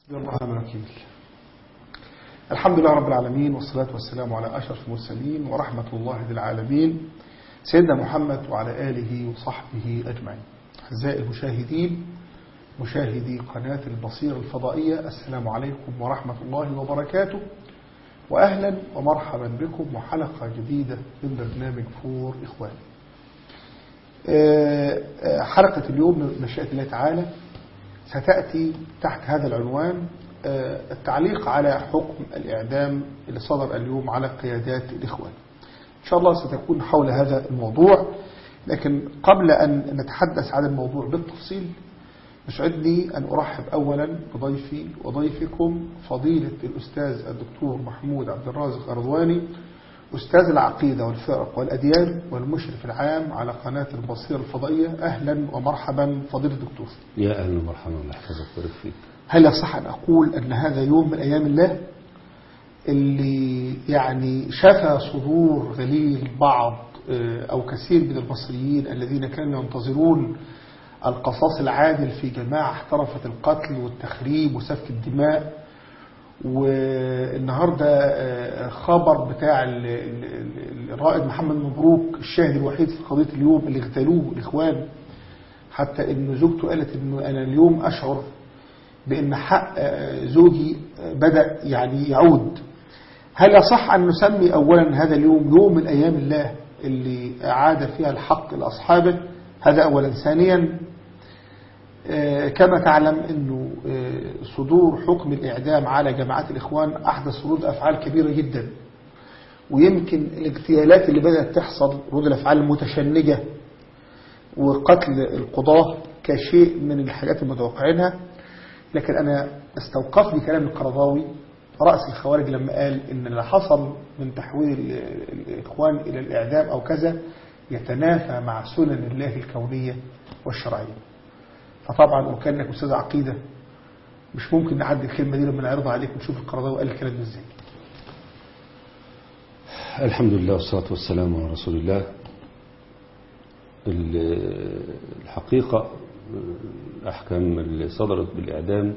الرحمن الرحيم الحمد لله رب العالمين والصلاة والسلام على أشرف المرسلين ورحمة الله للعالمين سيدنا محمد وعلى آله وصحبه أجمعين أعزائي المشاهدين مشاهدي قناة البصير الفضائية السلام عليكم ورحمة الله وبركاته وأهلا ومرحبا بكم وحلقة جديدة من برنامج فور إخوان حلقة اليوم بمشيئة الله تعالى ستأتي تحت هذا العنوان التعليق على حكم الإعدام اللي صدر اليوم على قيادات الإخوان إن شاء الله ستكون حول هذا الموضوع لكن قبل أن نتحدث عن الموضوع بالتفصيل يسعدني أن أرحب أولا بضيفي وضيفكم فضيلة الأستاذ الدكتور محمود عبد الرازق أرضواني أستاذ العقيدة والفرق والأديان والمشرف العام على قناة البصير الفضائية أهلا ومرحبا فضيلة الدكتور يا أهلا ومرحبا الله يحفظك ويبارك فيك هل يصح أن أقول أن هذا يوم من أيام الله اللي يعني شفى صدور غليل بعض أو كثير من المصريين الذين كانوا ينتظرون القصاص العادل في جماعة احترفت القتل والتخريب وسفك الدماء والنهاردة خبر بتاع الرائد محمد مبروك الشاهد الوحيد في قضية اليوم اللي اغتالوه الإخوان حتى ان زوجته قالت انه انا اليوم اشعر بان حق زوجي بدأ يعني يعود هل يصح ان نسمي اولا هذا اليوم يوم من ايام الله اللي اعاد فيها الحق لاصحابه هذا اولا ثانيا كما تعلم انه صدور حكم الاعدام على جماعات الاخوان احدث ردود افعال كبيره جدا ويمكن الاغتيالات اللي بدات تحصل ردود الافعال المتشنجه وقتل القضاه كشيء من الحاجات المتوقعينها لكن انا استوقفني كلام القرضاوي رأس الخوارج لما قال ان اللي حصل من تحويل الاخوان الى الاعدام او كذا يتنافى مع سنن الله الكونيه والشرعيه فطبعا وكانك استاذ عقيده مش ممكن نعدي الكلمه دي لما نعرضها عليك ونشوف القرضاوي قال الكلام ده ازاي الحمد لله والصلاة والسلام على رسول الله الحقيقة الأحكام اللي صدرت بالإعدام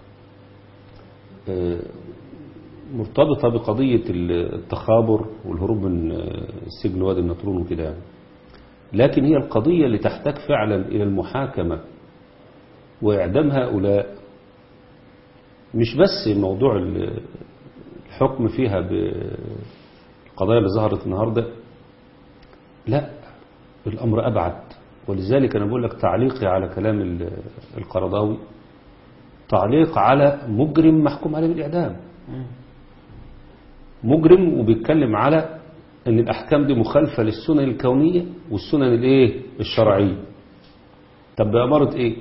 مرتبطة بقضية التخابر والهروب من السجن وادي النطرون وكده يعني لكن هي القضية اللي تحتاج فعلا إلى المحاكمة وإعدام هؤلاء مش بس موضوع الحكم فيها بالقضايا اللي ظهرت النهاردة لا الأمر أبعد ولذلك أنا بقول لك تعليقي على كلام القرضاوي تعليق على مجرم محكوم عليه بالإعدام مجرم وبيتكلم على أن الأحكام دي مخالفة للسنن الكونية والسنن الإيه الشرعية طب بأمارة إيه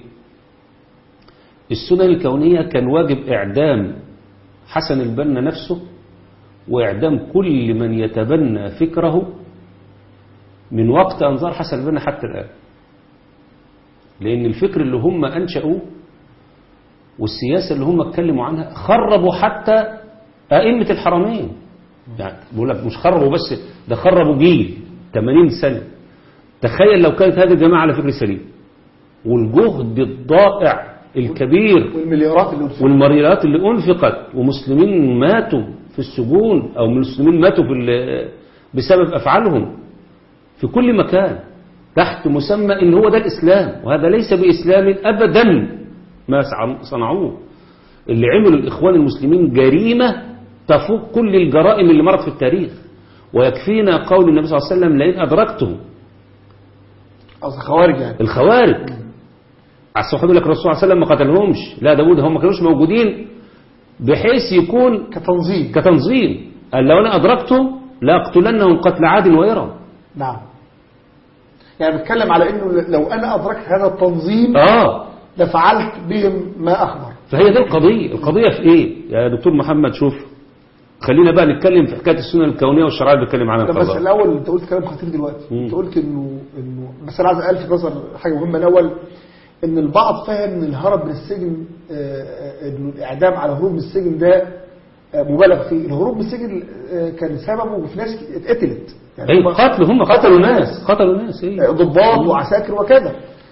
السنن الكونية كان واجب إعدام حسن البنا نفسه وإعدام كل من يتبنى فكره من وقت أنظار حسن البنا حتى الآن لأن الفكر اللي هم أنشأوه والسياسة اللي هم اتكلموا عنها خربوا حتى أئمة الحرمين يعني بقول لك مش خربوا بس ده خربوا جيل 80 سنة تخيل لو كانت هذه الجماعة على فكر سليم والجهد الضائع الكبير والمليارات اللي أنفقت والمليارات اللي أنفقت ومسلمين ماتوا في السجون أو مسلمين ماتوا في بسبب أفعالهم في كل مكان تحت مسمى ان هو ده الإسلام وهذا ليس بإسلام أبدا ما صنعوه اللي عملوا الإخوان المسلمين جريمة تفوق كل الجرائم اللي مرت في التاريخ ويكفينا قول النبي صلى الله عليه وسلم لئن أدركتم قصد خوارج يعني الخوارج الصحابة يقول لك الرسول صلى الله عليه وسلم ما قتلهمش لا داود هم ما كانوش موجودين بحيث يكون كتنظيم كتنظيم قال لو أنا أدركته لأقتلنهم قتل عاد وإرم نعم يعني بتكلم على انه لو انا ادركت هذا التنظيم آه لفعلت بهم ما اخبر فهي دي القضية القضية في إيه يا دكتور محمد شوف خلينا بقى نتكلم في حكاية السنة الكونية والشرعية اللي بيتكلم عنها بس القضاء الاول انت قلت كلام خطير دلوقتي مم. انت قلت انه انه بس انا عايز الفت نظر حاجه مهمه الاول ان البعض فاهم ان الهرب من السجن آه، آه، انه الاعدام على هروب من السجن ده آه، مبالغ فيه الهروب من السجن آه، كان سببه في ناس اتقتلت أي هم قتل هم قتلوا ناس قتلوا ناس إيه ضباط وعساكر وكذا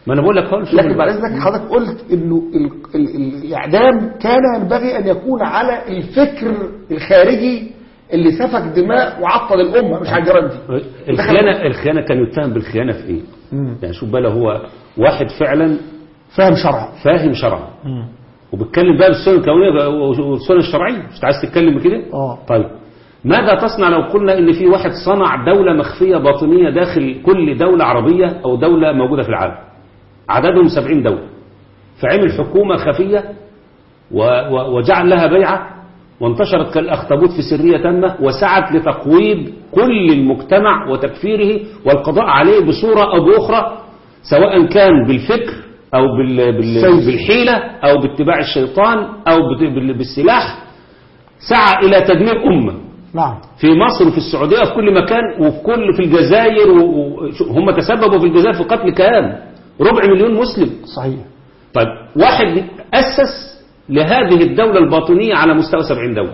ما انا بقول لك هو الشغل لكن بعد اذنك حضرتك قلت انه ال ال ال الاعدام كان ينبغي ان يكون على الفكر الخارجي اللي سفك دماء وعطل الامه مش على الجرائم دي الخيانه الخيانه كان يتهم بالخيانه في ايه مم. يعني شوف بقى لو هو واحد فعلا فاهم شرعا فاهم شرعا وبتكلم بقى بالسنن الكونيه والسنن الشرعيه مش عايز تتكلم كده اه طيب ماذا تصنع لو قلنا ان في واحد صنع دولة مخفية باطنية داخل كل دولة عربية او دولة موجودة في العالم عددهم سبعين دولة فعمل حكومة خفية و و وجعل لها بيعة وانتشرت كالأخطبوط في سرية تامة وسعت لتقويض كل المجتمع وتكفيره والقضاء عليه بصورة أو بأخرى سواء كان بالفكر أو بال بال سيف. بالحيلة أو باتباع الشيطان أو بت- بال- بالسلاح سعى إلى تدمير أمة نعم في مصر وفي السعودية وفي كل مكان وفي كل في الجزائر و- و- شو- هم تسببوا في الجزائر في قتل كام ربع مليون مسلم صحيح طيب واحد أسس لهذه الدولة الباطنية على مستوى 70 دولة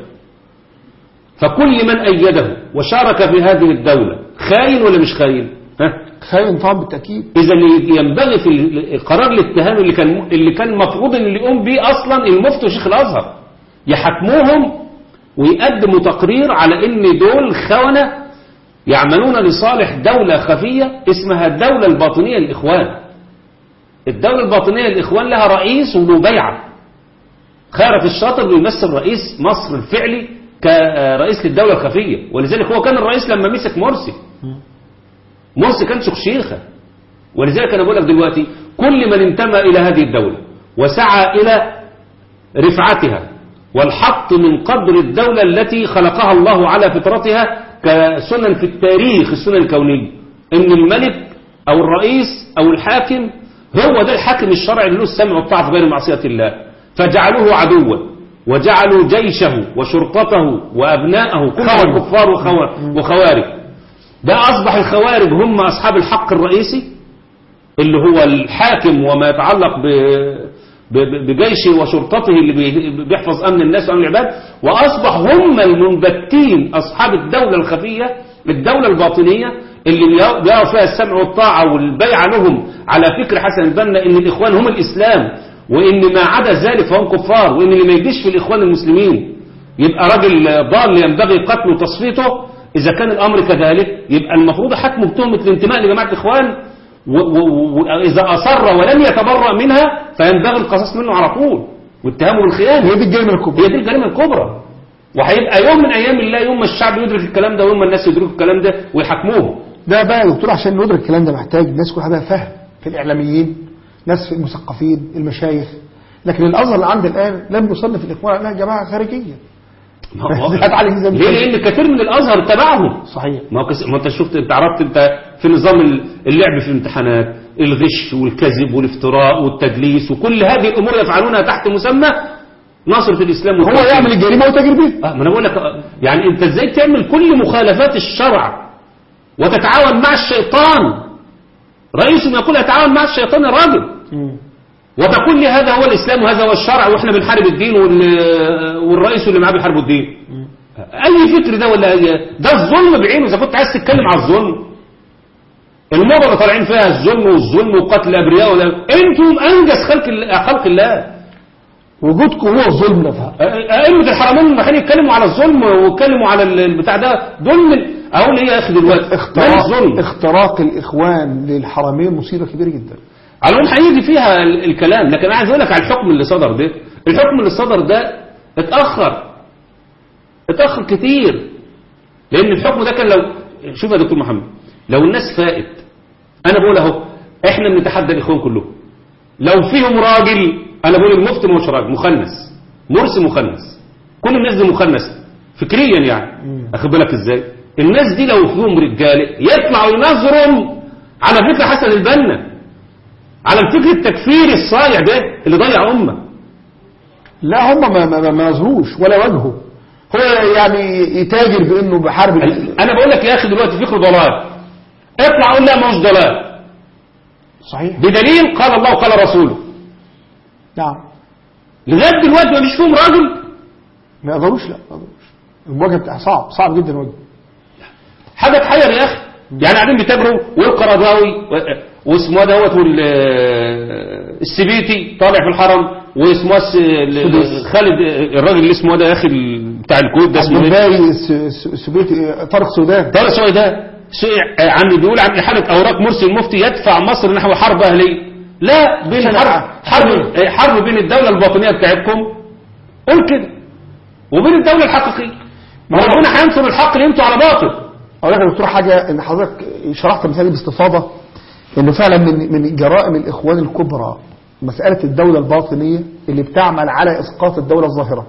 فكل من أيده وشارك في هذه الدولة خاين ولا مش خاين ها؟ خاين طبعا بالتاكيد إذا اللي ينبغي في ال- قرار الاتهام اللي كان اللي كان المفروض ان اللي يقوم به أصلا المفتي وشيخ الأزهر يحاكموهم ويقدموا تقرير على ان دول خونة يعملون لصالح دولة خفية اسمها الدولة الباطنية للإخوان الدولة الباطنية للإخوان لها رئيس وله بيعة خيرت الشاطر بيمثل رئيس مصر الفعلي كرئيس للدولة الخفية ولذلك هو كان الرئيس لما مسك مرسي مرسي كان شيخة ولذلك أنا بقول لك دلوقتي كل من انتمى إلى هذه الدولة وسعى إلى رفعتها والحط من قدر الدولة التي خلقها الله على فطرتها كسنن في التاريخ السنن الكونية ان الملك او الرئيس او الحاكم هو ده الحاكم الشرعي اللي له السمع والطاعة في غير معصية الله فجعلوه عدوا وجعلوا جيشه وشرطته وأبناءه كلهم كفار وخوا- وخوارج ده أصبح الخوارج هم أصحاب الحق الرئيسي اللي هو الحاكم وما يتعلق ب ب- بجيشه وشرطته اللي بي- بيحفظ أمن الناس وأمن العباد وأصبح هم المنبتين أصحاب الدولة الخفية الدولة الباطنية اللي بيا- بيقعوا فيها السمع والطاعة والبيع لهم على فكر حسن البنا إن الإخوان هم الإسلام وإن ما عدا ذلك فهم كفار وإن اللي ما يجيش في الإخوان المسلمين يبقى راجل ضال ينبغي قتله وتصفيته إذا كان الأمر كذلك يبقى المفروض حكمه بتهمة الانتماء لجماعة الإخوان و- و- وإذا أصر ولم يتبرأ منها فينبغي القصاص منه على طول واتهامه بالخيانة هي دي الجريمه الكبرى هي دي الجريمة الكبرى وهيبقى يوم من أيام الله يوم ما الشعب يدرك الكلام ده ويوم ما الناس يدركوا الكلام ده ويحاكموه ده بقى يا دكتور عشان ندرك الكلام ده محتاج الناس كلها بقى فهم في الاعلاميين ناس في المثقفين المشايخ لكن الازهر اللي عند الان لم يصنف الاخوان انها جماعه خارجيه ما هو- هات على الجزام ليه لأن كثير من الأزهر تبعهم صحيح ما هو كس- ما انت شفت انت عرفت انت في نظام ال- اللعب في الامتحانات الغش والكذب والافتراء والتدليس وكل هذه الامور يفعلونها تحت مسمى نصرة الاسلام هو والتوحيد. يعمل الجريمه وتاجر بيها اه ما انا بقول لك اه، يعني انت ازاي تعمل كل مخالفات الشرع وتتعاون مع الشيطان رئيس يقول اتعاون مع الشيطان يا راجل وتقول لي هذا هو الاسلام وهذا هو الشرع واحنا بنحارب الدين وال- والرئيس اللي معاه بيحاربوا الدين اي فكر ده ولا أي ده الظلم بعينه اذا كنت عايز تتكلم على الظلم الموضة اللي طالعين فيها الظلم والظلم وقتل الابرياء ولا انتم انجز خلق ال- خلق الله وجودكم هو الظلم نفسه أئمة الحرمين لما كانوا يتكلموا على الظلم ويتكلموا على ال- البتاع ده دول من أقول إيه يا أخي دلوقتي من اختراق الظلم اختراق الاخوان للحرمين مصيبه كبيره جدا على العموم هيجي فيها ال- الكلام لكن أنا عايز أقول لك على الحكم اللي صدر ده الحكم اللي صدر ده اتأخر اتأخر كتير لأن الحكم ده كان لو شوف يا دكتور محمد لو الناس فائت أنا بقول أهو إحنا بنتحدى الإخوان كلهم لو فيهم راجل أنا بقول المفتي مش راجل مخنث مرسي مخنث كل الناس دي مخنثة فكريا يعني أخد بالك إزاي الناس دي لو فيهم رجالة يطلعوا ينظروا على فكرة حسن البنا على الفكر التكفيري الصايع ده اللي ضيع أمة لا هم ما ما, ما نظروش ولا وجهه هو يعني يتاجر بانه بحارب ال- أنا بقول لك يا أخي دلوقتي فكر ضلال اطلع قول لا ما هوش ضلال صحيح بدليل قال الله وقال رسوله نعم لغاية دلوقتي ما فيش فيهم راجل ما يقدروش لا ما يقدروش المواجهه بتاعها صعب صعب جدا الواجهه حاجة تحير يا أخي يعني قاعدين بيتاجروا والقرضاوي و- واسمه دوت وال- السبيتي طالع في الحرم واسمه الس- ال- سديس. خالد الراجل اللي اسمه ده يا اخي ال- بتاع الكويت ده اسمه ايه؟ الباقي السوفيتي طارق سودان طارق سوي ده شيء- عن بيقول عن إحالة أوراق مرسي المفتي يدفع مصر نحو حرب أهلية لا بين عشان حرب حرب حرب بين الدولة الباطنية بتاعتكم قول كده وبين الدولة الحقيقية ما هو ربنا هينصر الحق اللي انتوا على باطل اقول لك يا دكتور حاجه ان حضرتك شرحت المثال باستفاضه انه فعلا من من جرائم الاخوان الكبرى مساله الدوله الباطنيه اللي بتعمل على اسقاط الدوله الظاهره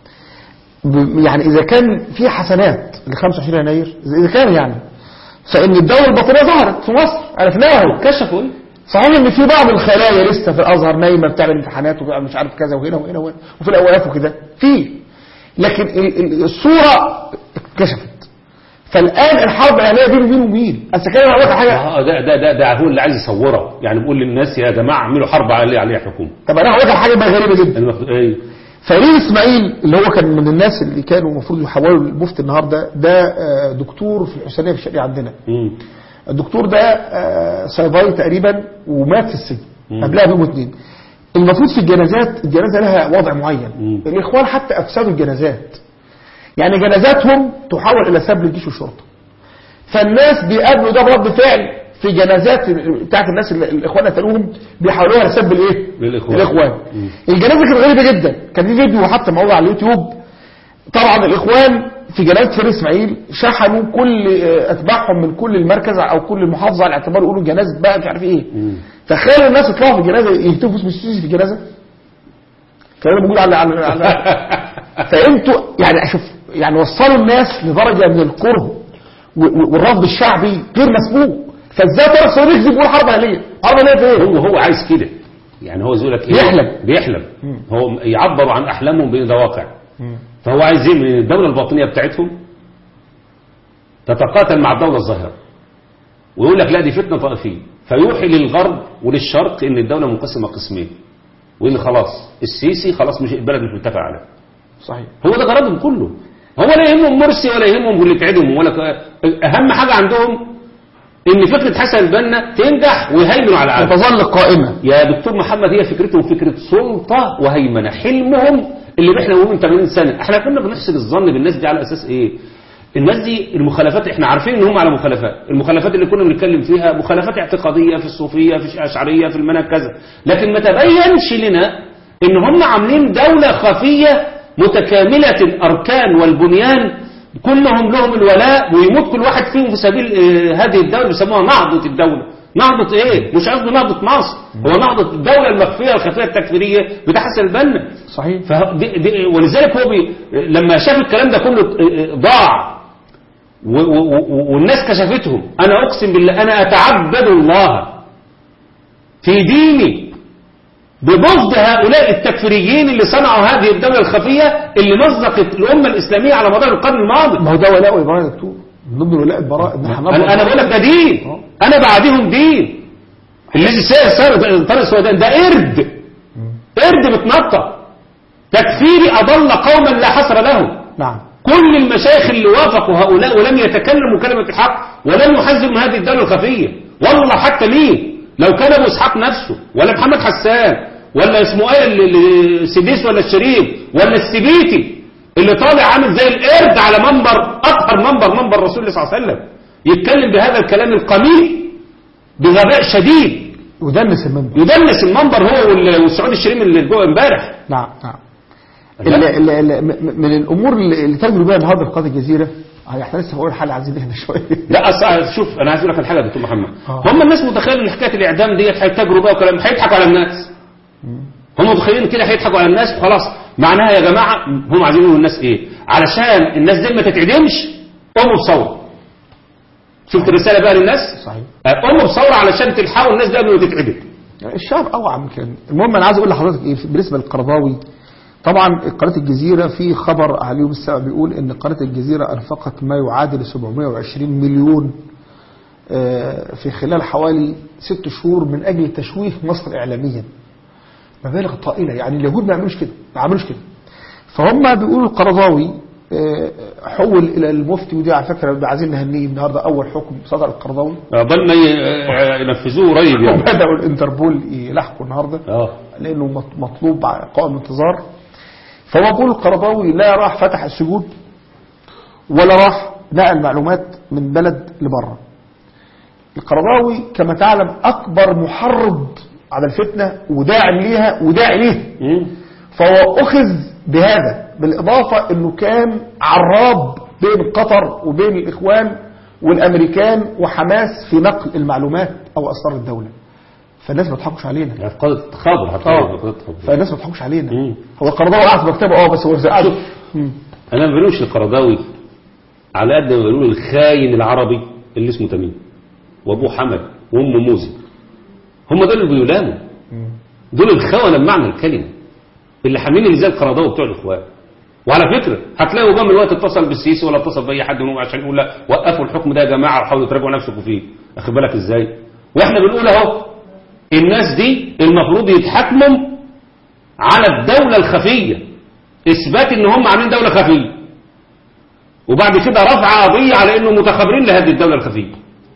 ب- يعني اذا كان في حسنات ل 25 يناير اذا كان يعني فان الدوله الباطنيه ظهرت في مصر عرفناها كشفوا ايه صحيح ان في بعض الخلايا لسه في الازهر نايمه بتعمل امتحانات وبتعمل مش عارف كذا وهنا وهنا وهنا وفي الاوقاف وكده في لكن ال- ال- الصوره اتكشفت فالان الحرب الاهليه بين مين ومين اصل كده اقول لك حاجه آه، ده ده ده ده هو اللي عايز يصورها يعني بيقول للناس يا جماعة اعملوا حرب عليه عليها حكومة طب انا هقول لك حاجه بقى غريبه جدا المف- ايه فريد اسماعيل اللي هو كان من الناس اللي كانوا المفروض يحولوا المفتي النهارده ده آه، دكتور في الحسينيه في الشرقيه عندنا مم. الدكتور ده آه، صيدلي تقريبا ومات في السجن مم. قبلها بيوم اتنين المفروض في الجنازات الجنازه لها وضع معين مم. الاخوان حتى افسدوا الجنازات يعني جنازاتهم تحول الى سبل الجيش والشرطه فالناس بيقابلوا ده برد فعل في جنازات بتاعت الناس اللي الاخوان قتلوهم بيحولوها لسب الايه؟ للإخوان. الاخوان مم. الجنازه كانت غريبه جدا كان في فيديو حتى موجود على اليوتيوب طبعا الاخوان في جنازه فريد اسماعيل شحنوا كل آه، اتباعهم من كل المركز او كل المحافظه على اعتبار يقولوا جنازه بقى مش عارف ايه مم. تخيلوا الناس يطلعوا في الجنازه يهتفوا اسم السيسي في الجنازه الكلام ده موجود على على, على فانتوا يعني اشوف يعني وصلوا الناس لدرجه من الكره و- و- والرفض الشعبي غير مسبوق فازاي طارق سعودي يكذب يقول حرب اهليه حرب اهليه في ايه؟ هو هو عايز كده يعني هو يقول لك ايه بيحلم. بيحلم هو يعبروا عن احلامهم بين ده واقع فهو عايز ايه من الدوله الباطنيه بتاعتهم تتقاتل مع الدوله الظاهره ويقول لك لا دي فتنه طائفيه فيوحي للغرب وللشرق ان الدوله منقسمه قسمين وان خلاص السيسي خلاص مش البلد مش متفق عليه صحيح هو ده غرضهم كله هو لا يهمهم مرسي ولا يهمهم اللي تعدهم ولا ك- اهم حاجه عندهم ان فكره حسن البنا تنجح ويهيمنوا على العالم وتظل قائمه يا دكتور محمد هي فكرتهم فكرة سلطة وهيمنة حلمهم اللي احنا من 80 سنة احنا كنا بنحسن الظن بالناس دي على اساس ايه الناس دي المخالفات احنا عارفين ان هم على مخالفات المخالفات اللي كنا بنتكلم فيها مخالفات اعتقادية في الصوفية في الاشعرية في المنهج كذا لكن ما تبينش لنا ان هم عاملين دولة خفية متكاملة الاركان والبنيان كلهم لهم الولاء ويموت كل واحد فيهم في سبيل آه، هذه الدولة بيسموها نهضة الدولة نهضة ايه مش قصده نهضة مصر هو نهضة الدولة المخفية الخفية التكفيرية بتاع حسن البنا صحيح فه- دي دي ولذلك هو بي لما شاف الكلام ده كله آه، آه، ضاع و- و- و- والناس كشفتهم انا اقسم بالله انا اتعبد الله في ديني ببغض هؤلاء التكفيريين اللي صنعوا هذه الدولة الخفية اللي مزقت الأمة الإسلامية على مدار القرن الماضي ما هو ده ولاء وبراء يا دكتور من ضمن ولاء البراء ان احنا انا انا بقول لك ده دين انا بعديهم دين الذي سير سير طارق السودان ده قرد قرد بتنطق تكفيري اضل قوما لا حصر لهم نعم كل المشايخ اللي وافقوا هؤلاء ولم يتكلموا كلمة الحق ولم يحذروا من هذه الدولة الخفية والله حتى مين لو كان ابو اسحاق نفسه ولا محمد حسان ولا اسمه ايه اللي- اللي- السديس ولا الشريف ولا السبيتي اللي طالع عامل زي القرد على منبر اطهر منبر منبر رسول الله صلى الله عليه وسلم يتكلم بهذا الكلام القميء بغباء شديد ودنس المنبر يدنس المنبر هو وال- والسعود الشريف اللي جوه امبارح نعم نعم ال- ال- ال- م- من الامور اللي اللي تجروا بها النهارده في قناه الجزيره يعني احنا لسه بقول حل عايزين نهدى شويه لا أصل شوف انا عايز اقول لك الحاجه يا دكتور محمد آه. هم الناس متخيلين ان حكايه الاعدام ديت هيتاجروا بقى وكلام هيضحكوا على الناس هم متخيلين كده هيضحكوا على الناس وخلاص معناها يا جماعه هم عايزين يقولوا للناس ايه علشان الناس دي ما تتعدمش قوموا بثوره شفت الرساله بقى للناس صحيح آه، قوموا بثوره علشان تلحقوا الناس دي قبل ما تتعدم يعني الشعب اوعى من كده المهم انا عايز اقول لحضرتك ايه بالنسبه للقرضاوي طبعا قناه الجزيره في خبر على يوم السبت بيقول ان قناه الجزيره انفقت ما يعادل 720 مليون آه، في خلال حوالي ست شهور من اجل تشويه مصر اعلاميا مبالغ طائله يعني اليهود ما يعملوش كده ما يعملوش كده فهم بيقولوا القرضاوي آه، حول الى المفتي ودي على فكره بنبقى عايزين نهنيه النهارده اول حكم صدر القرضاوي قبل ما ي- ينفذوه قريب يعني وبداوا الانتربول يلاحقوا النهارده اه لانه مط- مطلوب قائم انتظار فهو بيقول القرضاوي لا راح فتح السجون ولا راح نقل معلومات من بلد لبره القرضاوي كما تعلم اكبر محرض على الفتنه وداعم ليها وداعي ليها مم. فهو أخذ بهذا بالإضافة أنه كان عراب بين قطر وبين الإخوان والأمريكان وحماس في نقل المعلومات أو أسرار الدولة فالناس ما تضحكش علينا يعني في قضية التخابر حتى اه في قضية التخابر. فالناس ما تضحكش علينا مم. هو القرضاوي قاعد في مكتبه اه بس هو قاعد مم. انا ما بقولوش القرضاوي على قد ما بقول الخاين العربي اللي اسمه تميم وابوه حمد وامه موزي هم دول اللي بيلاموا دول الخونه بمعنى الكلمه اللي حاملين اللي زي القرضاوي بتوع الاخوان وعلى فكره هتلاقي اوباما دلوقتي اتصل بالسيسي ولا اتصل باي حد منهم عشان يقول لا وقفوا الحكم ده يا جماعه وحاولوا تراجعوا نفسكم فيه اخد بالك ازاي واحنا بنقول اهو الناس دي المفروض يتحاكموا على الدوله الخفيه اثبات ان هم عاملين دوله خفيه وبعد كده رفع قضيه على انهم متخابرين لهذه الدوله الخفيه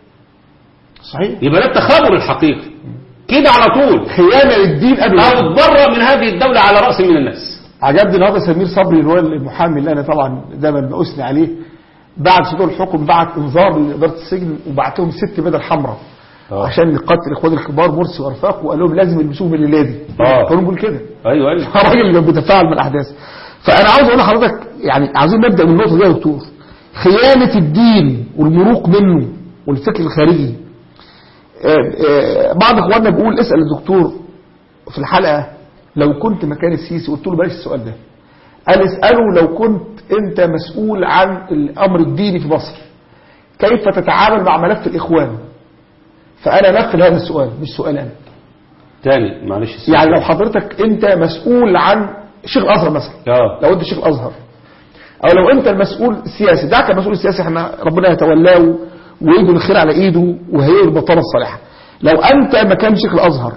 صحيح يبقى ده التخابر الحقيقي كده على طول خيانة للدين قبل او الوطن. اتبرأ من هذه الدوله على راس من الناس عجبني النهارده سمير صبري اللي هو المحامي اللي انا طبعا دايما بأثني عليه بعد صدور الحكم بعت انذار لاداره السجن وبعت لهم ست بدل حمراء آه. عشان نقاتل الاخوان الكبار مرسي وارفاق وقال لهم لازم يلبسوهم من الليله دي آه. كانوا بيقول كده ايوه ايوه الراجل اللي بيتفاعل مع الاحداث فانا عاوز اقول لحضرتك يعني عايزين نبدا من النقطه دي يا دكتور خيانه الدين والمروق منه والفكر الخارجي آه، آه، بعض اخواننا بيقول اسال الدكتور في الحلقه لو كنت مكان السيسي قلت له بلاش السؤال ده قال اساله لو كنت انت مسؤول عن الامر الديني في مصر كيف تتعامل مع ملف الاخوان فانا نقل هذا السؤال مش سؤال انا تاني معلش السؤال. يعني لو حضرتك انت مسؤول عن شيخ الازهر مثلا اه لو انت شيخ الازهر او لو انت المسؤول السياسي دعك المسؤول السياسي احنا ربنا يتولاه ويجي الخير على ايده وهي البطانه الصالحه لو انت مكان شيخ الازهر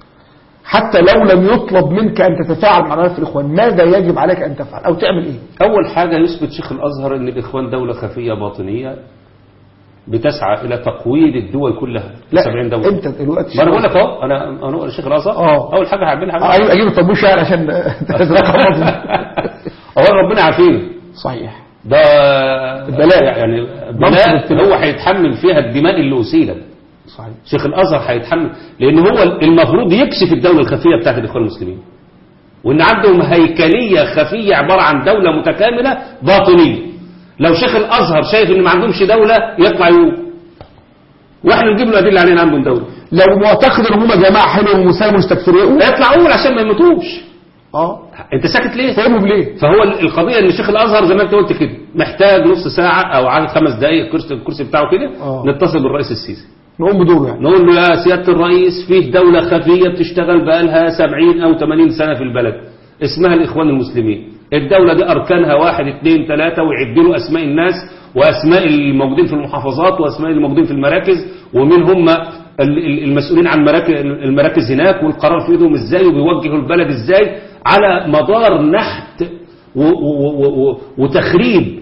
حتى لو لم يطلب منك ان تتفاعل مع ملف الاخوان ماذا يجب عليك ان تفعل او تعمل ايه اول حاجه يثبت شيخ الازهر ان الاخوان دوله خفيه باطنيه بتسعى الى تقويض الدول كلها لا 70 دوله انت دلوقتي ما انا بقول لك اهو انا انا بقول شيخ الازهر آه. اول حاجه هعملها آه، اجيب اجيب الطبوش يعني عشان تزرقها اولا ربنا عافينا صحيح ده البلاء. يعني منصب بلاء الابتلاء. هو هيتحمل فيها الدماء اللي اسيلت صحيح شيخ الازهر هيتحمل لان هو المفروض يكشف الدوله الخفيه بتاعت الاخوان المسلمين وان عندهم هيكليه خفيه عباره عن دوله متكامله باطنيه لو شيخ الازهر شايف ان ما عندهمش دوله يطلع يقول واحنا نجيب له ادله علينا عندهم دوله لو معتقد ان هم جماعه حلوه ومسالمه مستكثرين يطلع يقول عشان ما يموتوش اه انت ساكت ليه فهموا ليه فهو القضيه ان شيخ الازهر زي ما انت قلت كده محتاج نص ساعه او عدد خمس دقائق الكرسي الكرسي بتاعه كده آه. نتصل بالرئيس السيسي نقوم بدوره يعني نقول له يا سيادة الرئيس فيه دولة خفية بتشتغل بقالها 70 أو 80 سنة في البلد اسمها الإخوان المسلمين الدولة دي أركانها واحد اثنين ثلاثة ويعد له أسماء الناس وأسماء الموجودين في المحافظات وأسماء الموجودين في المراكز ومين هم ال- ال- المسؤولين عن مراكز المراكز هناك والقرار في ايدهم ازاي وبيوجهوا البلد ازاي على مدار نحت و- و- و- و- وتخريب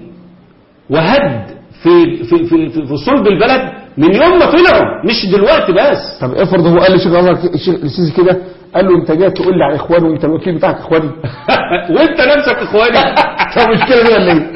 وهد في في في في, في صلب البلد من يوم ما طلعوا مش دلوقتي بس طب افرض هو قال لشيخ الازهر الشيخ السيسي كده قال له انت جاي تقول لي على اخواني وانت الوكيل بتاعك اخواني وانت نفسك اخواني طب مش كده دي ولا ايه؟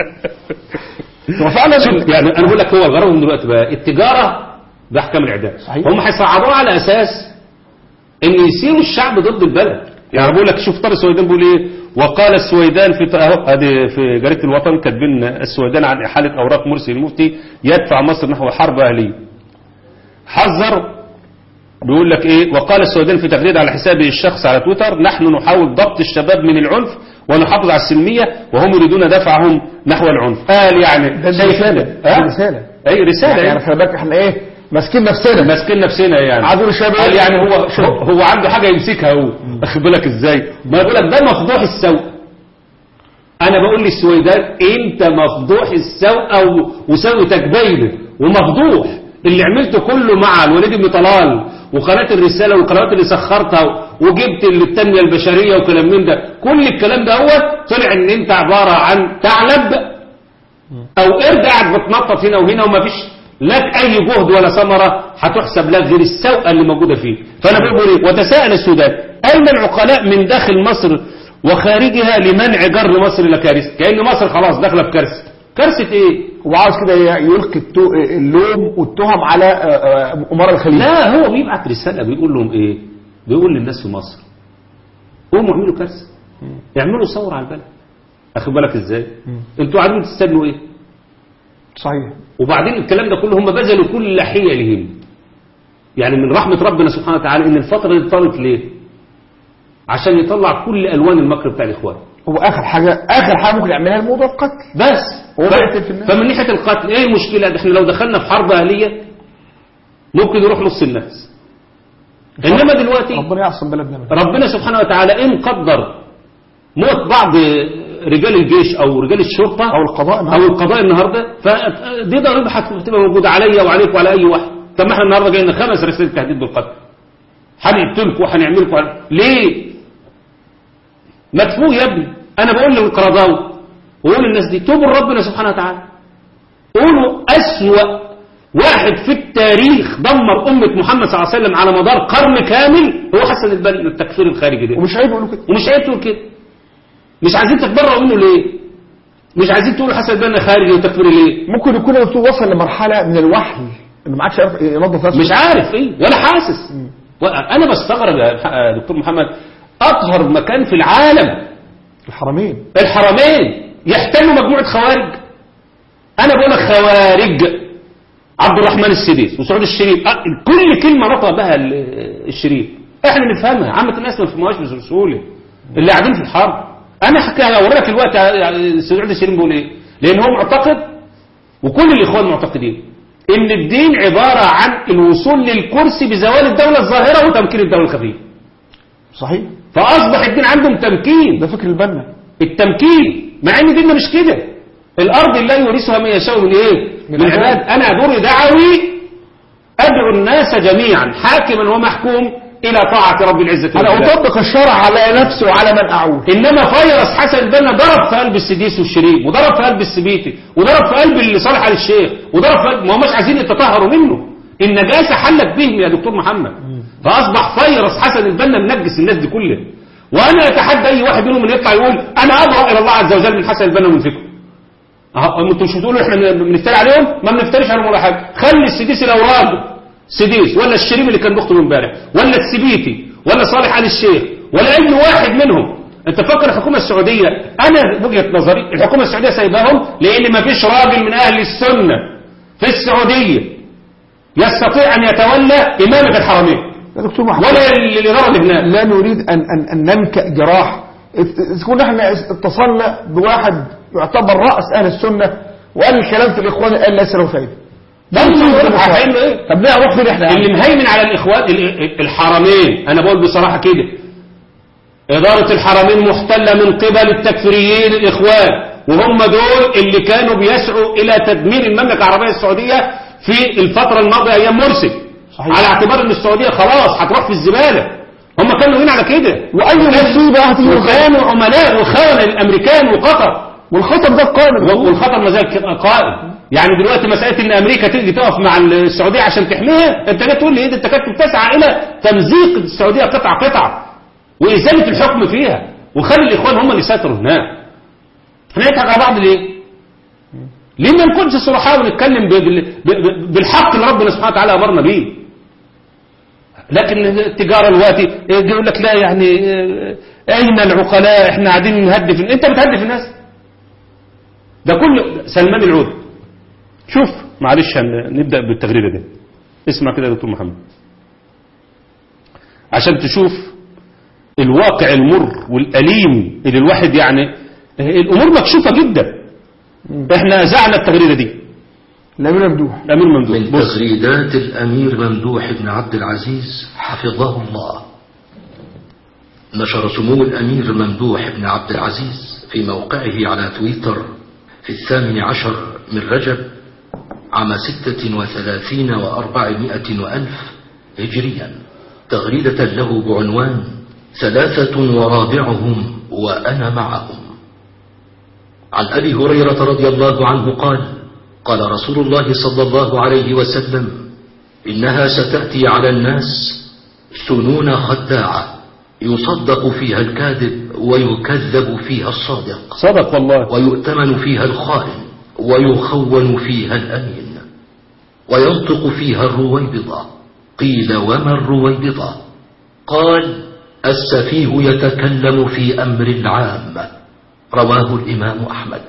هو فعلا شوف يعني انا بقول لك هو الغرض من دلوقتي بقى التجاره باحكام الاعدام صحيح. هم هيصعدوها على اساس ان يسيروا الشعب ضد البلد يعني بقول لك شوف طارق السويدان بيقول ايه وقال السويدان في اهو ادي في جريده الوطن كاتبين السويدان عن احاله اوراق مرسي المفتي يدفع مصر نحو حرب اهليه حذر بيقول لك ايه وقال السويدان في تغريده على حسابه الشخص على تويتر نحن نحاول ضبط الشباب من العنف ونحافظ على السلميه وهم يريدون دفعهم نحو العنف قال يعني ده دي شايف رساله ها؟ دي رساله اي رساله يعني يعني خلي بالك احنا ايه ماسكين نفسنا ماسكين نفسنا يعني عدو الشباب قال يعني هو هو, هو عنده حاجه يمسكها هو واخد بالك ازاي ما بقول لك ده مفضوح السوء انا بقول للسويدان انت مفضوح السوء او وسوءتك باينه ومفضوح اللي عملته كله مع الوليد بن طلال وقناه الرساله والقنوات اللي سخرتها وجبت التنميه البشريه وكلام من ده كل الكلام ده هو طلع ان انت عباره عن ثعلب او ارجع قاعد بتنطط هنا وهنا ومفيش لك اي جهد ولا ثمره هتحسب لك غير السوءه اللي موجوده فيه فانا بقول ايه وتساءل السودان اين العقلاء من داخل مصر وخارجها لمنع جر مصر الى كارثه كان مصر خلاص داخله في كارثه كارثه ايه وعاوز كده يلقي التو- اللوم والتهم على آه، آه، امراء الخليج لا هو بيبعت رسالة بيقول لهم ايه بيقول للناس في مصر قوموا اعملوا كارثة اعملوا ثورة على البلد اخد بالك ازاي انتوا قاعدين تستنوا ايه صحيح وبعدين الكلام ده كله هم بذلوا كل حيلهم يعني من رحمة ربنا سبحانه وتعالى ان الفترة دي طالت ليه عشان يطلع كل الوان المكر بتاع الاخوان هو اخر حاجه اخر حاجه ممكن يعملها الموضوع القتل بس هو ف- بيقتل في الناس. فمن ناحية القتل ايه المشكلة ده احنا لو دخلنا في حرب اهلية ممكن يروح نص الناس انما دلوقتي ربنا يعصم بلدنا منه ربنا سبحانه وتعالى إن قدر موت بعض رجال الجيش أو رجال الشرطة او القضاء أو النهارده. القضاء النهاردة فدي ضريبة هتبقى موجودة عليا وعليك وعلى أي واحد طب ما احنا النهاردة جاينا خمس رسائل تهديد بالقتل هنقتلكم وهنعملكم ليه؟ ما تفوق يا ابني أنا بقول للقرضاوي وقول للناس دي توبوا لربنا سبحانه وتعالى قولوا أسوأ واحد في التاريخ دمر أمة محمد صلى الله عليه وسلم على مدار قرن كامل هو حسن البني التكفير الخارجي ده ومش عيب يقولوا كده ومش عيب تقول كده مش عايزين تتبرعوا منه ليه مش عايزين تقولوا حسن البنا خارجي وتكفيري ليه ممكن يكون الدكتور وصل لمرحله من الوحي انه ما عادش يعرف ينظف نفسه مش عارف ايه ولا حاسس انا بستغرب يا دكتور محمد اطهر مكان في العالم الحرمين الحرمين يحتلوا مجموعه خوارج انا بقول لك خوارج عبد الرحمن السديس وسعود الشريف أه، كل كلمه نطق بها ال- الشريف احنا نفهمها عامه الناس ما بيفهموهاش بسهوله اللي قاعدين في الحرب انا حكي اوري لك الوقت يعني سعود الشريف بيقول ايه لان هو معتقد وكل الاخوان معتقدين ان الدين عباره عن الوصول للكرسي بزوال الدوله الظاهره وتمكين الدوله الخفيه صحيح فاصبح الدين عندهم تمكين ده فكر البنا التمكين مع ان ديننا مش كده الارض لا يورثها من يشاء من ايه من من عباد. عباد انا دوري دعوي ادعو الناس جميعا حاكما ومحكوم الى طاعه رب العزه انا والجلال. اطبق الشرع على نفسي وعلى من اعود انما فيروس حسن البنا ضرب في قلب السديس والشريف وضرب في قلب السبيتي وضرب في قلب اللي صالح على الشيخ وضرب في قلب ما هماش عايزين يتطهروا منه النجاسه حلت بهم يا دكتور محمد فاصبح فيروس حسن البنا منجس الناس دي كلها وانا اتحدى اي واحد منهم ان يطلع يقول انا ابرا الى الله عز وجل من حسن البنا ومن فكره اهو انتوا مش بتقولوا احنا بنفتري عليهم ما بنفتريش عليهم ولا حاجه خلي السديس لو راجل سديس ولا الشريف اللي كان بيخطب امبارح ولا السبيتي ولا صالح علي الشيخ ولا اي واحد منهم انت فاكر الحكومه السعوديه انا وجهه نظري الحكومه السعوديه سايباهم لان ما فيش راجل من اهل السنه في السعوديه يستطيع ان يتولى امامه الحرمين يا دكتور محمد ولا الاداره اللي هناك لا نريد ان ان ان ننكأ جراح إذا كنا احنا اتصلنا بواحد يعتبر راس اهل السنه وقال الكلام في الاخوان قال ليس له فايده ده اللي يقول لك هيعمل ايه طب ليه اروح فين احنا اللي مهيمن على الاخوان ال- الحرمين انا بقول بصراحه كده اداره الحرمين محتله من قبل التكفيريين الاخوان وهم دول اللي كانوا بيسعوا الى تدمير المملكه العربيه السعوديه في الفتره الماضيه ايام مرسي صحيح. على اعتبار ان السعوديه خلاص هتروح في الزباله هم كانوا ناويين على كده واي مصيبه هتيجي وكانوا عملاء وخونه الامريكان وقطر والخطر ده قائم والخطر ما زال ك- قائم يعني دلوقتي مسألة ان امريكا تيجي تقف مع السعودية عشان تحميها انت جاي تقول لي ايه ده انت كنت بتسعى الى تمزيق السعودية قطعة قطعة وازالة الحكم فيها وخلي الاخوان هم اللي يسيطروا هناك احنا نضحك على بعض ليه؟ ليه ما نكونش صرحاء ونتكلم ب- بال- ب- ب- بالحق اللي ربنا سبحانه وتعالى امرنا بيه لكن التجارة دلوقتي يقول لك لا يعني اه، اين العقلاء احنا قاعدين نهدف انت بتهدف الناس ده كل سلمان العود شوف معلش هن- نبدأ بالتغريدة دي اسمع كده يا دكتور محمد عشان تشوف الواقع المر والأليم اللي الواحد يعني الأمور مكشوفة جدا احنا زعنا التغريدة دي الامير ممدوح الأمير ممدوح من بص تغريدات الأمير ممدوح بن عبد العزيز حفظه الله نشر سمو الأمير ممدوح بن عبد العزيز في موقعه على تويتر في الثامن عشر من رجب عام ستة وثلاثين وأربعمائة وألف هجريا تغريدة له بعنوان ثلاثة ورابعهم وأنا معهم عن أبي هريرة رضي الله عنه قال قال رسول الله صلى الله عليه وسلم إنها ستأتي على الناس سنون خداعة يصدق فيها الكاذب ويكذب فيها الصادق صدق والله ويؤتمن فيها الخائن ويخون فيها الأمين وينطق فيها الرويبضة قيل وما الرويبضة قال السفيه يتكلم في أمر العام رواه الإمام أحمد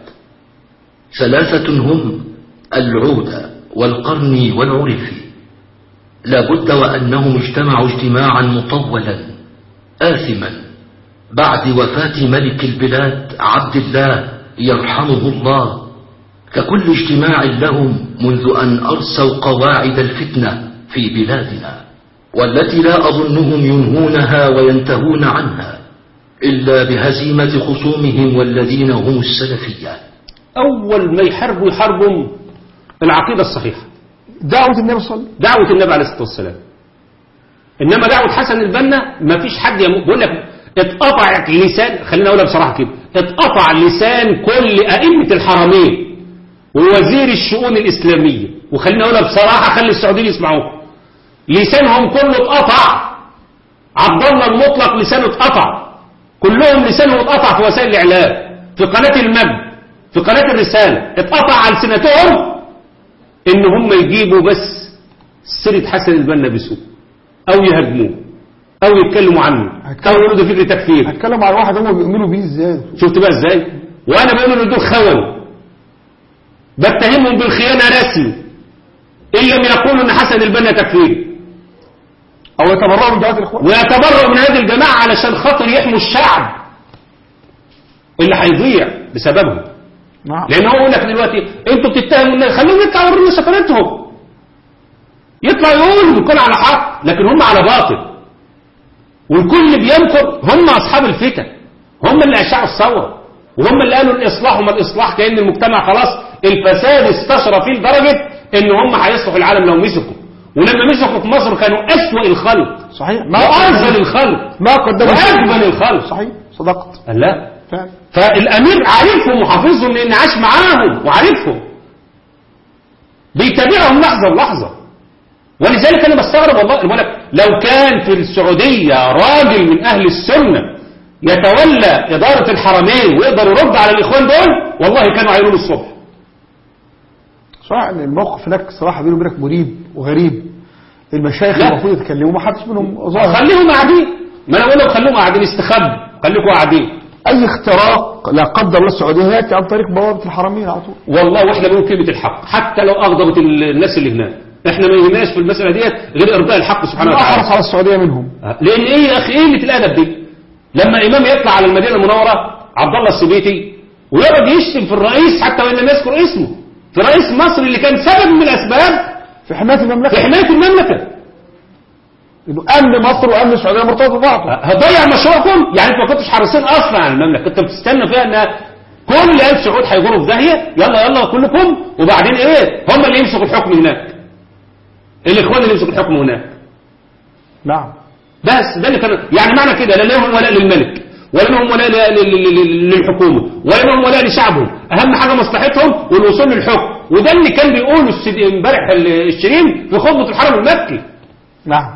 ثلاثة هم العودة والقرن والعرفي لابد وأنهم اجتمعوا اجتماعا مطولا آثما بعد وفاة ملك البلاد عبد الله يرحمه الله ككل اجتماع لهم منذ أن أرسوا قواعد الفتنة في بلادنا والتي لا أظنهم ينهونها وينتهون عنها إلا بهزيمة خصومهم والذين هم السلفية أول ما يحاربوا يحاربوا العقيدة الصحيحة دعوة النبي صلى الله عليه وسلم دعوة النبي عليه الصلاة والسلام إنما دعوة حسن البنا ما فيش حد يموت بقول لك اتقطع لسان خلينا أقولها بصراحة كده اتقطع لسان كل أئمة الحرمين ووزير الشؤون الإسلامية وخلينا أقولها بصراحة خلي السعوديين يسمعوها لسانهم كله اتقطع عبد الله المطلق لسانه اتقطع كلهم لسانهم اتقطع في وسائل الإعلام في قناة المجد في قناة الرسالة اتقطع ألسنتهم إن هم يجيبوا بس سيرة حسن البنا بسوء أو يهاجموه أو يتكلموا عنه أو يقولوا ده فكر تكفير هتكلم على واحد هم بيؤمنوا بيه ازاي شفت بقى ازاي وانا بقول ان دول خونوا بتهمهم بالخيانه رسمي ان لم يقولوا ان حسن البنا تكفير او يتبرؤوا من دعوة الاخوان ويتبرؤوا من هذه الجماعه علشان خاطر يحموا الشعب اللي هيضيع بسببهم نعم لان هو يقول لك دلوقتي انتوا بتتهموا الناس خليهم يطلعوا يورينا سفرتهم يطلع يقول الكل على حق لكن هم على باطل والكل بينكر هم اصحاب الفتن هم اللي اشاعوا الثوره وهم اللي قالوا الاصلاح وما الاصلاح كان المجتمع خلاص الفساد استشرى فيه لدرجه ان هم هيصلحوا العالم لو مسكوا ولما مسكوا في مصر كانوا اسوأ الخلق صحيح ما وارذل الخلق ما قدموا واجبن الخلق صحيح صدقت قال لا فعلا فالامير عارفهم وحافظهم لان عاش معاهم وعارفهم بيتابعهم لحظه بلحظه ولذلك انا بستغرب والله بقول لك لو كان في السعوديه راجل من اهل السنه يتولى اداره الحرمين ويقدر يرد على الاخوان دول والله كانوا هيقولوا الصبح صراحة ان الموقف هناك صراحة بيني وبينك مريب وغريب المشايخ لا. المفروض يتكلموا ما حدش منهم ظاهر خليهم قاعدين ما انا بقول لهم خليهم قاعدين استخبوا خليكم قاعدين اي اختراق لا قدر الله السعودية ياتي عن طريق بوابة الحرمين على طول والله واحنا بنقول كلمه الحق حتى لو اغضبت الناس اللي هناك احنا ما يهمناش في المساله ديت غير ارضاء الحق سبحانه انا احرص وتعالى على السعودية منهم لان ايه يا اخي ايه اللي الادب دي لما امام يطلع على المدينه المنوره عبد الله السبيتي ويقعد يشتم في الرئيس حتى وان لم يذكر اسمه في رئيس مصر اللي كان سبب من الاسباب في حماية في المملكة حمايه المملكه انه امن مصر وامن السعودية مرتبط ببعض هتضيع مشروعكم يعني انتوا ما كنتوش حريصين اصلا على المملكه كنتوا بتستنوا فيها ان كل ال سعود هيجروا في داهيه يلا يلا كلكم وبعدين ايه هم اللي يمسكوا الحكم هناك الاخوان اللي يمسكوا الحكم هناك نعم بس ده اللي كان يعني معنى كده لا لهم ولاء للملك ولا لهم ولاء ل- ل- ل- للحكومه ولا لهم ولاء لشعبهم اهم حاجه مصلحتهم والوصول للحكم وده اللي كان بيقوله السيد- امبارح الشريم في خطبه الحرم المكي نعم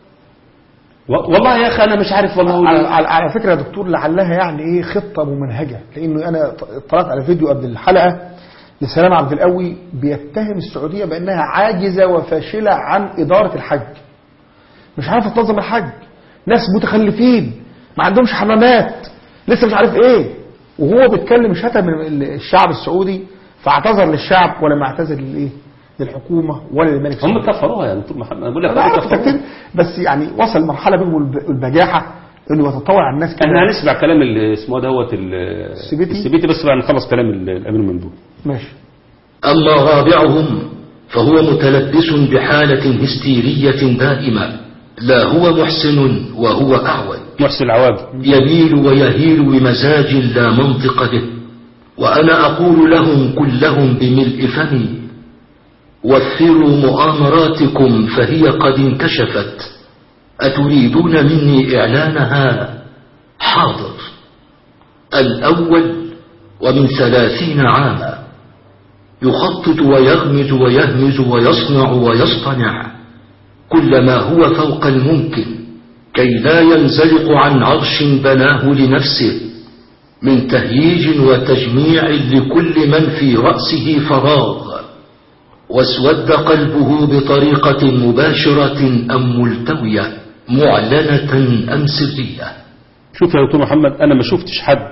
و- والله يا اخي انا مش عارف والله على, على, على فكرة يا دكتور لعلها يعني ايه خطة ممنهجة لانه انا اطلعت على فيديو قبل الحلقة لسلام عبد القوي بيتهم السعودية بانها عاجزة وفاشلة عن ادارة الحج مش عارفة تنظم الحج ناس متخلفين ما عندهمش حمامات لسه مش عارف ايه وهو بيتكلم شتم الشعب السعودي فاعتذر للشعب ولم يعتذر للايه للحكومة ولا للملك هم سعود. كفروها يا دكتور محمد بقول لك لا هم عرفت كفروها. كتير بس يعني وصل مرحلة بينهم والب- والبجاحة انه يتطور على الناس كده احنا هنسمع كلام ال- اسمه دوت ال- السبيتي؟ السبيتي بس بعد ما نخلص كلام ال- الامير المندوب ماشي أما رابعهم فهو متلبس بحالة هستيرية دائمة لا هو محسن وهو أعوج محسن العواجي يميل ويهيل بمزاج لا منطق به وأنا أقول لهم كلهم بملء فمي وفروا مؤامراتكم فهي قد انكشفت أتريدون مني إعلانها حاضر الأول ومن ثلاثين عاما يخطط ويغمز ويهمز ويصنع ويصطنع كل ما هو فوق الممكن كي لا ينزلق عن عرش بناه لنفسه من تهييج وتجميع لكل من في رأسه فراغ واسود قلبه بطريقة مباشرة أم ملتوية معلنة أم سرية شوف يا دكتور محمد أنا ما شفتش حد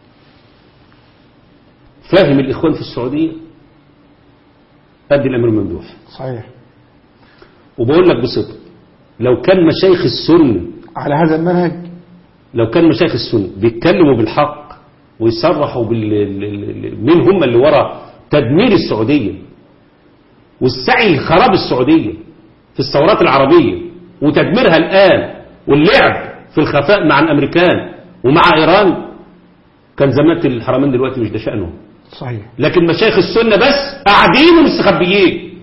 فاهم الإخوان في السعودية قد الأمير ممدوح صحيح وبقول لك بصدق لو كان مشايخ السنة على هذا المنهج لو كان مشايخ السنة بيتكلموا بالحق ويصرحوا بال ال- ال- ال- مين هم اللي ورا تدمير السعودية والسعي لخراب السعودية في الثورات العربية وتدميرها الآن واللعب في الخفاء مع الأمريكان ومع إيران كان زمانة الحرمين دلوقتي مش ده شأنهم صحيح لكن مشايخ السنة بس قاعدين ومستخبيين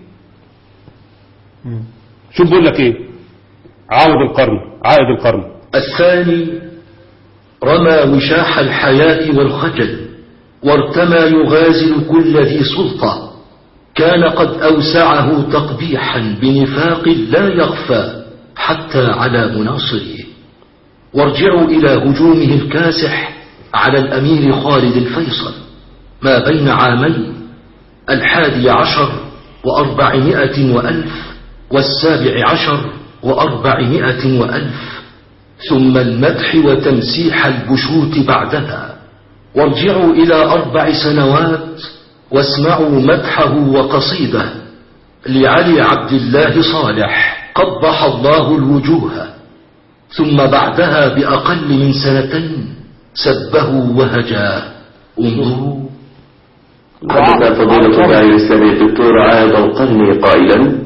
شوف بقول لك ايه عاود القرن عائد القرن الثاني رمى وشاح الحياء والخجل وارتمى يغازل كل ذي سلطة كان قد أوسعه تقبيحا بنفاق لا يخفى حتى على مناصره وارجعوا إلى هجومه الكاسح على الأمير خالد الفيصل ما بين عامين الحادي عشر وأربعمائة وألف والسابع عشر وأربعمائة وألف ثم المدح وتمسيح البشوت بعدها وارجعوا إلى أربع سنوات واسمعوا مدحه وقصيده لعلي عبد الله صالح قبح الله الوجوه ثم بعدها بأقل من سنتين سبه وهجاه انظروا حدث فضيلة الداعي السامي الدكتور عاد القرني قائلا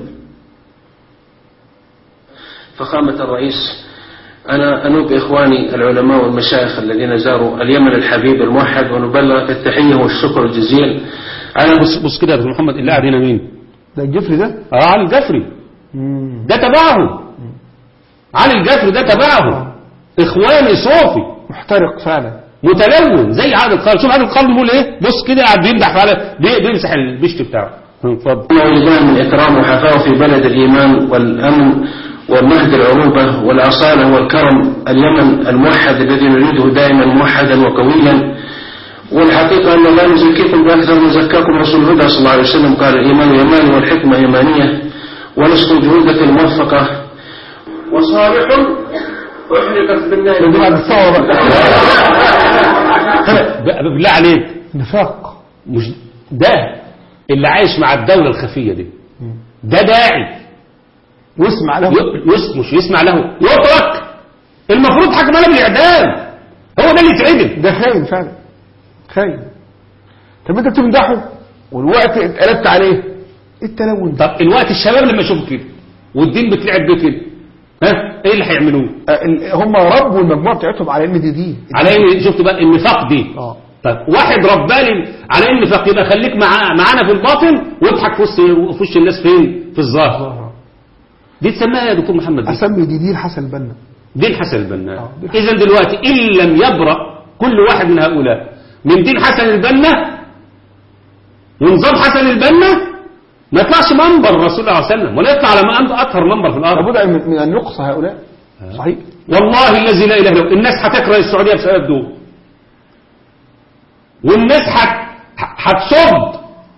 فخامة الرئيس أنا أنوب إخواني العلماء والمشايخ الذين زاروا اليمن الحبيب الموحد ونبلغك التحية والشكر الجزيل على بص بص كده يا دكتور محمد اللي قاعد هنا مين ده الجفري ده اه علي الجفري مم. ده تبعهم علي الجفري ده تبعهم اخواني صوفي محترق فعلا متلون زي عادل القلب شوف عادل القلب بيقول ايه بص كده قاعد بيمدح على بي- بيمسح البشت بتاعه اتفضل موجودان من إكرام وحفاوة في بلد الإيمان والأمن ومهد العروبة والأصالة والكرم اليمن الموحد الذي نريده دائما موحدا وقويا والحقيقة أن لا نزكيكم بأكثر من زكاكم رسول الهدى صلى الله عليه وسلم قال الإيمان يماني والحكمة يمانية ونصر جهودك الموفقة وصالح أحرقت بالنار ده بعد الثورة بقى ب- بالله عليك نفاق مش ده اللي عايش مع الدولة الخفية دي ده داعي واسمع له ي- يس مش يسمع له يترك المفروض حكم عليه بالاعدام هو ده اللي يتعدل ده خاين فعلا خاين طب انت بتمدحه والوقت اتقلبت عليه ايه التلون ده طب الوقت الشباب لما يشوفوا كده والدين بتلعب بيه كده ها ايه اللي هيعملوه آه، ال- هم ربوا المجموعه بتاعتهم على ان دي دين على ان شفت بقى النفاق دي اه طيب واحد رباني على ان النفاق يبقى خليك مع معانا في الباطن واضحك في وسط في وش الناس فين في الظاهر ظهر. دي تسميها يا دكتور محمد دي اسمي دي دين حسن البنا دين حسن البنا آه، دين اذا دلوقتي ان لم يبرأ كل واحد من هؤلاء من دين حسن البنا ونظام حسن البنا ما يطلعش منبر الرسول صلى الله عليه وسلم ولا يطلع على ما أنت اطهر منبر في الارض لابد من من ان يقصى هؤلاء صحيح والله الذي لا اله الا هو الناس هتكره السعوديه بسبب دول والناس هت- هتصد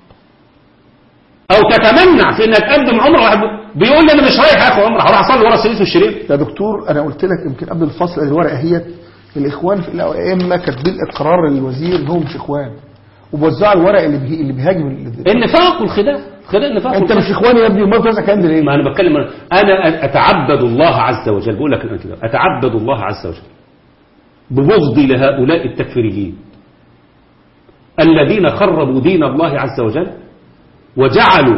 او تتمنع في انها تقدم عمره واحد بيقول لي انا مش رايح اخد عمره هروح اصلي ورا سيدي الشريف يا دكتور انا قلت لك يمكن قبل الفصل الورقه هي الاخوان في الائمه كاتبين اقرار للوزير انهم مش اخوان وبوزعوا الورق اللي بيه اللي بيهاجم ال- النفاق والخداع خداع النفاق انت والخداع. مش اخواني يا ابني امال بتوزع كام ليه ما انا بتكلم انا اتعبد الله عز وجل بقول لك انا كده اتعبد الله عز وجل ببغضي لهؤلاء التكفيريين الذين خربوا دين الله عز وجل وجعلوا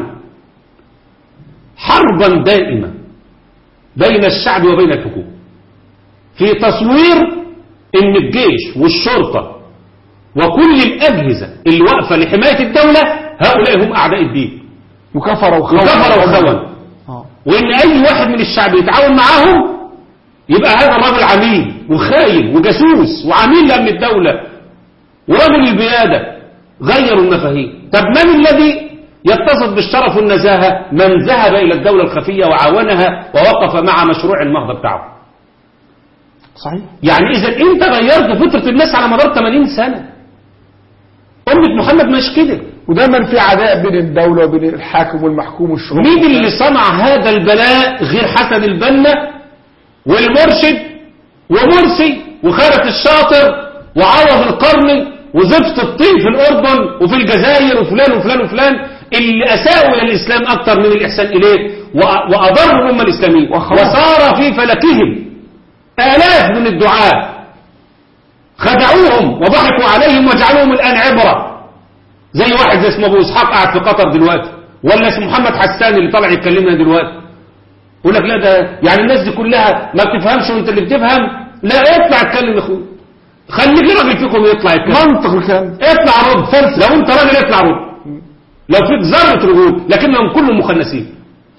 حربا دائمة بين الشعب وبين الحكومة في تصوير ان الجيش والشرطة وكل الأجهزة اللي واقفة لحماية الدولة هؤلاء هم أعداء الدين وكفر وخون وكفر وخون اه وان اي واحد من الشعب يتعاون معاهم يبقى هذا الرجل عميل وخاين وجاسوس وعميل لامن الدولة ورجل البيادة غيروا المفاهيم طب من الذي يتصف بالشرف والنزاهة من ذهب إلى الدولة الخفية وعاونها ووقف مع مشروع النهضة بتاعه صحيح يعني إذا أنت غيرت فطرة الناس على مدار 80 سنة أمة محمد مش كده ودايما في عداء بين الدولة وبين الحاكم والمحكوم والشعوب مين اللي صنع هذا البلاء غير حسن البنا والمرشد ومرسي وخالد الشاطر وعوض القرني وزفت الطين في الأردن وفي الجزائر وفلان وفلان وفلان اللي أساءوا إلى الإسلام أكثر من الإحسان إليه وأ- وأضروا الأمة الإسلامية وصار في فلكهم آلاف من الدعاة خدعوهم وضحكوا عليهم وجعلوهم الآن عبرة زي واحد زي اسمه ابو اسحاق قاعد في قطر دلوقتي ولا اسمه محمد حسان اللي طالع يكلمنا دلوقتي يقول لك لا ده يعني الناس دي كلها ما بتفهمش وانت اللي بتفهم لا اطلع اتكلم يا اخويا خليك راجل فيكم يطلع يتكلم منطق الكلام اطلع رد لو انت راجل اطلع رد لو فيك ذره رجول لكنهم كلهم مخنثين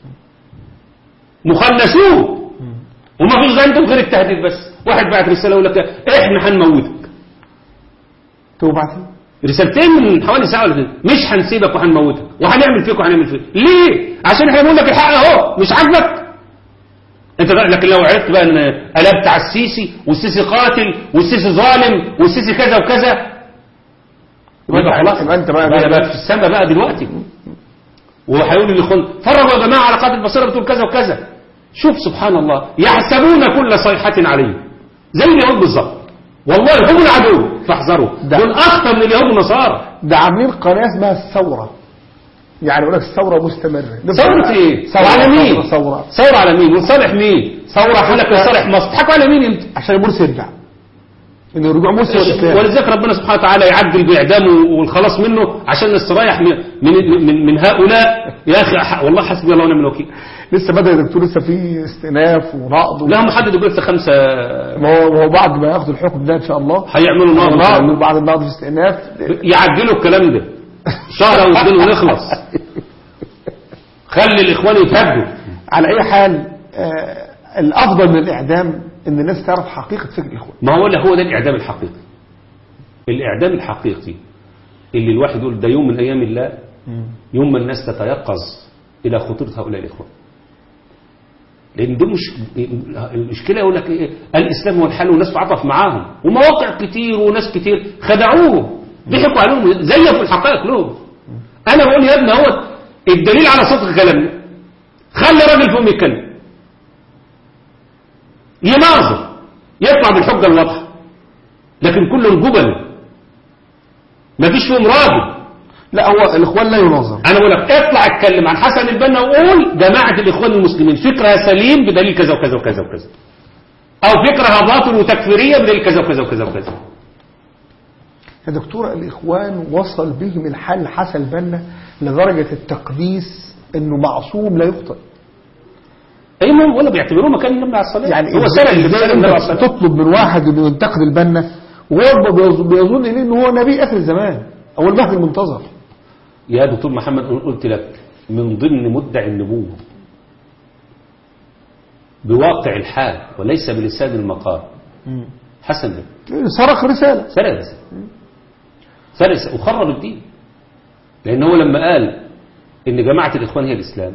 مخنثون وما فيش عندهم غير التهديد بس واحد بعت رساله يقول لك احنا هنموتك توبعتي رسالتين من حوالي ساعة ولا اتنين مش هنسيبك وهنموتك وهنعمل فيك وهنعمل فيك ليه عشان احنا بنقول لك الحق اهو مش عاجبك انت بقى لكن لو عرفت بقى ان قلبت على السيسي والسيسي قاتل والسيسي ظالم والسيسي كذا وكذا يبقى خلاص يبقى انت بقى انا بقى في السما بقى دلوقتي وهيقول للاخوان فرغوا يا جماعه على قاعده البصيره بتقول كذا وكذا شوف سبحان الله يحسبون كل صيحه عليهم زي اليهود بالظبط والله هم العدو فاحذروا ده. دول اخطر من اليهود والنصارى ده عاملين قناة اسمها الثورة يعني يقول لك الثورة مستمرة ثورة ايه؟ ثورة على مين؟ ثورة, ثورة. ثورة على مين؟ ولصالح مين؟ ثورة حلك لصالح مصر تضحكوا على مين انت؟ عشان مرسي يرجع ان رجوع مرسي والاسلام ولذلك ربنا سبحانه وتعالى يعجل بإعدامه والخلاص منه عشان نستريح من, من, من, من هؤلاء يا أخي ح- والله حسبي الله ونعم الوكيل لسه بدأ يا دكتور لسه في استئناف ونقض و... لا هم حددوا لسه خمسة ما هو ما هو بعد ما ياخدوا الحكم ده ان شاء الله هيعملوا نار نقض بعد النقض في استئناف يعجلوا الكلام ده شهر او اتنين ونخلص خلي الإخوان يتهدوا على اي حال آه الافضل من الاعدام ان الناس تعرف حقيقة فكر الاخوان ما هو لا هو ده الإعدام الحقيقي الإعدام الحقيقي اللي الواحد يقول ده يوم من أيام الله يوم ما الناس تتيقظ إلى خطورة هؤلاء الإخوان لأن دول مش المشكلة يقول لك إيه الإسلام هو الحل والناس تعاطف معاهم ومواقع كتير وناس كتير خدعوهم ضحكوا عليهم زيفوا الحقائق لهم أنا بقول يا ابني هو الدليل على صدق كلامنا خلي راجل فيهم يتكلم يناظر يطلع بالحجة الواضحة لكن كلهم جبل ما فيش فيهم راجل لا هو الاخوان لا يناظر انا بقول لك اطلع اتكلم عن حسن البنا وقول جماعة الاخوان المسلمين فكرها سليم بدليل كذا وكذا وكذا وكذا او فكرها باطل وتكفيرية بدليل كذا وكذا وكذا وكذا يا دكتور الاخوان وصل بهم الحل حسن البنا لدرجة التقديس انه معصوم لا يخطئ اي ما ولا بيعتبروه مكان النبي عليه الصلاه يعني هو ازاي سرق اللي ازاي سرق النبي عليه انت الصلاه تطلب من واحد انه ينتقد البنا وهو بيظ- بيظن اليه ان هو نبي اخر الزمان او المهدي المنتظر يا دكتور محمد أنا قلت لك من ضمن مدعي النبوة بواقع الحال وليس بلسان المقال حسن بن صرخ رسالة سرق رسالة سرق رسالة وخرب الدين لأن هو لما قال إن جماعة الإخوان هي الإسلام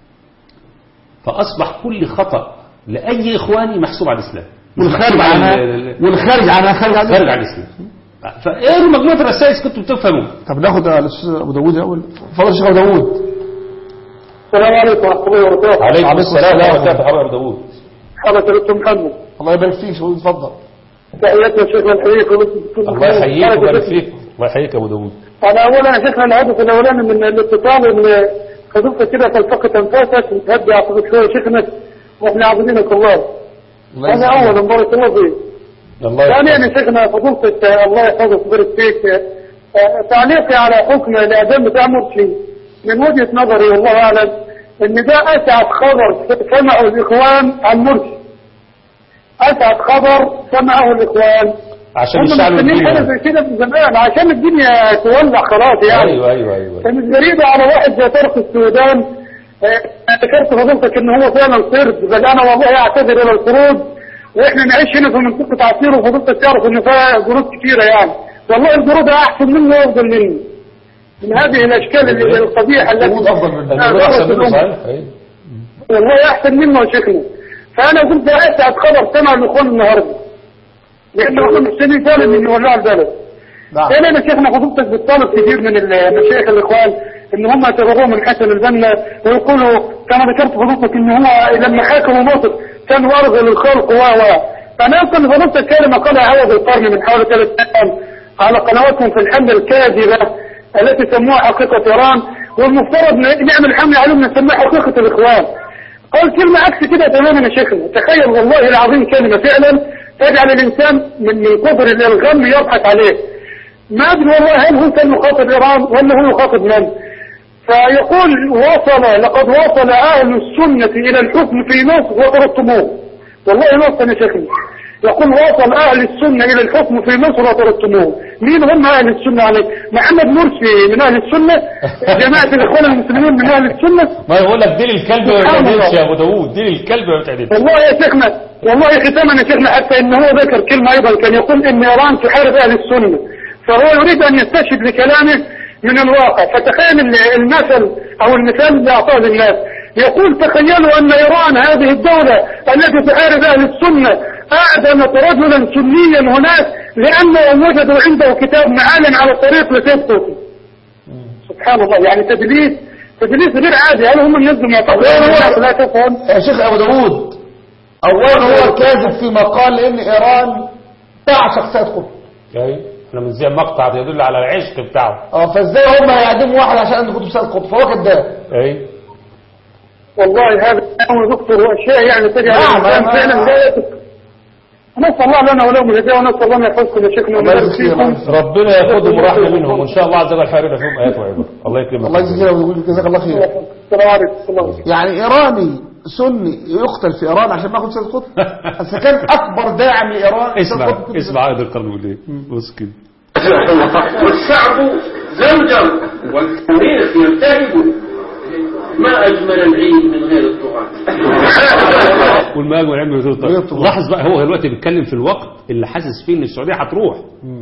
فأصبح كل خطأ لأي إخواني محسوب على الإسلام والخارج عنها والخارج عنها خارج عنها خارج عن الإسلام فإيه مجموعة الرسائل كنتوا بتفهموا طب ناخد على الاستاذ ابو داوود الاول اتفضل يا شيخ ابو داوود السلام عليكم ورحمة الله وبركاته عليكم السلام ورحمة الله وبركاته داوود حضرتك دكتور محمد الله يبارك فيك شيخ أبو داوود اتفضل تحياتنا شيخنا الحبيب الله يحييك ويبارك فيك الله يحييك يا ابو داوود أنا أولا يا شيخنا الهدف الأولاني من الاتصال إن فضلت كده تلتقط أنفاسك وتهدي عقبك شوية شيخنا وإحنا عابدينك الله الله هذا يجزاك أولا بارك الله فيك الله ثانيا يحييك يا شيخنا فضلت الله يحفظك ويبارك فيك آه، تعليقي على حكم الإعدام بتاع مرسي من وجهة نظري والله أعلم إن ده أسعد خبر سمعه الإخوان عن مرسي أسعد خبر سمعه الإخوان عشان هم الشعب مستنيين حاجة الدنيا زي كده من زمان عشان الدنيا تولع خلاص يعني ايوه ايوه ايوه فمش غريبة على واحد زي طرف السودان آه، ذكرت فضلتك ان هو فعلا سرد بل انا والله اعتذر الى الخروج واحنا نعيش هنا في منطقة عصير وفضلتك تعرف ان فيها جنود كتيرة يعني والله البرودة أحسن منه وأفضل منه من هذه الأشكال اللي- القبيحة التي الوجود أفضل منه. آه، الوضع أحسن منه ظهرت صحيح أيوة. والله احسن منه يا شيخنا فانا قلت اسعد خبر سمع الاخوان النهارده لان اخوان السنين ثالث من يولعوا البلد نعم ثانيا يا شيخنا فضلتك بتطالب كثير من المشايخ الاخوان ان هم يتبعوه من حسن البنا ويقولوا كما ذكرت فضلتك ان هو لما حاكموا مصر كان ارذل الخلق و و فانا اصلا فضلتك كلمه قالها عوض القرن من حوالي ثلاث ايام على قنواتهم في الحمله الكاذبه التي سموها حقيقه ايران والمفترض ن- نعمل حمله عليهم نسميها حقيقه الاخوان قال كلمة عكس كده تماما يا شيخنا تخيل والله العظيم كلمة فعلا تجعل الإنسان من من كبر الغم يضحك عليه ما أدري والله هل هو كان مخاطب إيران ولا هو مخاطب من فيقول وصل لقد وصل أهل السنة إلى الحكم في مصر وطردتموه والله وصل يا شيخنا يقول وصل أهل السنة إلى الحكم في مصر وطردتموه مين هم أهل السنة عليك محمد مرسي من أهل السنة جماعة الإخوان المسلمين من أهل السنة ما يقول لك ديل الكلب ما سبحان بتعدلش الله. يا ابو داوود ديل الكلب ما بتعدلش والله يا شيخنا والله ختاما يا شيخنا حتى ان هو ذكر كلمة ايضا كان يقول ان ايران تحارب اهل السنة فهو يريد ان يستشهد بكلامه من الواقع فتخيل ال- المثل او المثال اللي اعطاه للناس يقول تخيلوا ان ايران هذه الدولة التي تحارب اهل السنة اعدمت رجلا سنيا هناك لانهم وجدوا عنده كتاب معالم على الطريق لسيبقوا سبحان الله يعني تدليس تدليس غير عادي هل هم ينزلوا معتقدين لا تفهم يا شيخ أبو داوود أولا هو كاذب فيما قال لأن إيران تعشق سيد قطب ايوه احنا بنذيع مقطع يدل على العشق بتاعه اه فازاي هم هيعدموا واحد عشان عنده كتب سيد قطب فهو كذاب ايوه والله هذا أمر دكتور وأشياء يعني تجعل نعم، الإنسان نعم. فعلا لا يثق نسأل الله لنا ولهم الهداية ونسأل الله أن يحفظكم يا شيخنا الله ويبارك يجزيك فيكم خير. ربنا ياخدهم ورحمه منهم وان شاء الله عز وجل حيرنا فيهم ايات وعبر الله يكرمك الله يجزيك خير ويقول جزاك الله خير السلام عليكم السلام عليكم يعني إيراني سني يقتل في إيران عشان ما ياخد سيد قطب إذا كان أكبر داعم لإيران سيد اسمع قطب كده. اسمع هذا القرن بيقول ايه بص كده والشعب زمجر والتاريخ يرتهب ما أجمل العيد من غير الطغاة والمال والعلم يزول الطريق يطلع. لاحظ بقى هو دلوقتي بيتكلم في الوقت اللي حاسس فيه ان السعوديه هتروح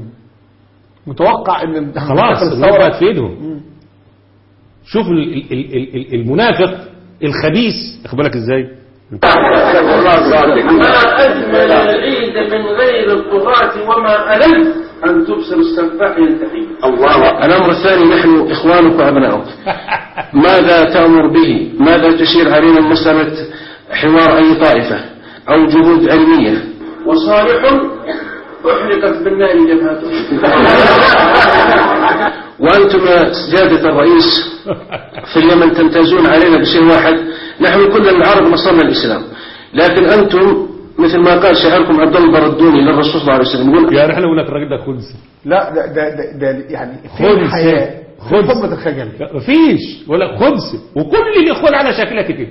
متوقع ان خلاص داخل النار بقت الثورة في ايدهم شوف ال- ال- ال- ال- المنافق الخبيث اخد بالك ازاي ما أجمل العيد من غير الطغاة وما ألذ أن تبصر السفاح يلتحي الله الأمر الثاني نحن إخوانك وأبناؤك ماذا تأمر به ماذا تشير علينا مسألة حوار أي طائفة أو جهود علمية وصالح أحرقت بالنار جبهته وأنتم يا سجادة الرئيس في اليمن تمتازون علينا بشيء واحد نحن كلنا العرب نصرنا الإسلام لكن أنتم مثل ما قال شاعركم عبد الله البردوني للرسول صلى الله عليه وسلم يقول يعني احنا بنقول لك الراجل ده خنثى لا ده ده ده, ده يعني في خنثى. الحياة في خنثى. حكمة الخجل مفيش بقول لك خنثى وكل الاخوان على شكلها كده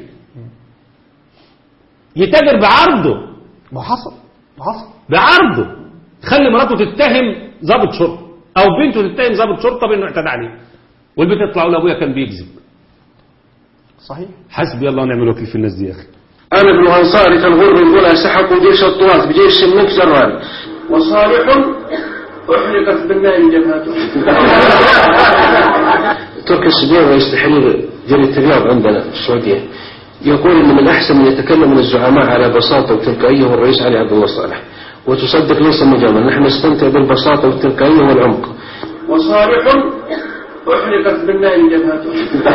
يتاجر بعرضه ما حصل ما حصل بعرضه خلي مراته تتهم ضابط شرطه او بنته تتهم ضابط شرطه بانه اعتدى عليه والبنت تطلع له ابويا كان بيكذب صحيح حسبي الله ونعم الوكيل في الناس دي يا اخي أنا ابن أنصاري كالغر الأولى سحقوا جيش الطواف بجيش الملك جران وصالح أحرقت بالنار جبهته تركي السبيع رئيس تحرير جريدة الرياض عندنا في السعودية يقول ان من احسن من يتكلم من الزعماء على بساطة وتلقائية هو الرئيس علي عبد الله صالح وتصدق ليس مجاملا نحن نستمتع بالبساطة والتلقائية والعمق وصالح أحرقت بالنار جبهته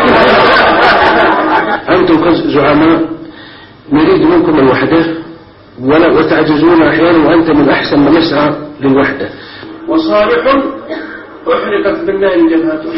انتم كزعماء نريد منكم الوحدة ولا وتعجزون احيانا وانت من احسن من يسعى للوحدة وصالح أحرقت بالنار جبهته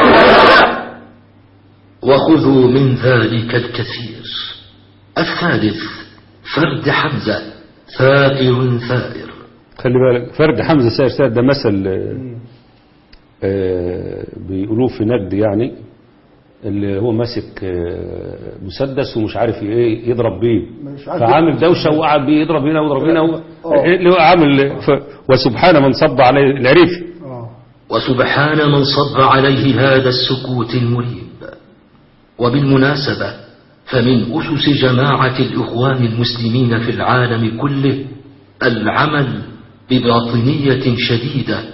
وخذوا من ذلك الكثير الثالث فرد حمزة ثائر ثائر خلي بالك فرد حمزه سائر سائر ده مثل آه، آه، بيقولوه في نجد يعني اللي هو ماسك آه، مسدس ومش عارف ايه يضرب بيه مش عارف فعامل دوشه وقعد بيه يضرب هنا ويضرب هنا و- آه. اللي هو عامل ف... وسبحان من صب عليه العريفي اه وسبحان من صب عليه هذا السكوت المريب وبالمناسبة فمن أسس جماعة الإخوان المسلمين في العالم كله العمل بباطنية شديدة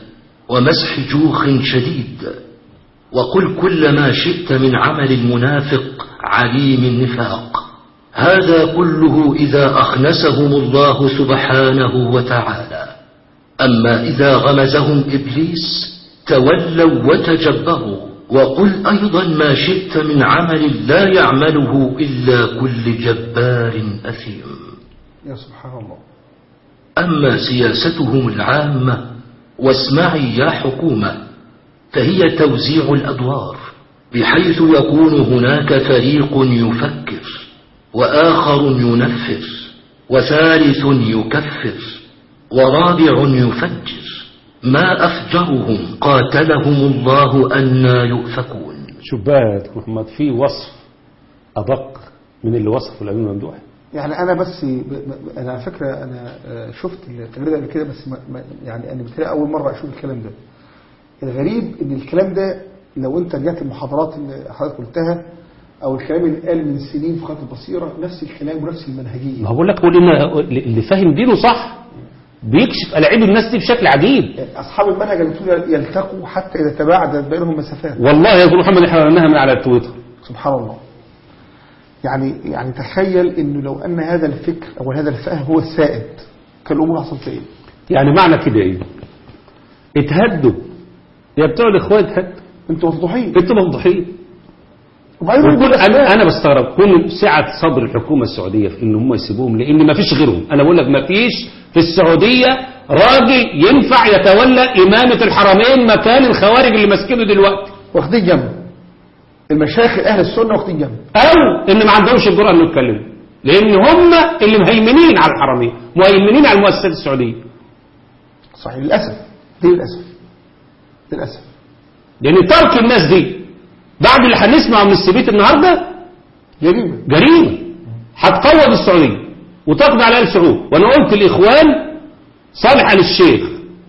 ومسح جوخ شديد وقل كل ما شئت من عمل المنافق عليم النفاق هذا كله إذا أخنسهم الله سبحانه وتعالى أما إذا غمزهم إبليس تولوا وتجبروا وقل أيضا ما شئت من عمل لا يعمله إلا كل جبار أثيم يا سبحان الله أما سياستهم العامة واسمعي يا حكومة فهي توزيع الأدوار بحيث يكون هناك فريق يفكر وآخر ينفر وثالث يكفر ورابع يفجر ما أفجرهم قاتلهم الله أنا يؤفكون شوف بقى يا دكتور محمد في وصف أدق من اللي وصفه الأمين الممدوح يعني انا بس ب... ب... انا على فكره انا آه، شفت التغريده قبل كده بس ما... ما... يعني انا بتهيألي اول مره اشوف الكلام ده الغريب ان الكلام ده لو انت رجعت المحاضرات اللي حضرتك قلتها او الكلام اللي قال من سنين في قناه البصيره نفس الكلام ونفس المنهجيه ما هو بقول لك هو اللي اللي فاهم دينه صح بيكشف ألعاب الناس دي بشكل عجيب اصحاب المنهج المفروض يلتقوا حتى اذا تباعدت بينهم مسافات والله يا دكتور محمد احنا قلناها من على التويتر سبحان الله يعني يعني تخيل انه لو ان هذا الفكر او هذا الفهم هو السائد كان الامور حصلت ايه يعني معنى كده ايه اتهدوا يا بتوع الاخوان اتهدوا انتوا مفضوحين انتوا مفضوحين وبعدين وكل يقول انا أسباب. انا بستغرب كل سعه صبر الحكومه السعوديه في ان هم يسيبوهم لان ما فيش غيرهم انا بقول لك ما فيش في السعوديه راجل ينفع يتولى امامه الحرمين مكان الخوارج اللي ماسكينه دلوقتي واخدين جنب المشايخ اهل السنه واخدين جنب او ان ما عندهمش الجرأه انه يتكلموا لان هم اللي مهيمنين على الحرمين مهيمنين على المؤسسات السعوديه صحيح للاسف دي للاسف للاسف لان ترك الناس دي بعد اللي هنسمعه من السبيت النهارده جريمه جريمه هتقوض السعوديه وتقضي على ال سعود وانا قلت الاخوان صالح ال الشيخ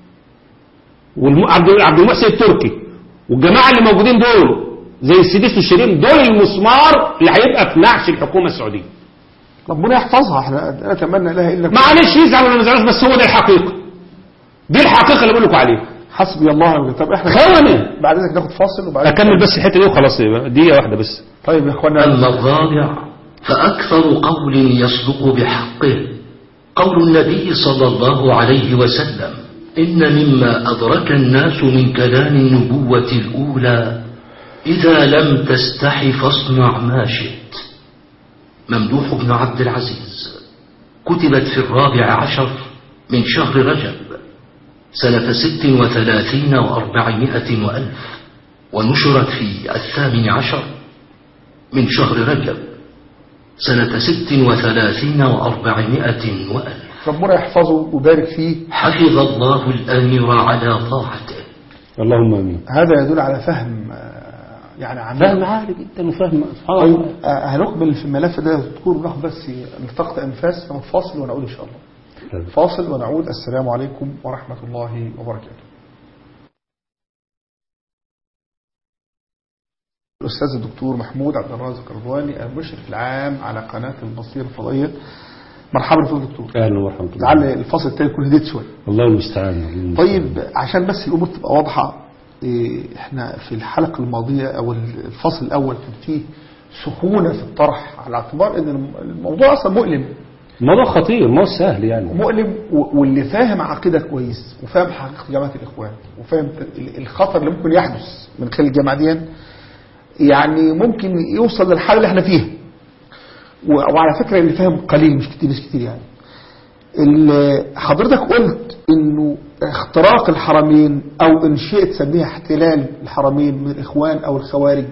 وعبد عبد المحسن التركي والجماعه اللي موجودين دول زي السديس والشيرين دول المسمار اللي هيبقى في نعش الحكومه السعوديه ربنا يحفظها احنا لا نتمنى لها الا معلش يزعل ولا ما يزعلوش بس هو ده الحقيقه دي الحقيقه اللي بقول لكم عليها حسبي الله ونعم الوكيل. طب احنا خونه بعد اذنك ناخد فاصل وبعدين اكمل بس الحته دي وخلاص يبقى دقيقه واحده بس طيب يا اخوانا أما الرابع فأكثر قول يصدق بحقه قول النبي صلى الله عليه وسلم إن مما أدرك الناس من كلام النبوة الأولى إذا لم تستح فاصنع ما شئت ممدوح بن عبد العزيز كتبت في الرابع عشر من شهر رجب سنة ست وثلاثين وأربعمائة وألف ونشرت في الثامن عشر من شهر رجب سنة ست وثلاثين وأربعمائة وألف ربنا يحفظه ويبارك فيه حفظ الله الأمير على طاعته اللهم امين هذا يدل على فهم آه، يعني عميق فاهم عالي جدا وفاهم سبحان طيب الله آه، هنقبل في الملف ده دكتور ناخد بس نلتقط انفاس ناخد فاصل ونعود ان شاء الله فاصل ونعود السلام عليكم ورحمه الله وبركاته الأستاذ الدكتور محمود عبد الرازق الرضواني المشرف العام على قناة البصيرة الفضائية مرحبا بك دكتور اهلا ومرحبا الله لعل الفصل التاني يكون هديت شوية الله المستعان الله المستعان. طيب عشان بس الأمور تبقى واضحة إيه، احنا في الحلقة الماضية أو الفصل الأول كان فيه سخونة في الطرح على اعتبار أن الم- الموضوع أصلا مؤلم الموضوع خطير ما هو سهل يعني مؤلم و- واللي فاهم عقيدة كويس وفاهم حقيقة جماعة الإخوان وفاهم ال- الخطر اللي ممكن يحدث من خلال الجامعة دي يعني ممكن يوصل للحالة اللي احنا فيها و- وعلى فكرة اللي فاهم قليل مش كتير ناس كتير يعني ال- حضرتك قلت انه اختراق الحرمين او ان شئت تسميها احتلال الحرمين من الاخوان او الخوارج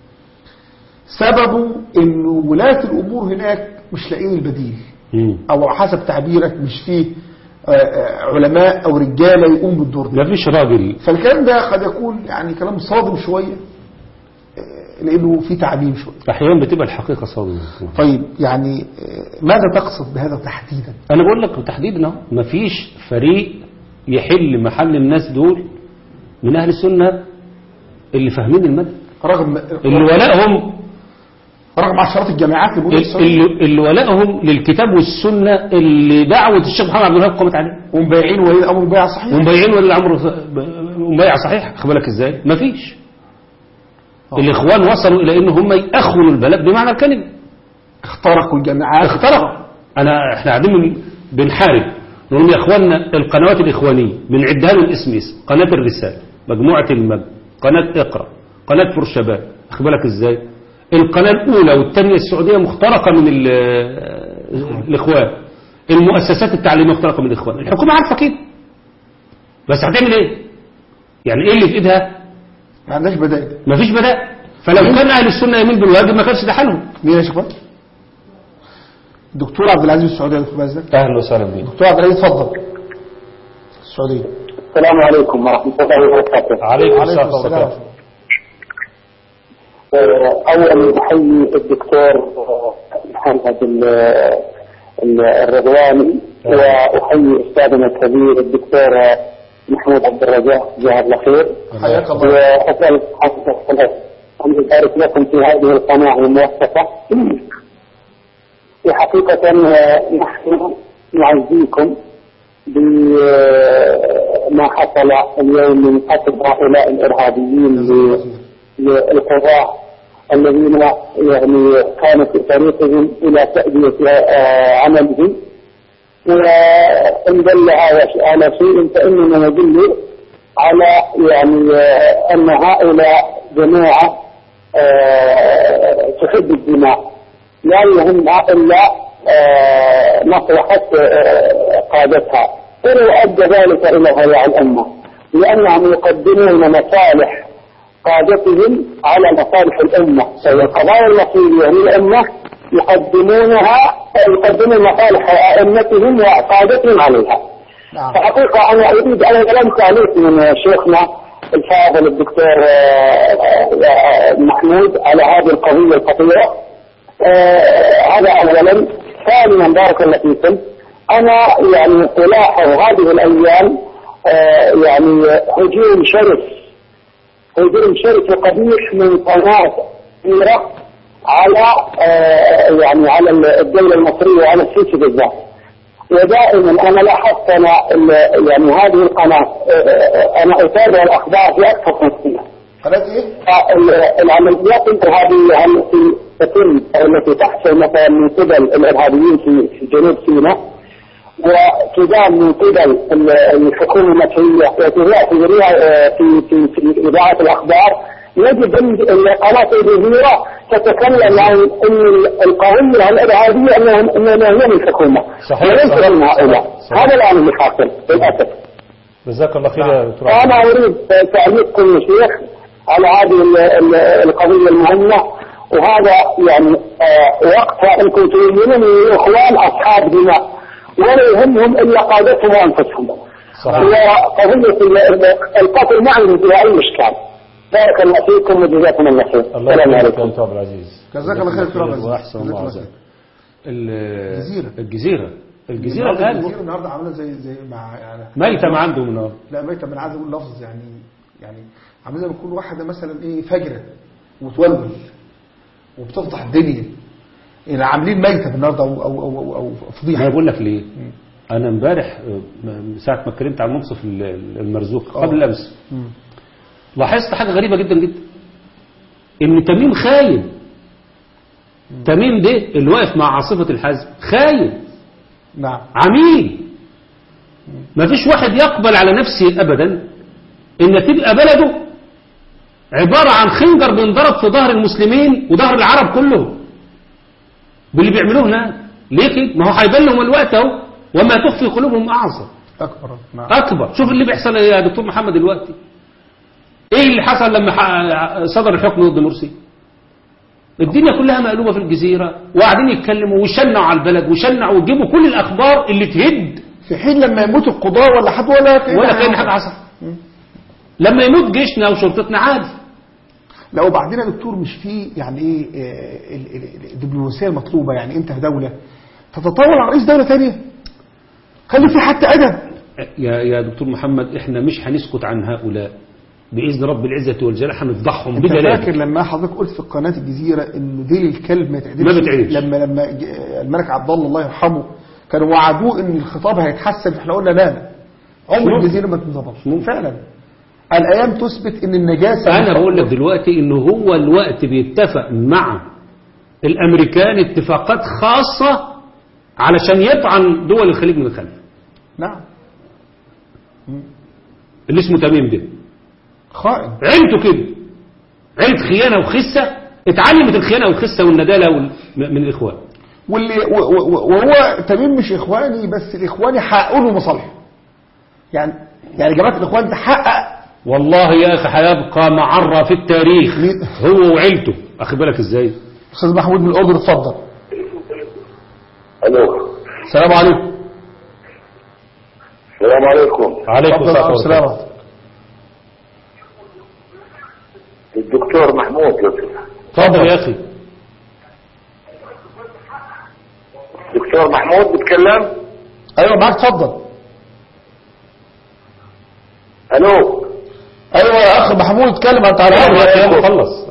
سببه انه ولاة الامور هناك مش لاقيين البديل مم. او حسب تعبيرك مش فيه آه، آه، علماء او رجاله يقوم بالدور ده ما فيش راجل فالكلام ده قد يكون يعني كلام صادم شويه آه، لانه فيه تعميم شويه احيانا بتبقى الحقيقه صادمه طيب يعني آه، ماذا تقصد بهذا تحديدا انا بقول لك تحديدا اهو مفيش فريق يحل محل الناس دول من اهل السنه اللي فاهمين المدى رغم اللي ولائهم رغم عشرات الجامعات اللي موجودة في السعودية اللي, اللي ولائهم للكتاب والسنة اللي دعوة الشيخ محمد عبد الوهاب قامت عليه ومبايعين ولي الأمر بيع صحيح ومبيعين ولا الأمر مبيع صحيح خد بالك ازاي مفيش آه. الإخوان وصلوا إلى إن هم يأخذوا البلد بمعنى الكلمة اخترقوا الجامعات اخترق انا احنا قاعدين من- بنحارب نقول يا اخواننا القنوات الاخوانيه بنعدها له الاسم اسم قناه الرساله مجموعه المجد قناه اقرا قناه فور شباب واخد بالك ازاي القناه الاولى والثانيه السعوديه مخترقه من ال- الاخوان المؤسسات التعليميه مخترقه من الاخوان الحكومه عارفه كده بس هتعمل ايه يعني ايه اللي في ايدها ما عندناش بدائل مفيش بدائل فلو كان اهل السنه يمين بالواجب ما كانش ده حالهم مين يا شباب دكتور عبد العزيز السعودية يا دكتور بازل اهلا وسهلا بيك دكتور عبد العزيز اتفضل السعودية السلام عليكم ورحمة الله وبركاته عليكم عليكم السلام ورحمه السلام الله أولا أحيي الدكتور محمد ال- ال- الرضواني وأحيي أستاذنا الكبير الدكتور محمود عبد الرزاق جزاه الله خير حياك الله وأسأل حضرتك أن يبارك لكم في هذه القناة الموثقة وحقيقة نحن نعزيكم بما حصل اليوم من قتل هؤلاء الإرهابيين ل- للقضاء الذين يعني كان في طريقهم إلى تأدية آه، عملهم وإن دل على على شيء فإننا ندل على يعني آه، أن هؤلاء جماعة آه، تحب الدماء لا يهمها إلا آه، مصلحة آه، قادتها ولو أدى ذلك إلى ضياع الأمة لأنهم يقدمون مصالح قادتهم على مصالح الأمة فالقضايا المصيرية للأمة يقدمونها يقدمون مصالح أئمتهم وقادتهم عليها نعم فحقيقة أنا أريد أولا تعليق من شيخنا الفاضل الدكتور آه، آه، محمود على هذه القضية الخطيرة آه، هذا أولا ثانيا بارك الله فيكم أنا يعني ألاحظ هذه الأيام آه، يعني هجوم شرس هجوم شرس وقبيح من قناة كبيرة على آه، يعني على الدولة المصرية وعلى السيسي بالذات ودائما انا لاحظت انا ال- يعني هذه القناه آه، آه، انا اتابع الاخبار في اكثر من سنه قناة ايه؟ فال- العمليات الارهابيه التي تتم أو التي تحصل مثلا من قبل الارهابيين في في جنوب سيناء وتدان من قبل ال- الحكومه المصريه وتذاع في ذريعة- في في في اذاعه الاخبار يجب ان القناه الجزيره تتكلم عن ان القضيه الارهابيه انها انها هي من الحكومه صحيح، وليس صحيح، من هؤلاء صحيح. هذا الان اللي حاصل للاسف جزاك الله خير يا دكتور فأنا أريد تعليقكم يا شيخ على هذه ال- ال- القضية المهمة وهذا يعني آه، وقتها أنكم تريدون من الإخوان أصحاب دماء ولا يهمهم إلا قادتهم وأنفسهم صحيح. وقضية ال- ال- القتل ما عندهم فيها أي إشكال بارك الله فيكم وجزاكم الله خير الله السلام يبارك عليكم فيك يا دكتور عبد العزيز جزاك الله خير يا دكتور عبد العزيز. واحسن جزاك الله الله عزيز خير. الجزيرة الجزيرة. الجزيرة النهارده الآن الجزيرة النهارده عامله زي زي مع يعني ميتة ما عندهم النهارده لا ميتة من عايز اقول لفظ يعني يعني عامله زي ما تكون واحده مثلا ايه فجره وتولول وبتفضح الدنيا يعني عاملين ميتة النهارده او او او, أو, أو انا فضيحه بقول لك ليه انا امبارح آه، م- ساعة ما اتكلمت عن منصف ال- ال- المرزوق قبل آه. الامس لاحظت حاجة غريبة جدا جدا ان تميم خاين تميم ده اللي واقف مع عاصفة الحزم خاين نعم عميل ما فيش واحد يقبل على نفسه ابدا ان تبقى بلده عبارة عن خنجر بينضرب في ظهر المسلمين وظهر العرب كلهم باللي بيعملوه هناك ليه كده ما هو هيبان لهم الوقت اهو وما تخفي قلوبهم اعظم اكبر نعم اكبر شوف اللي بيحصل يا دكتور محمد دلوقتي ايه اللي حصل لما ح- صدر الحكم ضد مرسي الدنيا كلها مقلوبة في الجزيرة وقاعدين يتكلموا ويشنعوا على البلد ويشنعوا ويجيبوا كل الأخبار اللي تهد في حين لما يموت القضاة ولا حد ولا كأن ولا كأن حاجة حصل لما يموت جيشنا وشرطتنا عادي لا وبعدين يا دكتور مش في يعني ايه آه، ال- ال- الدبلوماسيه المطلوبه يعني انت في دوله تتطاول على رئيس دوله ثانيه خلي في حتى ادب يا يا دكتور محمد احنا مش هنسكت عن هؤلاء باذن رب العزه والجلال هنفضحهم انت فاكر بدلال لما حضرتك قلت في قناه الجزيره ان ديل الكلب ما يتعدلش ما بيتعدلش. لما لما ج- الملك عبد الله الله يرحمه كانوا وعدوه ان الخطاب هيتحسن احنا قلنا لا لا عمر ممكن. الجزيره ما تنضبطش فعلا الايام تثبت ان النجاسه انا بقول لك دلوقتي ان هو الوقت بيتفق مع الامريكان اتفاقات خاصه علشان يطعن دول الخليج من الخلف نعم اللي اسمه تميم ده خائن عيلته كده عيلة خيانة وخسة اتعلمت الخيانة والخسة والندالة وال... من الإخوان واللي و- و- وهو تميم مش اخواني بس الاخواني حققوا له مصالحه يعني يعني جماعه الاخوان تحقق والله يا أخي هيبقى معرة في التاريخ مين؟ هو وعيلته أخي بالك إزاي استاذ محمود من الاردن اتفضل الو السلام عليكم السلام عليكم عليكم اتفضل السلام السلام ورحمة عليكم. الدكتور محمود يوسف اتفضل يا أخي دكتور محمود بيتكلم ايوه معاك اتفضل الو ايوه يا اخ محمود اتكلم انت على يا الهواء. مخلص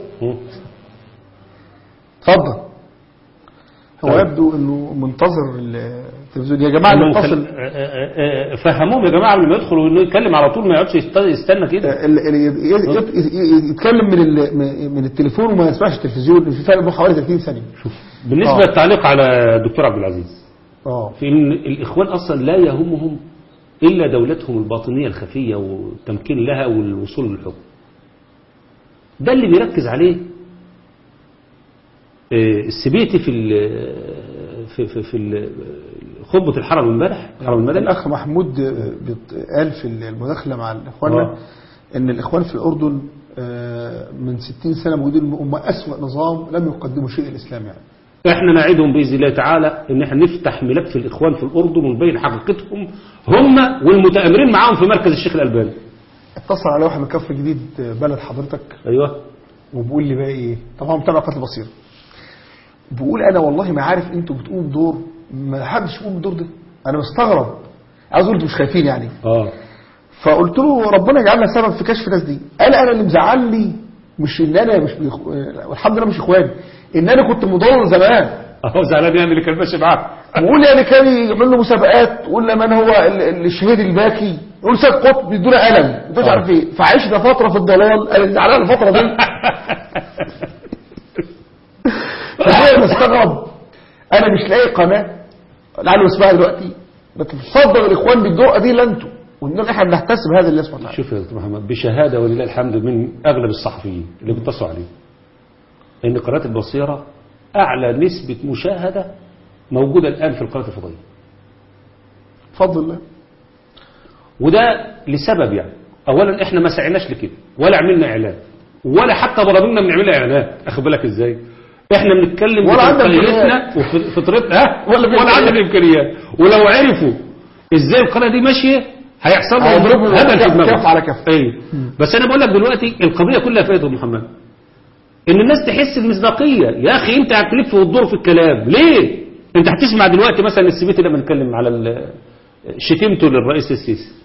اتفضل هو يبدو انه منتظر التلفزيون يا جماعه إنهم نتصل خل- آه، آه، آه، فهموهم يا جماعة قبل ما يدخلوا إنه يتكلم على طول ما يقعدش يست- يستنى كده ال- ال- ي- ي- ي- يتكلم من ال- من التليفون وما يسمعش التلفزيون في فرق بين حوالي 30 ثانيه بالنسبة آه. للتعليق على الدكتور عبد العزيز اه في ان الاخوان اصلا لا يهمهم الا دولتهم الباطنيه الخفيه والتمكين لها والوصول للحكم ده اللي بيركز عليه آه، السبيتي في ال- في في, في ال- خطبه الحرم امبارح الحرم المدني الاخ محمود بيط- قال في المداخله مع اخواننا آه. ان الاخوان في الاردن آه، من 60 سنه موجودين هم اسوا نظام لم يقدموا شيء للاسلام يعني احنا نعدهم باذن الله تعالى ان احنا نفتح ملف الاخوان في الاردن ونبين حقيقتهم هم والمتامرين معاهم في مركز الشيخ الالباني اتصل على واحد من كفر جديد بلد حضرتك ايوه وبيقول لي بقى ايه طبعا متابع قتل بصير بيقول انا والله ما عارف انتوا بتقوموا بدور ما حدش يقوم بالدور ده انا مستغرب عايز اقول انتوا مش خايفين يعني اه فقلت له ربنا يجعلنا سبب في كشف الناس دي قال انا اللي مزعلني مش ان انا مش بيخ... والحمد لله مش اخواني ان انا كنت مضلل زمان اهو زعلان يعني اللي كان ماشي معاه بيقول يعني كان يعمل له مسابقات ولا من هو ال- ال- الشهيد الباكي يقول سيد قطب بيدونا قلم مش آه. عارف ايه فعشنا فتره في الضلال انا زعلان الفتره دي فهي مستغرب انا مش لاقي قناه لعله اسمها دلوقتي بتتصدر الاخوان بالجرأه دي لا انتوا وان احنا بنحتسب هذا اللي اسمه تعالى شوف يا دكتور محمد بشهاده ولله الحمد من اغلب الصحفيين اللي بيتصلوا عليه ان قناه البصيره اعلى نسبه مشاهده موجوده الان في القناه الفضائيه بفضل الله وده لسبب يعني اولا احنا ما سعيناش لكده ولا عملنا اعلان ولا حتى برامجنا بنعمل لها اعلان اخد بالك ازاي احنا بنتكلم ولا عندنا بتقنيتنا وفطرتنا ها ولا ولا, بإمكانيات. ولا عندنا امكانيات ولو عرفوا ازاي القناه دي ماشيه هيحصل لهم هيضربوا هبل في كف- دماغهم كف على كف. ايوه بس انا بقول لك دلوقتي القضيه كلها في يا محمد ان الناس تحس المصداقيه يا اخي انت هتلف وتدور في الكلام ليه انت هتسمع دلوقتي مثلا السبيتي لما نتكلم على ال- شتمته للرئيس السيسي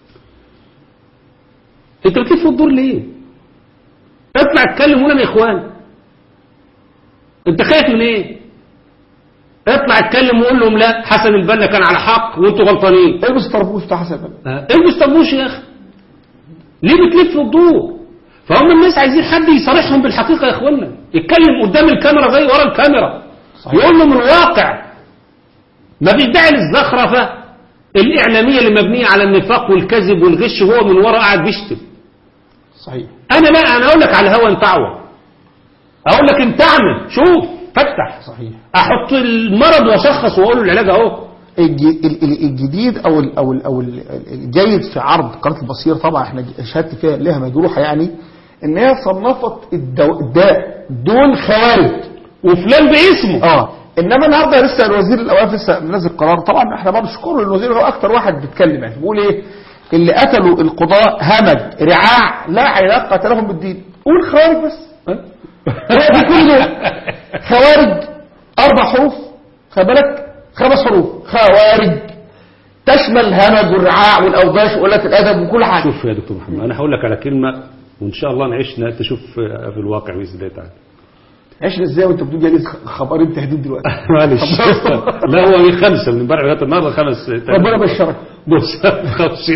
انت بتلف وتدور ليه اطلع اتكلم ولا يا اخوان انت خايف من ايه اطلع اتكلم وقول لهم لا حسن البنا كان على حق وانتوا غلطانين البس الطربوش بتاع حسن بن البس طربوش يا اخي ليه بتلف وتدور فهم الناس عايزين حد يصارحهم بالحقيقه يا اخوانا يتكلم قدام الكاميرا زي ورا الكاميرا صحيح. يقول لهم الواقع ما بيدعي الزخرفه الاعلاميه اللي مبنيه على النفاق والكذب والغش وهو من ورا قاعد بيشتم صحيح انا لا انا اقول لك على الهوا انتعوى اقول لك انتعنا شوف فتح صحيح احط المرض واشخص واقول له العلاج اهو الج- ال- ال- الجديد او ال او ال او ال- الجيد في عرض قناه البصير طبعا احنا شهادتي فيها لها مجروحه يعني ان هي صنفت الدو- الداء دول خوارج وفلان باسمه اه انما النهارده لسه الوزير الاوقاف لسه منزل قرار طبعا احنا برضه شكر الوزير هو اكتر واحد بيتكلم يعني بيقول ايه اللي قتلوا القضاء همج رعاع لا علاقه لهم بالدين قول خوارج بس هي دي كل دول خوارج اربع حروف خد بالك خمس حروف خوارج تشمل الهمج والرعاع والاوباش وقله الادب وكل حاجه شوف يا دكتور محمد انا هقول لك على كلمه وإن شاء الله نعيشنا تشوف في الواقع بإذن الله تعالى عشنا ازاي وانت بتقول جالس خبرين تهديد دلوقتي معلش لا هو من خمسة من امبارح لغاية النهارده خمس ربنا بشرك بص خمس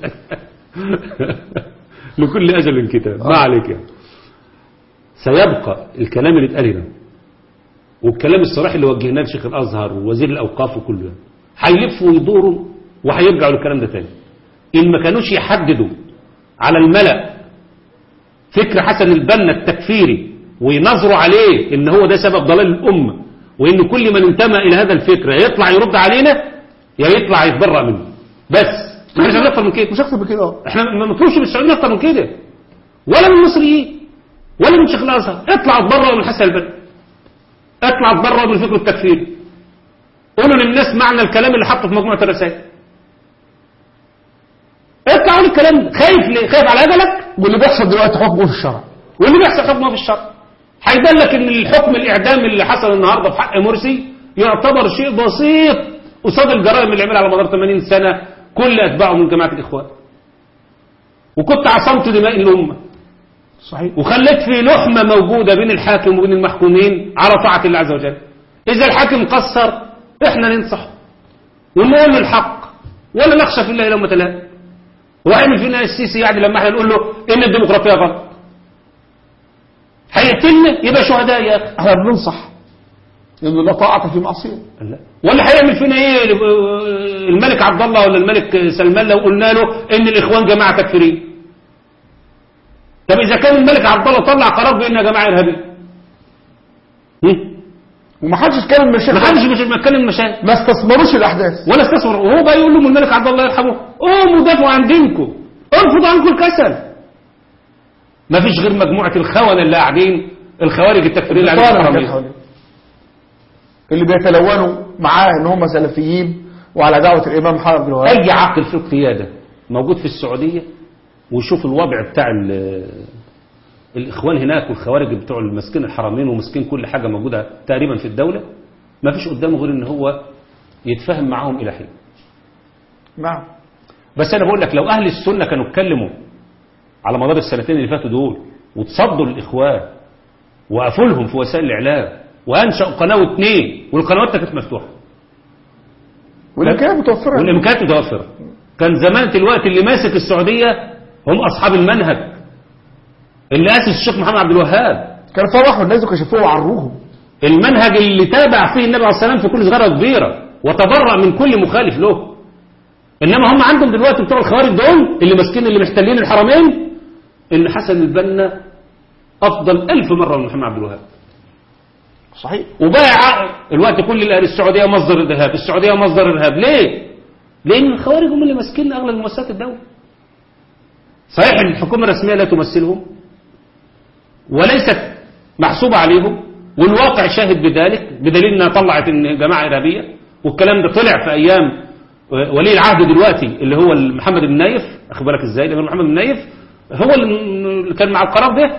لكل أجل كتاب ما عليك يعني. سيبقى الكلام اللي اتقال هنا والكلام الصريح اللي وجهناه لشيخ الأزهر ووزير الأوقاف وكله ده هيلفوا ويدوروا وهيرجعوا للكلام ده تاني إن ما كانوش يحددوا على الملأ فكر حسن البنا التكفيري وينظروا عليه ان هو ده سبب ضلال الأمة وان كل من انتمى الى هذا الفكر يا يطلع يرد علينا يا يطلع يتبرأ منه بس مش عايزين اكتر من كده مش اكتر من كده اه احنا ما نطلبش من السعوديين اكتر من كده ولا من المصريين ولا من شيخ الازهر اطلع اتبرأ من حسن البنا اطلع اتبرأ من الفكر التكفيري قولوا للناس معنى الكلام اللي حطه في مجموعة الرسائل اطلع قول الكلام ده خايف ليه خايف على اجلك واللي بيحصل دلوقتي حكمه في الشرع واللي بيحصل حكمه في الشرع هيبان لك ان الحكم الاعدام اللي حصل النهارده في حق مرسي يعتبر شيء بسيط قصاد الجرائم اللي عملها على مدار 80 سنه كل اتباعه من جماعه الاخوان وكنت عصمت دماء الامه صحيح وخليت في لحمه موجوده بين الحاكم وبين المحكومين على طاعه الله عز وجل اذا الحاكم قصر احنا ننصح ونقول له الحق ولا نخشى في الله لومه لائم وهيعمل فينا السيسي يعني لما احنا نقول له ان الديمقراطيه غلط هيقتلنا يبقى شهداء يا اخي احنا بننصح لانه لا طاعه في معصيه لا. ولا هيعمل فينا ايه الملك عبد الله ولا الملك سلمان لو قلنا له ان الاخوان جماعه تكفيريه طب اذا كان الملك عبد الله طلع قرار بانها جماعه ارهابيه هم؟ ومحدش اتكلم من ما الشيخ حدش مش بيتكلم مشاكل ما استثمروش الاحداث ولا استثمر وهو بقى يقول لهم الملك عبد الله يرحمه قوموا دافعوا عن دينكم ارفضوا عنكم الكسل ما فيش غير مجموعه الخونه اللي قاعدين الخوارج التكفيريه اللي قاعدين في طالع الحرمين. كده حواليه. اللي بيتلونوا معاه ان هم سلفيين وعلى دعوه الامام محمد بن وهاب اي عاقل في القياده موجود في السعوديه ويشوف الوضع بتاع ال- الاخوان هناك والخوارج بتوع المسكين الحرمين ومسكين كل حاجه موجوده تقريبا في الدوله ما فيش قدامه غير ان هو يتفاهم معاهم الى حين نعم بس انا بقول لك لو اهل السنه كانوا اتكلموا على مدار السنتين اللي فاتوا دول وتصدوا الاخوان وقفوا لهم في وسائل الاعلام وانشأوا قناه واثنين والقنوات كانت مفتوحه والامكانيات متوفره والامكانيات متوفره كان زمان دلوقتي اللي ماسك السعوديه هم اصحاب المنهج اللي اسس الشيخ محمد عبد الوهاب كان فرحوا الناس وكشفوه وعروهم المنهج اللي تابع فيه النبي عليه الصلاه والسلام في كل صغيره كبيره وتبرأ من كل مخالف له انما هم عندهم دلوقتي بتوع الخوارج دول اللي ماسكين اللي محتلين الحرمين ان حسن البنا افضل ألف مره من محمد عبد الوهاب صحيح وبايع الوقت كل اللي قال السعوديه مصدر ارهاب السعوديه مصدر ارهاب ليه لان الخوارج هم اللي ماسكين اغلب مؤسسات الدوله صحيح الحكومه الرسميه لا تمثلهم وليست محسوبه عليهم والواقع شاهد بذلك بدليل انها طلعت ان جماعه ارهابيه والكلام ده طلع في ايام ولي العهد دلوقتي اللي هو محمد بن نايف اخد بالك ازاي لان محمد بن نايف هو اللي كان مع القرار ده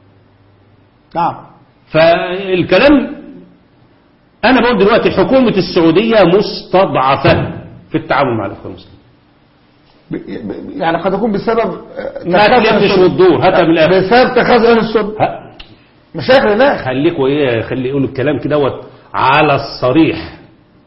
نعم فالكلام انا بقول دلوقتي حكومة السعودية مستضعفة في التعامل مع الاخوان المسلمين ب- ب- يعني قد يكون بسبب آه، ما تخاذل تلفش السنة. وتدور هاتها من الاخر بسبب تخاذل اهل السنه ها، مشاكل هناك خليكوا ايه خلي يقولوا الكلام كده دوت على الصريح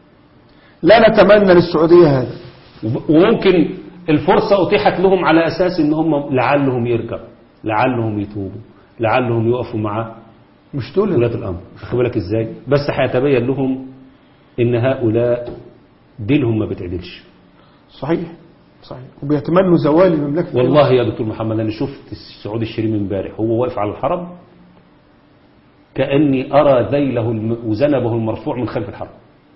لا نتمنى للسعوديه هذا وب- وممكن الفرصة اتيحت لهم على اساس ان هم لعلهم يرجعوا لعلهم يتوبوا لعلهم يقفوا مع مش دول ولاة الامر خد بالك ازاي بس هيتبين لهم ان هؤلاء دينهم ما بتعدلش صحيح صحيح وبيتمنوا زوال المملكه والله يا دكتور محمد انا شفت السعودي الشريف امبارح هو واقف على الحرم كاني ارى ذيله الم- وذنبه المرفوع من خلف الحرم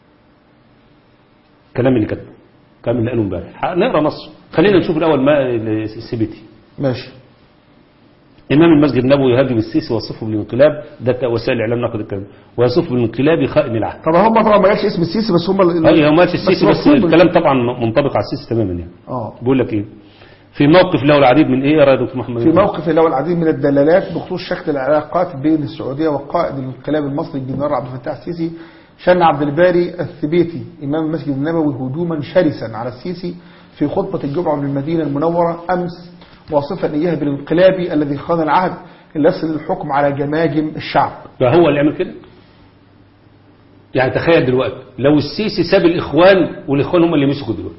كلام اللي كتبه كلام اللي قاله امبارح نقرا نص خلينا نشوف الاول ما السبتي ماشي امام المسجد النبوي يهاجم السيسي ويصفه بالانقلاب ده وسائل الاعلام نقد الكلام ويصفه بالانقلاب خائن العهد طبعا هم طبعا ما جاش اسم السيسي بس هم ال- اي هو ماشي السيسي بس مفهوم. الكلام طبعا منطبق على السيسي تماما يعني اه بيقول لك ايه في موقف له العديد من ايه يا راي دكتور محمد في موقف له العديد من الدلالات بخصوص شكل العلاقات بين السعوديه وقائد الانقلاب المصري الجنرال عبد الفتاح السيسي شن عبد الباري الثبيتي امام المسجد النبوي هجوما شرسا على السيسي في خطبه الجمعه من المدينه المنوره امس واصفا إياه بالانقلابي الذي خان العهد اللي يصل الحكم على جماجم الشعب فهو اللي عمل كده يعني تخيل دلوقتي لو السيسي ساب الإخوان والإخوان هم اللي مسكوا دلوقتي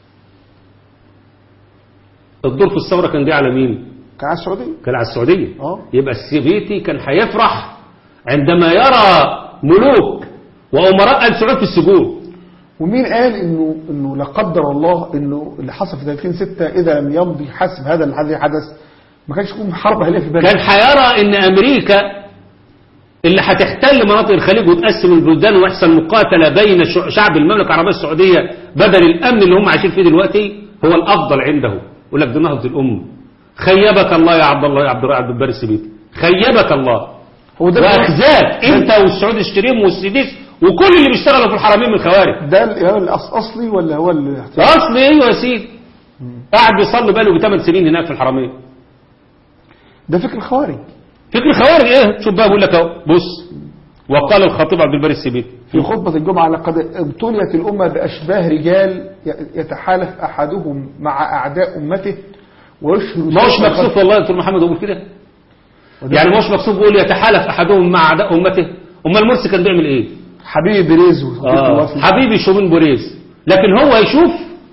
الدور في الثورة كان جاي على مين كان على السعودية كان على السعودية آه. يبقى السوفيتي كان هيفرح عندما يرى ملوك وأمراء آل سعود في السجون ومين قال انه انه لا قدر الله انه اللي حصل في 30 6 اذا لم يمضي حسب هذا الذي حدث ما كانش يكون حرب اهليه في بالك كان هيرى ان امريكا اللي هتحتل مناطق الخليج وتقسم البلدان ويحصل مقاتله بين شع- شعب المملكه العربيه السعوديه بدل الامن اللي هم عايشين فيه دلوقتي هو الافضل عنده يقول لك دي نهضه الام خيبك الله يا عبد الله يا عبد الرحمن عبد الباري السبيتي خيبك الله هو ده واخزاك انت والسعود الشريم والسديس وكل اللي بيشتغلوا في الحرمين من الخوارج ده ال- الأصلي ولا هو الاحتياط اصل ايوه يا سيدي قاعد بيصلي بقاله بثمان سنين هناك في الحرمين ده فكر الخوارج فكر الخوارج ايه شوف بقى بقول لك اهو بص وقال الخطيب عبد الباري السبيتي في خطبة الجمعة لقد ابتليت الأمة بأشباه رجال يتحالف أحدهم مع أعداء أمته ويشهر ما هوش مكسوف والله يا دكتور محمد اقول كده يعني ما هوش مكسوف بيقول يتحالف احدهم مع اعداء امته امال مرسي كان بيعمل ايه حبيبي بريز وصديق آه. الوفي حبيبي شومين بوريز لكن هو يشوف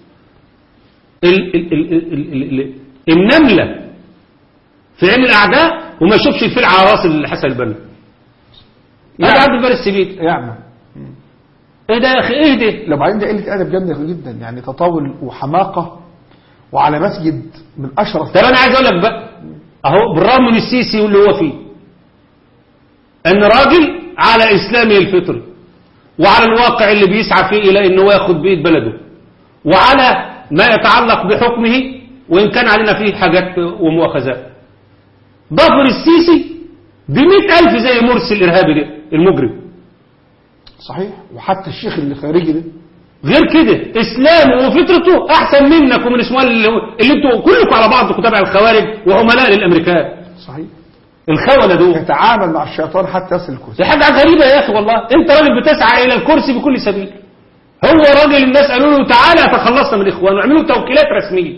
ال ال ال ال ال ال النملة في عين الأعداء وما يشوفش الفيل على راس الحسن البنا يعني- هذا عبد الباري السبيل يعمل ايه ده يا اخي ايه ده لو بعدين ده قلة أدب جامدة جدا يعني تطاول وحماقة وعلى مسجد من أشرف طب انا عايز اقول لك بقى اهو بالرغم من السيسي واللي هو فيه ان راجل على اسلامه الفطري وعلى الواقع اللي بيسعى فيه الى انه ياخد بيت بلده وعلى ما يتعلق بحكمه وان كان علينا فيه حاجات ومؤاخذات ضفر السيسي بمئة ألف زي مرسي الإرهابي ده المجرم صحيح وحتى الشيخ اللي خارجي ده غير كده اسلامه وفطرته احسن منك ومن اسمه اللي, اللي انتوا كلكم على بعضكم تبع الخوارج وعملاء للامريكان صحيح الخونه دول يتعامل مع الشيطان حتى يصل الكرسي دي حاجه غريبه يا اخي والله انت راجل بتسعى الى الكرسي بكل سبيل هو راجل الناس قالوا له تعالى تخلصنا من الاخوان واعملوا توكيلات رسميه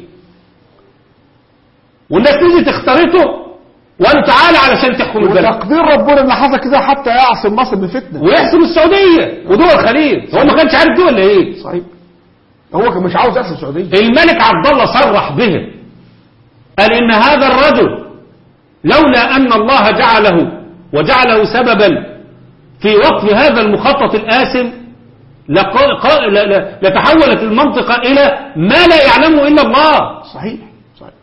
والناس تيجي تختارته وقالوا تعالى علشان تحكم البلد وتقدير ربنا ان حصل كده حتى يعصم مصر من فتنه ويحسم السعوديه ودول الخليج هو ما كانش عارف دي ولا ايه صحيح هو كان مش عاوز يحصل السعوديه الملك عبد الله صرح به قال ان هذا الرجل لولا ان الله جعله وجعله سببا في وقف هذا المخطط الآثم لق- ق- ل- ل- لتحولت المنطقة إلى ما لا يعلمه إلا الله صحيح صحيح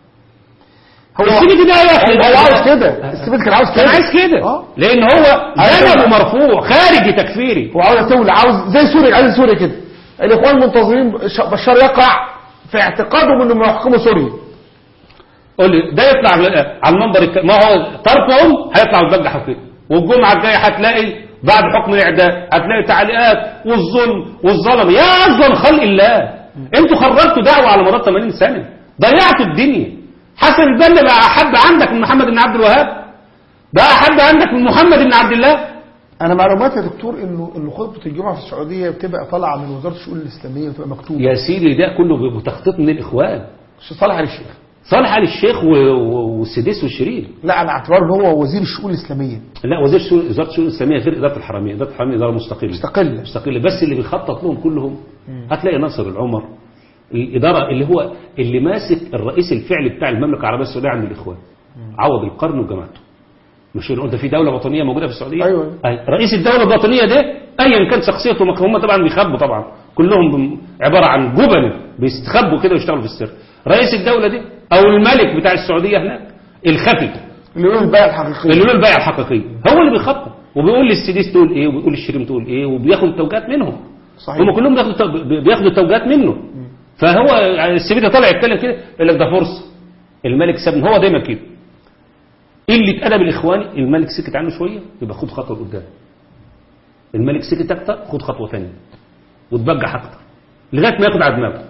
السبت ده يا أخي هو عاوز كده السبت كان عاوز كده كان عايز كده اه لأن هو ذنبه مرفوع خارجي تكفيري هو عاوز دولة عاوز زي سوريا عايز سوريا كده الاخوان منتظرين ش- بشار يقع في اعتقادهم انهم يحكموا سوريا قول لي ده يطلع على- على المنبر الك- ما هو طرفهم هيطلعوا يتبجحوا كده والجمعة الجاية هتلاقي بعد حكم الإعدام هتلاقي تعليقات والظلم والظلم يا أفضل خلق الله انتوا خرجتوا دعوة على مدار 80 سنة ضيعتوا الدنيا حسن البنا بقى أحب عندك من محمد بن عبد الوهاب بقى أحب عندك من محمد بن عبد الله انا معلومات يا دكتور انه انه خطبه الجمعه في السعوديه بتبقى طالعه من وزاره الشؤون الاسلاميه وتبقى مكتوبه يا سيدي ده كله بتخطيط من الإخوان صالح علي الشيخ صالح علي الشيخ و- و- والسديس والشريف لا انا اعتبره ان هو وزير الشؤون الاسلاميه لا وزير شؤون وزاره الشؤون الاسلاميه غير اداره الحرميه اداره الحرميه اداره مستقله مستقله مستقله بس اللي بيخطط لهم كلهم هتلاقي ناصر العمر الاداره اللي هو اللي ماسك الرئيس الفعلي بتاع المملكه العربيه السعوديه عند الاخوان عوض القرن وجماعته مش نقول ده في دوله وطنيه موجوده في السعوديه أيوة. أي. رئيس الدوله الوطنيه ده ايا كان شخصيته ما هم طبعا بيخبوا طبعا كلهم بم- عباره عن جبن بيستخبوا كده ويشتغلوا في السر رئيس الدوله دي او الملك بتاع السعوديه هناك الخفي اللي يقول البيع الحقيقيه اللي له البيع الحقيقية هو اللي بيخطط وبيقول للسديس تقول ايه وبيقول للشريم تقول ايه وبياخد التوجيهات منهم صحيح هم كلهم بياخدوا التو- بياخدوا التوجيهات منه فهو السبيتة طالع يتكلم كده يقول لك ده فرصة الملك سابني هو دايما كده اللي اتقلب الاخواني الملك سكت عنه شوية يبقى خد خطوة لقدام الملك سكت اكتر خد خطوة ثانية وتبجح اكتر لغاية ما ياخد على دماغه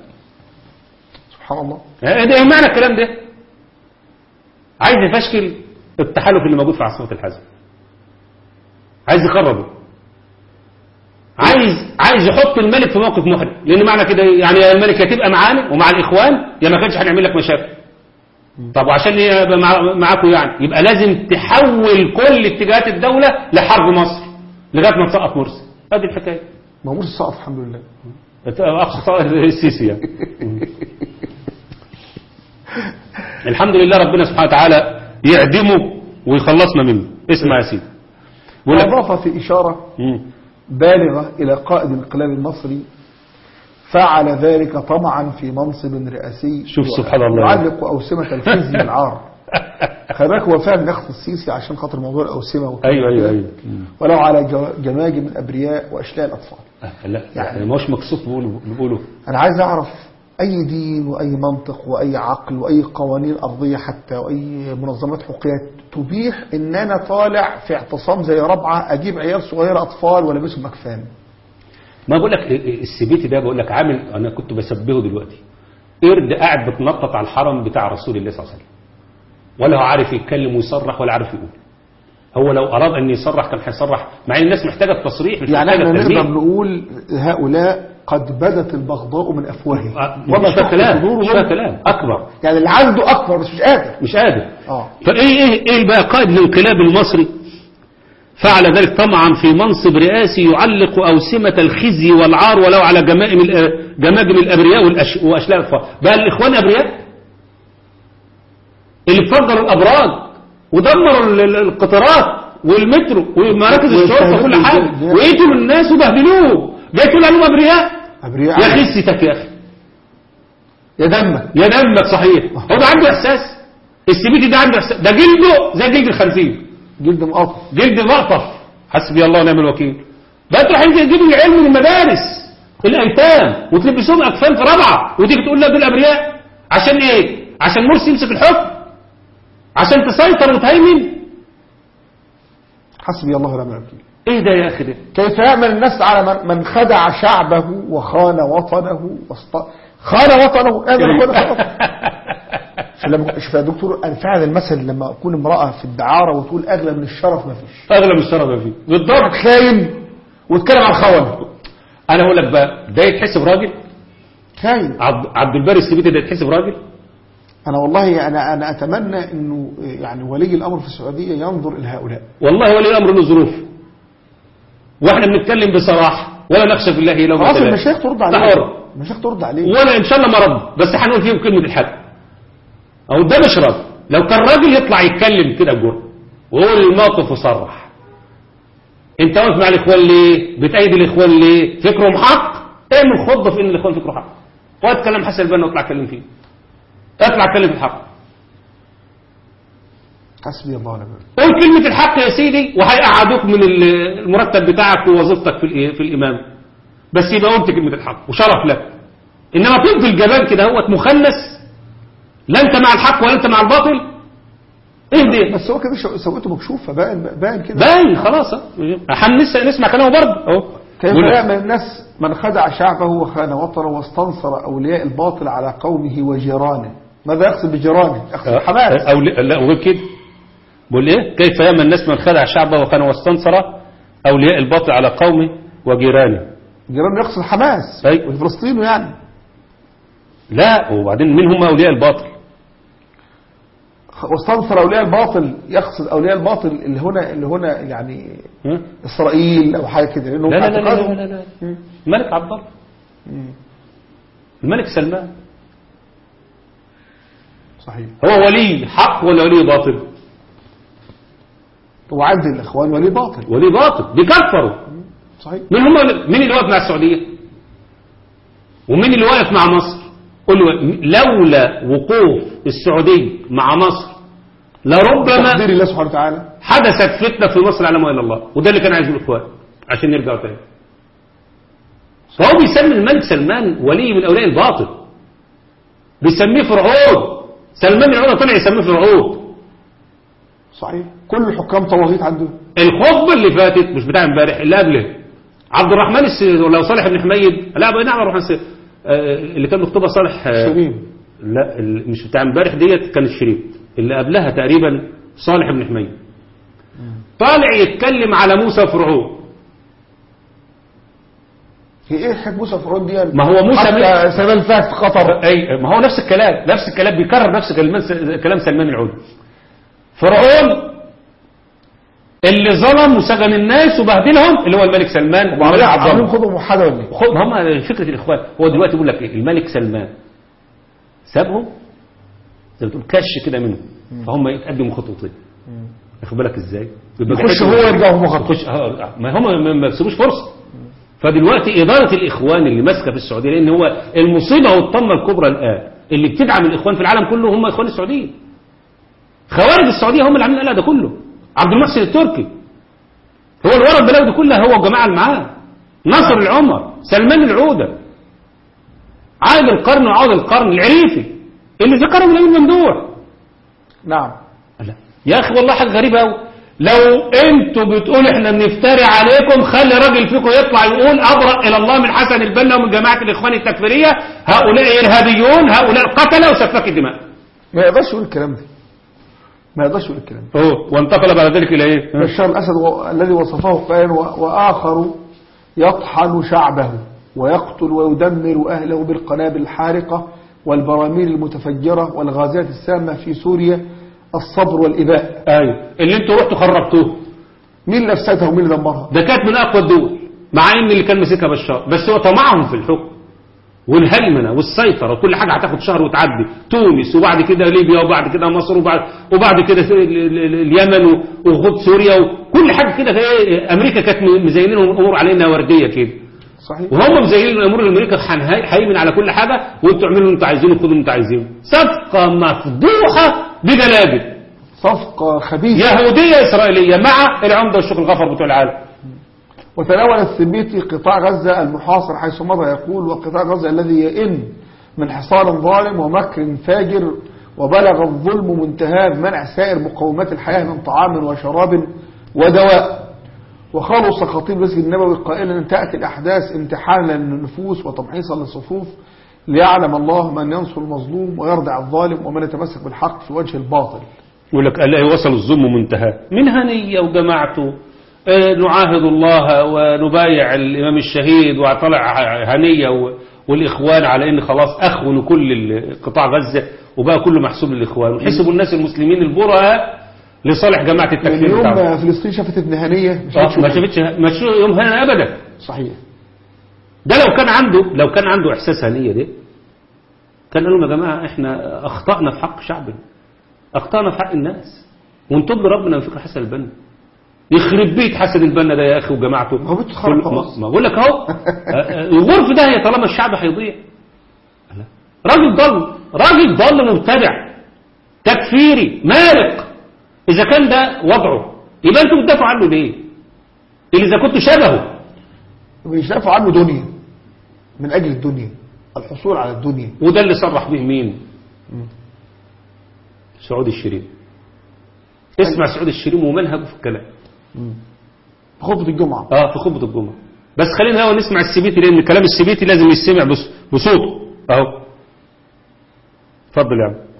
سبحان الله يعني ده ايه معنى الكلام ده عايز يفشكل التحالف اللي موجود في عاصمة الحزم عايز يقربه عايز عايز يحط الملك في موقف محرج لان معنى كده إيه؟ يعني يا الملك يا تبقى معانا ومع الاخوان يا ما كانش هنعمل لك مشاكل طب وعشان يبقى مع- معاكم يعني يبقى لازم تحول كل اتجاهات الدولة لحرب مصر لغاية ما تسقط مرسي ادي الحكاية ما هو مرسي سقط الحمد لله اقصى السيسي يعني الحمد لله ربنا سبحانه وتعالى يعدمه ويخلصنا منه اسمع يا سيدي بيقول لك- وأضاف في إشارة مم. بالغة إلى قائد الانقلاب المصري فعل ذلك طمعا في منصب رئاسي شوف سبحان الله. يعلق أوسمة الخزي والعار خلي بالك هو فعلا يخص السيسي عشان خاطر موضوع الأوسمة وكده. ايوه ايوه ايوه مم. ولو على جو- جماجم الأبرياء وأشلاء الأطفال آه، لا يعني ما هوش مكسوف بيقولوا بيقولوا أنا عايز أعرف أي دين وأي منطق وأي عقل وأي قوانين أرضية حتى وأي منظمات حقوقية تبيح إن أنا طالع في اعتصام زي رابعة أجيب عيال صغيرة أطفال وألبسهم أكفان ما بقول لك السبيتي ده بقول لك عامل انا كنت بسبهه دلوقتي قرد قاعد بتنطط على الحرم بتاع رسول الله صلى الله عليه وسلم ولا هو عارف يتكلم ويصرح ولا عارف يقول هو لو اراد ان يصرح كان هيصرح مع ان الناس محتاجه التصريح مش يعني محتاجه احنا التلميح. نقدر نقول هؤلاء قد بدت البغضاء من أفواههم آه، مش فيها كلام مش فيها كلام اكبر يعني اللي عنده أكبر بس مش قادر مش قادر اه فايه ايه ايه بقى قائد الانقلاب المصري فعل ذلك طمعا في منصب رئاسي يعلق أوسمة الخزي والعار ولو على جمائم الأ- جماجم الأبرياء والأش- وأشلاء الأطفال بقى الإخوان أبرياء اللي فجروا الأبراج ودمروا ال- ال- القطارات والمترو ومراكز الشرطة وكل حاجة وقتلوا الناس وبهدلوهم جاي تقول عليهم أبرياء أبرياء يا خستك يا أخي يا دمك يا دمك صحيح هو ده عنده إحساس السبيتي ده عنده إحساس ده جلده زي جلد الخنزير جلد مقاطع جلد مقطف حسبي الله ونعم الوكيل بقى تروح انت تجيب العلم من المدارس الايتام وتلبسهم اكفان في رابعه وتيجي تقول لا دول ابرياء عشان ايه عشان مرسي يمسك الحكم عشان تسيطر وتهيمن حسبي الله ونعم الوكيل ايه ده يا اخي ده كيف يعمل الناس على من, من خدع شعبه وخان وطنه واست... خان وطنه هذا هو خان لما شوف يا دكتور انا فعلا المثل لما اكون امراه في الدعاره وتقول اغلى من الشرف ما فيش اغلب الشرف ما فيه بالضبط خاين واتكلم عن خونه انا اقول لك بقى ده يتحسب راجل خاين عبد عبد الباري السبيتي ده يتحسب راجل انا والله انا انا اتمنى انه يعني ولي الامر في السعوديه ينظر الى هؤلاء والله ولي الامر له ظروف واحنا بنتكلم بصراحه ولا نخشى في الله لو خلاص المشايخ ترد عليه حر. المشايخ ترد عليه ولا ان شاء الله ما رد بس هنقول فيهم كلمه الحق او ده مش رد لو كان راجل يطلع يتكلم كده بجرأة ويقول الموقف وصرح انت واقف مع الاخوان ليه بتأيد الاخوان ليه فكرهم حق اعمل خطه في ان الاخوان فكره حق واتكلم حسن البنا واطلع اتكلم فيه اطلع اتكلم في الحق حسبي الله ونعم الوكيل قول كلمة الحق يا سيدي وهيقعدوك من ال- المرتب بتاعك ووظيفتك في الإيه- في الإمام بس يبقى قلت كلمة الحق وشرف لك إنما تفضل جبان كده هوت مخنث لا أنت مع الحق ولا أنت مع الباطل اهدي بس هو كده شو- سويته مكشوفه باين باين كده باين خلاص هنس نسمع كلامه برضه اهو كيف بيقول لك، يعمل الناس من خدع شعبه وخان وطنه واستنصر أولياء الباطل على قومه وجيرانه ماذا يقصد بجيرانه يقصد حماس أو لا وغير كده بقول ايه كيف يامن الناس من خدع شعبه وكان واستنصر اولياء الباطل على قومه وجيرانه جيرانه يقصد حماس أيوة. وفلسطين يعني لا وبعدين مين هم اولياء الباطل واستنصر أولياء الباطل يقصد أولياء الباطل اللي هنا اللي هنا يعني ها؟ إسرائيل أو حاجة كده لأنهم لا لا لا لا اعتقادهم- لا, لا, لا. الملك عبد الله الملك سلمان صحيح هو ولي حق ولا ولي باطل وعند الإخوان ولي باطل ولي باطل بيكفروا صحيح مين هم مين اللي واقف مع السعودية ومين اللي واقف مع مصر قل له لولا وقوف السعودية مع مصر لربما تقدير الله سبحانه وتعالى حدثت فتنة في مصر على ما إلى الله وده اللي كان عايزه الإخوان عشان يرجعوا تاني فهو بيسمي الملك سلمان ولي من أولياء الباطل بيسميه فرعون سلمان العودة طلع يسميه فرعون صحيح كل الحكام طواغيت عنده الخطبة اللي فاتت مش بتاع امبارح اللي قبله عبد الرحمن الس... ولا صالح بن حميد لا بقى نعم الرحمن الس... آه، اللي كان مكتوبة صالح آه، شيرين لا ال- مش بتاع امبارح ديت كان الشريف اللي قبلها تقريبا صالح بن حميد طالع يتكلم على موسى وفرعون هي ايه حكايه موسى فرعون دي ما هو موسى حتى سلمان فهد في قطر اي ما هو نفس الكلام نفس الكلام بيكرر نفس كلام كلام سلمان العودي فرعون اللي ظلم وسجن الناس وبهدلهم اللي هو الملك سلمان وعمالين وعمل عاملين عظام. خطوه موحده ولا ايه؟ خد هم فكره الاخوان هو دلوقتي بيقول لك ايه الملك سلمان سابهم زي ما تقول كش كده منهم فهم يتقدموا خطوتين واخد بالك ازاي يبقى يخش بحيث- هو يرجع هم خطوه يخش آه، ما هم ما- ما بيسيبوش فرصه فدلوقتي إدارة الإخوان اللي ماسكة في السعودية لأن هو المصيبة والطمة الكبرى الآن اللي بتدعم الإخوان في العالم كله هم إخوان السعودية خوارج السعودية هم اللي عاملين القلق ده كله عبد المحسن التركي هو اللي ورا البلاوي دي كلها هو والجماعة اللي معاه نصر العمر سلمان العودة عائد القرن وعوض القرن العريفي اللي ذكرهم الأمين ممدوح نعم لا. يا اخي والله حاجه غريبه قوي لو انتوا بتقولوا احنا بنفتري عليكم خلي راجل فيكم يطلع يقول ابرأ الى الله من حسن البنا ومن جماعه الاخوان التكفيريه هؤلاء ارهابيون هؤلاء قتله وسفاك الدماء ما يقدرش يقول الكلام ده ما يقدرش يقول الكلام ده اوه وانتقل بعد ذلك الى ايه ها؟ بشار الأسد و- الذي وصفه قائلا و- وآخر يطحن شعبه ويقتل ويدمر أهله بالقنابل الحارقة والبراميل المتفجرة والغازات السامة في سوريا الصبر والإباء ايوه اللي انتوا رحتوا خربتوه مين اللي أفسدها ومين اللي دمرها ده كانت من اقوى الدول مع ان اللي كان ماسكها بشار بس هو طمعهم في الحكم والهيمنه والسيطره وكل حاجه هتاخد شهر وتعدي تونس وبعد كده ليبيا وبعد كده مصر وبعد وبعد كده ال- ال- ال- اليمن وخد سوريا وكل حاجه كده هي- امريكا كانت مزينين الامور علينا ورديه كده صحيح وهم مزينين الامور الامريكا هنهي- هيمن على كل حاجه وانتوا اعملوا اللي انتوا عايزينه وخدوا اللي انتوا عايزينه صفقه مفضوحه بدلاجل صفقة خبيثة يهوديه اسرائيليه مع العمده والشيخ الغفر بتوع العالم وتناول السبيطي قطاع غزة المحاصر حيث مضى يقول وقطاع غزة الذي يئن من حصار ظالم ومكر فاجر وبلغ الظلم منتهاه بمنع سائر مقومات الحياة من طعام وشراب ودواء وخلص خطيب المسجد النبوي قائلا أن تأتي الأحداث امتحانا للنفوس وتمحيصا للصفوف ليعلم الله من ينصر المظلوم ويردع الظالم ومن يتمسك بالحق في وجه الباطل يقول لك ألا وصل الظلم منتهى من هنية وجماعته آه، نعاهد الله ونبايع الإمام الشهيد وطلع هنية و- والإخوان على إن خلاص أخونوا كل ال- قطاع غزة وبقى كله محسوب للإخوان وحسبوا الناس المسلمين البراء لصالح جماعة التكفير اليوم بتاعهم فلسطين شافت ابن هنية مش آه، هتشوف. ما شافتش ما شو- يوم هنا أبدا صحيح ده لو كان عنده لو كان عنده إحساس هنية ده كان قال لهم يا جماعة إحنا أخطأنا في حق شعبنا أخطأنا في حق الناس ونتوب لربنا من فكر حسن البنا يخرب بيت حسن البنا ده يا أخي وجماعته هو بيتخرب كل- خلاص. ما ما بقول لك أهو آه، آه، الغرف ده هي طالما الشعب هيضيع لا. راجل ضل راجل ضل مبتدع تكفيري مارق إذا كان ده وضعه يبقى أنتوا بتدافعوا عنه ليه؟ اللي إذا كنتوا شبهه بيشرفوا عنه دنيا من أجل الدنيا الحصول على الدنيا وده اللي صرح به مين سعود الشريف اسمع سعود الشريف ومنهجه في الكلام خطبة الجمعة اه في خطبه الجمعه بس خلينا الاول نسمع السبيتي لان كلام السبيتي لازم يسمع بص- بصوته اهو اتفضل يا عم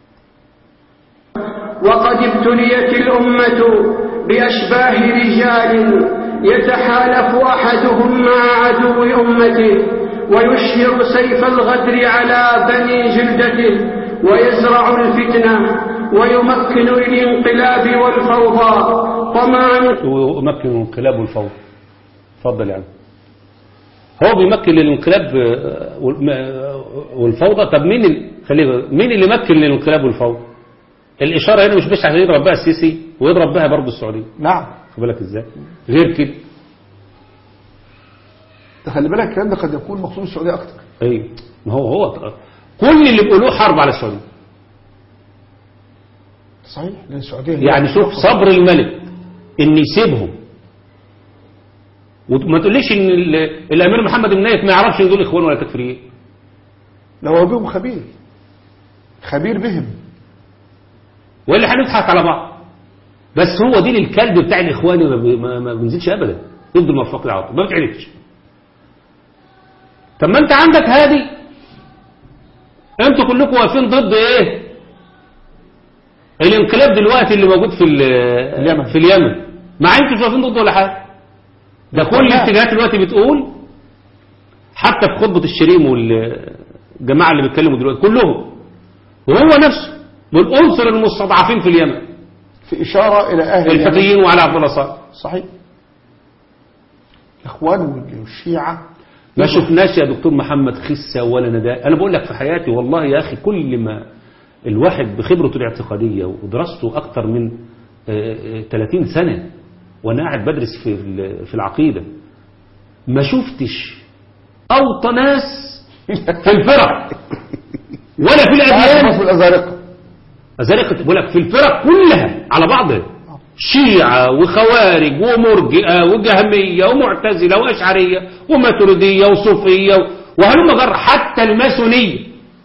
وقد ابتليت الأمة بأشباه رجال يتحالف أحدهم مع عدو أمته ويشهر سيف الغدر على بني جلدته ويزرع الفتنة ويمكن للانقلاب والفوضى طمعا ويمكن الانقلاب والفوضى اتفضل يا عم هو بيمكن للانقلاب آه، والم- آه، والفوضى طب مين ال... خليه بقى، مين اللي مكن للانقلاب والفوضى الاشاره هنا مش بس عشان يضرب بها السيسي ويضرب بها برضه السعوديه نعم خد بالك ازاي غير كده تخلي بالك الكلام ده قد يكون مقصود السعودية أكتر ايوه ما هو هو كل اللي بيقولوه حرب على السعوديه صحيح لأن السعودية هي يعني شوف صبر الملك ان يسيبهم وما تقوليش ان ال- الامير محمد بن نايف ما يعرفش ان دول اخوان ولا تكفيريين لو هو بهم خبير خبير بهم ولا هنضحك على بعض بس هو دين الكلب بتاع الاخوان ما, بي- ما, ما بينزلش ابدا ضد الموفق العاطفي ما بتعرفش طب ما انت عندك هادي انتوا كلكم واقفين ضد ايه الانقلاب دلوقتي اللي موجود في ال- اليمن. في اليمن مع انتوا مش واقفين ضده ولا حاجه ده كل لا. الاتجاهات دلوقتي بتقول حتى في خطبة الشريم والجماعة اللي بيتكلموا دلوقتي كلهم وهو نفسه والأنصر المستضعفين في اليمن في إشارة إلى أهل اليمن. الفتيين وعلى عبد الله صالح صحيح الإخوان والشيعة ما شفناش يا دكتور محمد خسة ولا نداء أنا بقول لك في حياتي والله يا أخي كل ما الواحد بخبرته الاعتقادية ودراسته أكتر من آه، آه، 30 سنة وأنا قاعد بدرس في ال- في العقيدة ما شفتش أوطى ناس في الفرق ولا في الأديان في الأزارقة أزارقة بقول لك في الفرق كلها على بعضها شيعة وخوارج ومرجئة وجهمية ومعتزلة وأشعرية وماتريدية وصوفية وهلم جر حتى الماسونية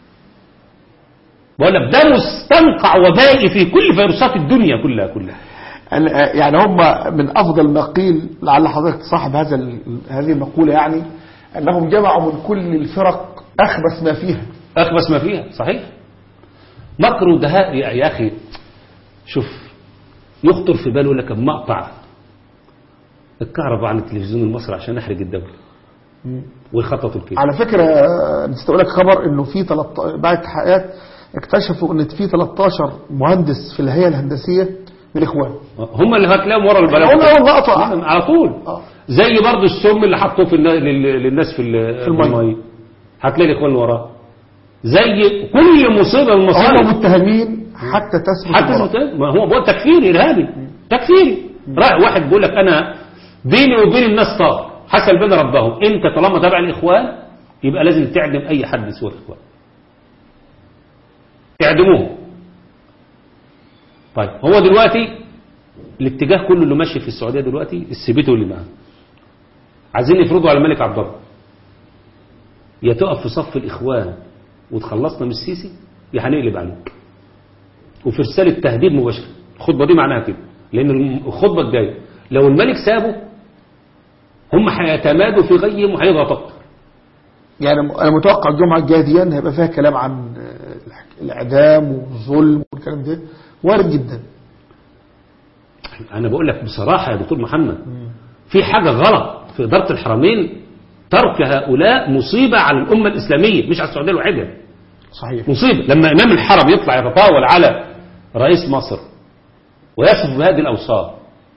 بقول لك ده مستنقع وبائي في كل فيروسات الدنيا كلها كلها أنا- يعني هم من أفضل ما قيل لعل حضرتك صاحب هذا ال- هذه المقولة يعني أنهم جمعوا من كل الفرق أخبث ما فيها أخبث ما فيها صحيح مكر ودهاء يا يا أخي شوف يخطر في باله لك مقطع الكهرباء عن التلفزيون المصري عشان نحرج الدولة ويخططوا كده على فكرة آه، نسيت أقول لك خبر إنه في 13 بعد تحقيقات اكتشفوا إن في 13 مهندس في الهيئة الهندسية من الإخوان هم اللي هتلاقيهم ورا البلد هم أول لقطة نعم، على طول آه. زي برضو السم اللي حطوه في النا- لل- للناس في ال- في المية. هتلاقي الاخوان وراه زي كل مصيبه من هم المصائب متهمين حتى تثبت حتى البراءة. اسمه ما هو بقول تكفيري ارهابي تكفيري رايح واحد بيقول لك انا بيني وبين الناس طار حسن بين ربهم انت طالما تابع الاخوان يبقى لازم تعدم اي حد سوى الاخوان اعدموه طيب هو دلوقتي الاتجاه كله اللي ماشي في السعوديه دلوقتي السبيتو اللي معاه عايزين يفرضوا على الملك عبد الله يا تقف في صف الاخوان وتخلصنا من السيسي يا هنقلب عليك وفي رسالة تهديد مباشرة الخطبة دي معناها كده لأن الخطبة الجاية لو الملك سابه هم هيتمادوا في غيهم وهيضغط أكتر يعني أنا متوقع الجمعة الجاية دي هيبقى فيها كلام عن آه، الح- الإعدام والظلم والكلام ده وارد جدا أنا بقول لك بصراحة يا دكتور محمد في حاجة غلط في إدارة الحرمين ترك هؤلاء مصيبة على الأمة الإسلامية مش على السعودية الوحيدة صحيح مصيبة لما إمام الحرم يطلع يتطاول على رئيس مصر ويصف بهذه الأوصاف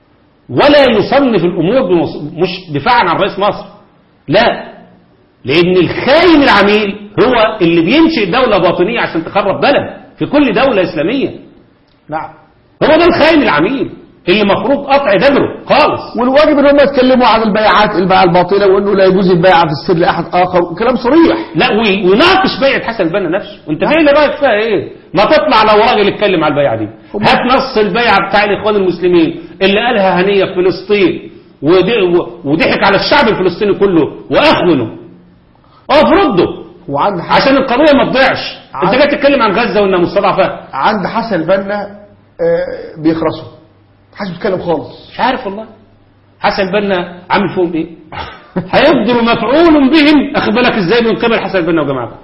ولا يصنف الأمور بمص... مش دفاعا عن رئيس مصر لا لأن الخاين العميل هو اللي بينشئ دولة باطنية عشان تخرب بلد في كل دولة إسلامية نعم هو ده الخاين العميل اللي مفروض قطع دبره خالص والواجب ان هم يتكلموا عن البيعات البيعة الباطلة وانه لا يجوز البيعة في السر لاحد اخر كلام صريح لا وي- ويناقش بيعة حسن البنا نفسه وانت فين اللي رايك فيها ايه ما تطلع لو راجل يتكلم على البيعة دي هات نص البيعة بتاع الاخوان المسلمين اللي قالها هنية في فلسطين ودي- و- وضحك على الشعب الفلسطيني كله واخونه اقف رده وعند حسن عشان القضية ما تضيعش انت عن- جاي تتكلم عن غزة وانها مستضعفة عند حسن البنا آه، بيخرسوا محدش بيتكلم خالص مش عارف والله حسن البنا عامل فيهم ايه هيقدر مفعول بهم اخد بالك ازاي من قبل حسن البنا وجماعته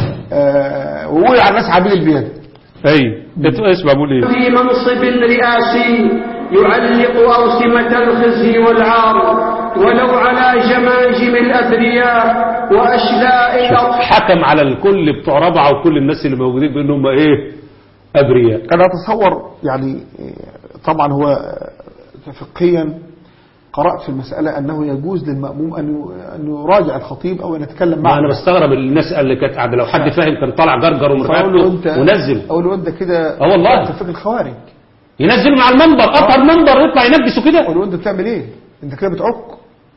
آه، ويقول على الناس عبيد البيد اي اسمع بقول ايه في منصب رئاسي يعلق أوسمة الخزي والعار ولو على جماجم الأثرياء وأشلاء الأطفال حكم على الكل بتوع رابعه وكل الناس اللي موجودين بانهم ايه ابرياء انا اتصور يعني آه، طبعا هو آه، فقهيا قرأت في المسألة أنه يجوز للمأموم أن ي- أن يراجع الخطيب أو أن يتكلم ما معه انا بستغرب الناس اللي كانت قاعده لو حد فاهم كان طالع جرجر فأقول له ومرفعته أنت ونزل أقول له أنت كده آه والله. أنت فكر الخوارج ينزلوا مع المنبر قطع المنبر ويطلع ينبسوا كده أقول له أنت بتعمل إيه أنت كده بتعك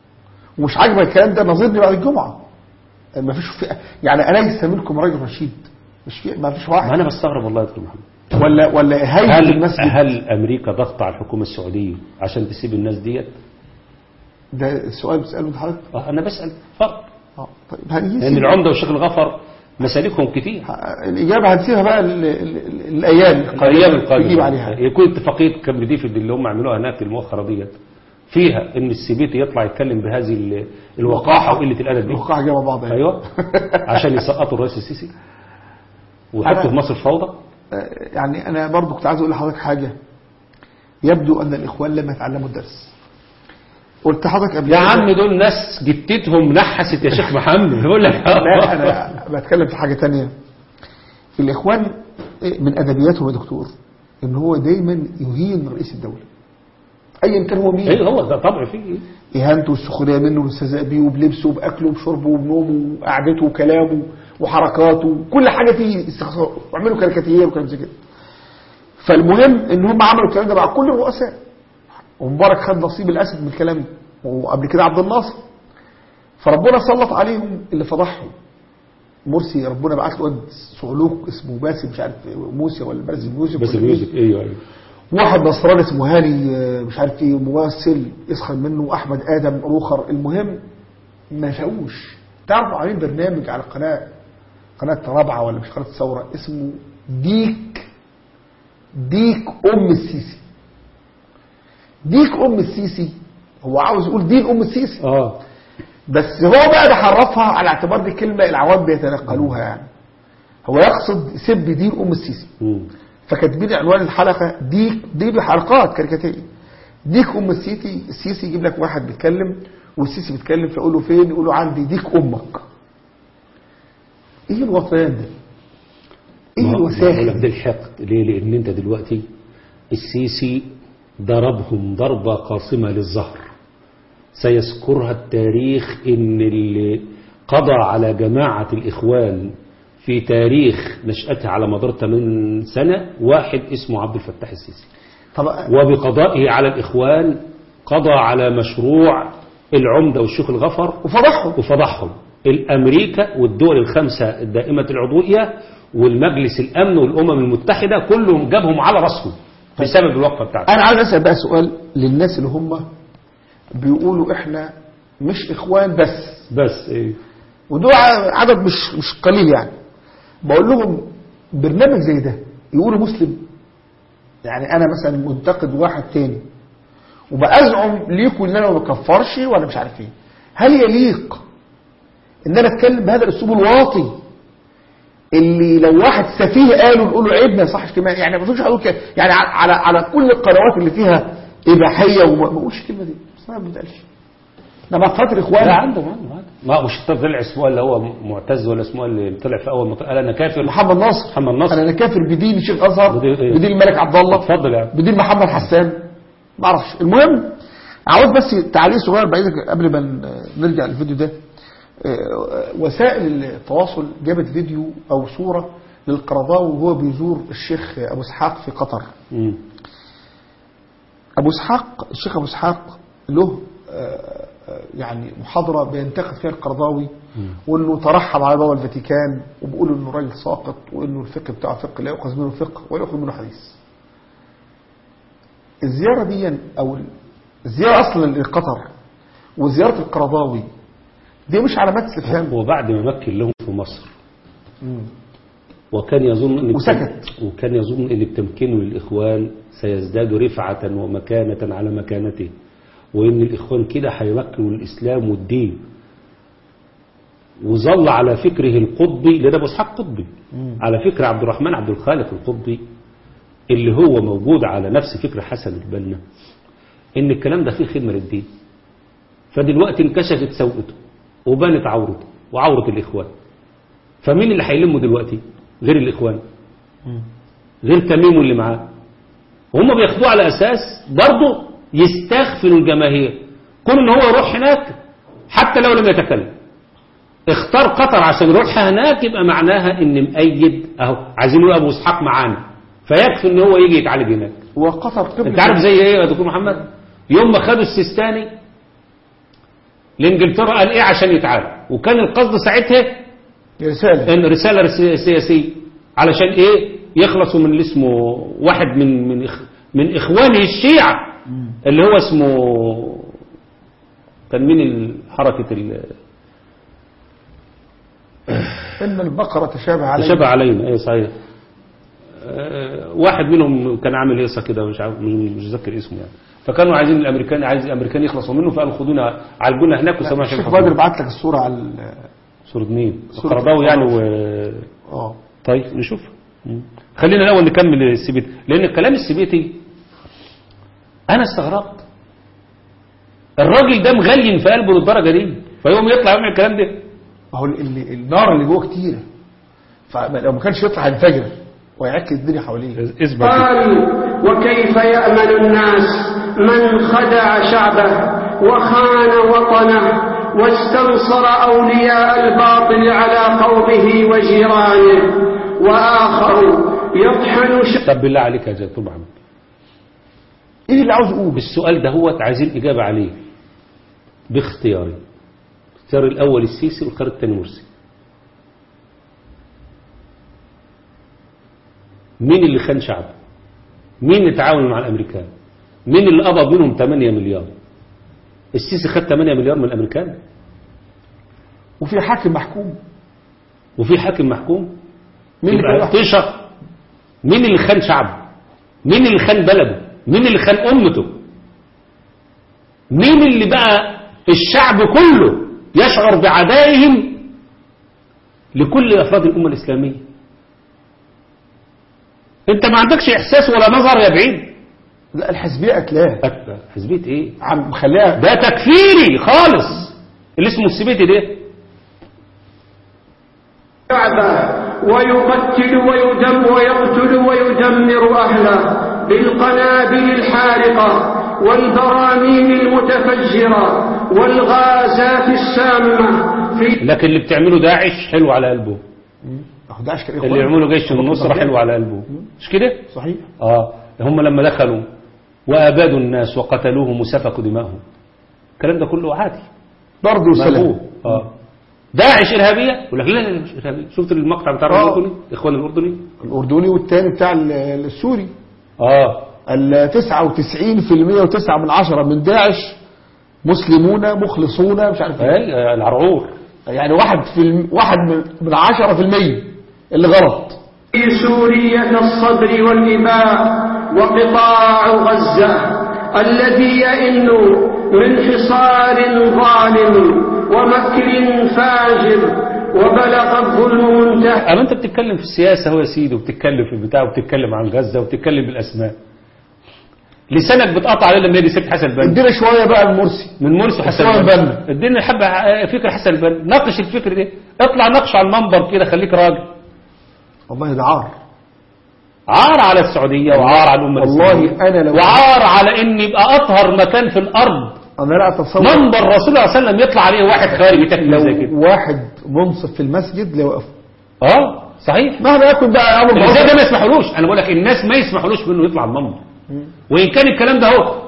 ومش عاجبك الكلام ده نظرني بعد الجمعة ما فيش في يعني أليس منكم رجل رشيد مش في ما فيش ما واحد انا بستغرب والله يا دكتور محمد ولا ولا هيئة هل المسجد هل امريكا ضغط على الحكومه السعوديه عشان تسيب الناس ديت ده السؤال بتسأله انت حضرتك آه، انا بسال فرق اه طيب هنقيس لان العمده والشيخ الغفر مسالكهم كتير الإجابة هنسيبها بقى ال- ال- ال- الأيام الايام القادمه نجيب عليها يكون اتفاقيه كامب ديفيد اللي هم عملوها هناك المؤخره ديت فيها ان السبيتي يطلع يتكلم بهذه ال- الوقاحه وقله الادب دي الوقاعة جنب بعض يعني. ايوه عشان يسقطوا الرئيس السيسي ويحطوا أنا- في مصر فوضى آه، يعني أنا برضو كنت عايز أقول لحضرتك حاجة يبدو أن الإخوان لم يتعلموا الدرس قلت لحضرتك قبل يا كده- عم دول ناس جتتهم نحست يا شيخ محمد بقول لك لا انا بتكلم في حاجه تانية الاخوان من ادبياتهم يا دكتور ان هو دايما يهين رئيس الدوله ايا كان هو مين ايه هو ده طبع فيه اهانته والسخريه منه والاستهزاء بيه وبلبسه وباكله وبشربه وبنومه وقعدته وكلامه وحركاته كل حاجه فيه استخسار وعملوا كاريكاتير وكلام زي كده فالمهم ان هم عملوا الكلام ده مع كل الرؤساء ومبارك خد نصيب الاسد من الكلام ده وقبل كده عبد الناصر فربنا سلط عليهم اللي فضحهم مرسي ربنا بعت له واد صعلوك اسمه باسم مش عارف موسى ولا باسم يوسف بس ولا مين. الميوزك ايوه ايوه واحد نصراني اسمه هاني آه، مش عارف ايه ممثل يسخن منه احمد ادم روخر المهم ما شافوش تعرفوا عاملين برنامج على قناه قناه رابعه ولا مش قناه الثوره اسمه ديك ديك ام السيسي ديك ام السيسي هو عاوز يقول دين ام السيسي اه بس هو بقى بيحرفها على اعتبار دي كلمه العوام بيتنقلوها يعني هو يقصد سب دين ام السيسي مم. فكاتبين عنوان الحلقه ديك دي بحلقات كاريكاتيريه ديك ام السيسي السيسي يجيب لك واحد بيتكلم والسيسي بيتكلم فيقول له فين يقول له عندي ديك امك ايه الوطيان ده ايه ما هو- بقول لك الوساخه ده الحقد ليه لان انت دلوقتي السيسي ضربهم ضربة قاصمة للظهر سيذكرها التاريخ ان اللي قضى على جماعة الاخوان في تاريخ نشأتها على مدار 8 سنة واحد اسمه عبد الفتاح السيسي طب وبقضائه على الإخوان قضى على مشروع العمدة والشيخ الغفر وفضحهم وفضحهم الأمريكا والدول الخمسة الدائمة العضوية والمجلس الأمن والأمم المتحدة كلهم جابهم على رأسهم بسبب الوقفة بتاعته انا عايز اسال بقى سؤال للناس اللي هم بيقولوا احنا مش اخوان بس بس إيه ودول عدد مش مش قليل يعني بقول لهم برنامج زي ده يقولوا مسلم يعني انا مثلا منتقد واحد تاني وبأزعم ليكم ان انا ما بكفرش ولا مش عارف ايه هل يليق ان انا اتكلم بهذا الاسلوب الواطي اللي لو واحد سفيه قاله نقول له عيب ما يصحش كمان يعني ما فيش اقول كده يعني على على كل القنوات اللي فيها اباحيه وما ما اقولش الكلمه دي بس ما بتقالش انما فتره لا اخوان عنده عنده عنده ما مش طلع اسمه اللي هو معتز ولا اسمه اللي طلع في اول ما طلع قال انا كافر محمد ناصر محمد نصر انا كافر بدين الشيخ ازهر بدين إيه؟ بدين الملك عبد الله اتفضل يا عم بدين محمد حسان ما اعرفش المهم عاوز بس تعليق صغير بعيدك قبل ما ن- نرجع للفيديو ده آه، وسائل التواصل جابت فيديو او صوره للقرضاوي وهو بيزور الشيخ ابو اسحاق في قطر مم. ابو اسحاق الشيخ ابو اسحاق له آه، آه، يعني محاضره بينتقد فيها القرضاوي وانه ترحم على بابا الفاتيكان وبيقول انه راجل ساقط وانه الفقه بتاعه فقه لا يؤخذ منه فقه ولا يؤخذ منه حديث الزياره دي او الزياره اصلا لقطر وزياره القرضاوي دي مش علامات استفهام وبعد ما مكن لهم في مصر وكان يظن ان وسكت. وكان يظن ان بتمكينه للاخوان سيزداد رفعة ومكانة على مكانته وان الاخوان كده هيمكنوا الاسلام والدين وظل على فكره القطبي لان ابو اسحاق قطبي على فكر عبد الرحمن عبد الخالق القطبي اللي هو موجود على نفس فكر حسن البنا ان الكلام ده فيه خدمه للدين فدلوقتي انكشفت سوءته وبانت عورته وعورة الإخوان فمين اللي هيلمه دلوقتي غير الإخوان غير تميم اللي معاه وهم بياخدوه على أساس برضه يستغفلوا الجماهير كون ان هو يروح هناك حتى لو لم يتكلم اختار قطر عشان يروحها هناك يبقى معناها ان مؤيد اهو عايزين يبقى ابو اسحاق معانا فيكفي ان هو يجي يتعالج هناك وقطر قبل انت عارف زي ايه يا دكتور محمد يوم ما خدوا السيستاني لانجلترا قال ايه عشان يتعالج وكان القصد ساعتها رسالة ان رساله رس- سياسيه علشان ايه يخلصوا من اللي اسمه واحد من من إخ من اخوانه الشيعة اللي هو اسمه كان مين ال- حركه ال- إن البقرة تشابه عليه تشابه علينا ايه صحيح آه، واحد منهم كان عامل قصه كده مش عارف مش مش متذكر اسمه يعني فكانوا عايزين الامريكان عايز الامريكان يخلصوا منه فقالوا خدونا عالجونا هناك وسمعوا عشان الشيخ خاطرنا. بدر بعت لك الصورة على ال- صورة مين؟ صورة القرضاوي يعني و... اه طيب نشوف مم. خلينا الأول نكمل السبيتي لأن الكلام السبيتي أنا استغربت الراجل ده مغلين في قلبه للدرجة دي فيقوم يطلع يعمل الكلام ده ما هو ال- ال- النار اللي جوه كتيره فلو ما كانش يطلع ينفجر ويعكس الدنيا حواليه اثبت كده. قال وكيف يأمن الناس من خدع شعبه وخان وطنه واستنصر أولياء الباطل على قومه وجيرانه وآخر يطحن ش... طب بالله عليك يا دكتور محمد ايه اللي عاوز اقوله السؤال ده هو عايزين إجابة عليه باختياري الاختيار الأول السيسي والخيار الثاني مرسي مين اللي خان شعبه مين اللي تعاون مع الأمريكان مين اللي قبض منهم 8 مليار السيسي خد 8 مليار من الأمريكان وفي حاكم محكوم وفي حاكم محكوم مين اللي يبقى كان تشرح مين اللي خان شعبه مين اللي خان بلده مين اللي خان أمته مين اللي بقى الشعب كله يشعر بعدائهم لكل أفراد الأمة الإسلامية انت ما عندكش إحساس ولا نظر يا بعيد لا الحزبيه قتلاه أك- حزبية ايه عم مخليها ده تكفيري خالص اللي اسمه السبيتي ده الكعبة ويقتل ويدم ويقتل ويدمر أهله بالقنابل الحارقة والبراميل المتفجرة والغازات السامة في لكن اللي بتعمله داعش حلو على قلبه اهو داعش كان اللي يعملوا جيش النصرة حلو على قلبه مش كده صحيح اه هم لما دخلوا وأبادوا الناس وقتلوهم وسفكوا دماءهم الكلام ده كله عادي ضرب وسلام مقبول اه داعش إرهابية يقول لك لا لا لا مش إرهابية شفت المقطع بتاع آه. الأردني الإخوان الأردني الاردني والتاني بتاع ال- السوري اه ال 99% وتسعة من عشرة من داعش مسلمون مخلصون مش عارف ايه اي العرعور يعني واحد في الم... واحد من, من عشرة في المية اللي غلط في سورية الصدر والإباء وقطاع غزة الذي يئن من حصار ظالم ومكر فاجر وبلغ الظلم منتهى اما انت بتتكلم في السياسة هو يا سيدي وبتتكلم في البتاع وبتتكلم عن غزة وبتتكلم بالاسماء لسانك بتقطع عليه لما يجي سيف حسن البنا ادينا شوية بقى المرسي من مرسي حسن حسن البنا البنا. اديني حبة فكر حسن البنا ناقش الفكر ده اطلع ناقش على المنبر كده خليك راجل والله ده عار عار على السعودية وعار على الأمة والله الإسلامية. أنا لو- وعار على ان يبقى اطهر مكان في الارض انا لا اتصور منبر الرسول صلى الله عليه وسلم يطلع عليه واحد خارج يتكلم زي كده لو واحد منصف في المسجد لو وقف اه صحيح مهما يكن بقى امر الإنسان ده معروف ما يسمحلوش انا بقول لك الناس ما يسمحلوش منه يطلع المنبر وان كان الكلام ده اهو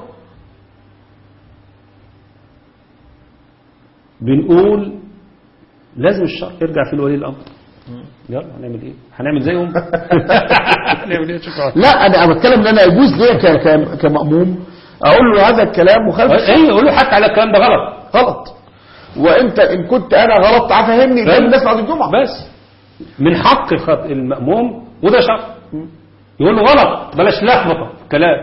بنقول لازم الشرع يرجع في ولي الامر يلا هنعمل ايه هنعمل زيهم هنعمل ايه شكرا لا انا بتكلم ان انا يجوز ليا ك- ك- كمأموم اقول له هذا الكلام مخالف ايه يقول له حتى على الكلام ده غلط غلط وانت ان كنت انا غلط تعال فهمني قدام الناس بعد الجمعه بس من حق الخط- المأموم وده شرع يقول له غلط بلاش لخبطه في الكلام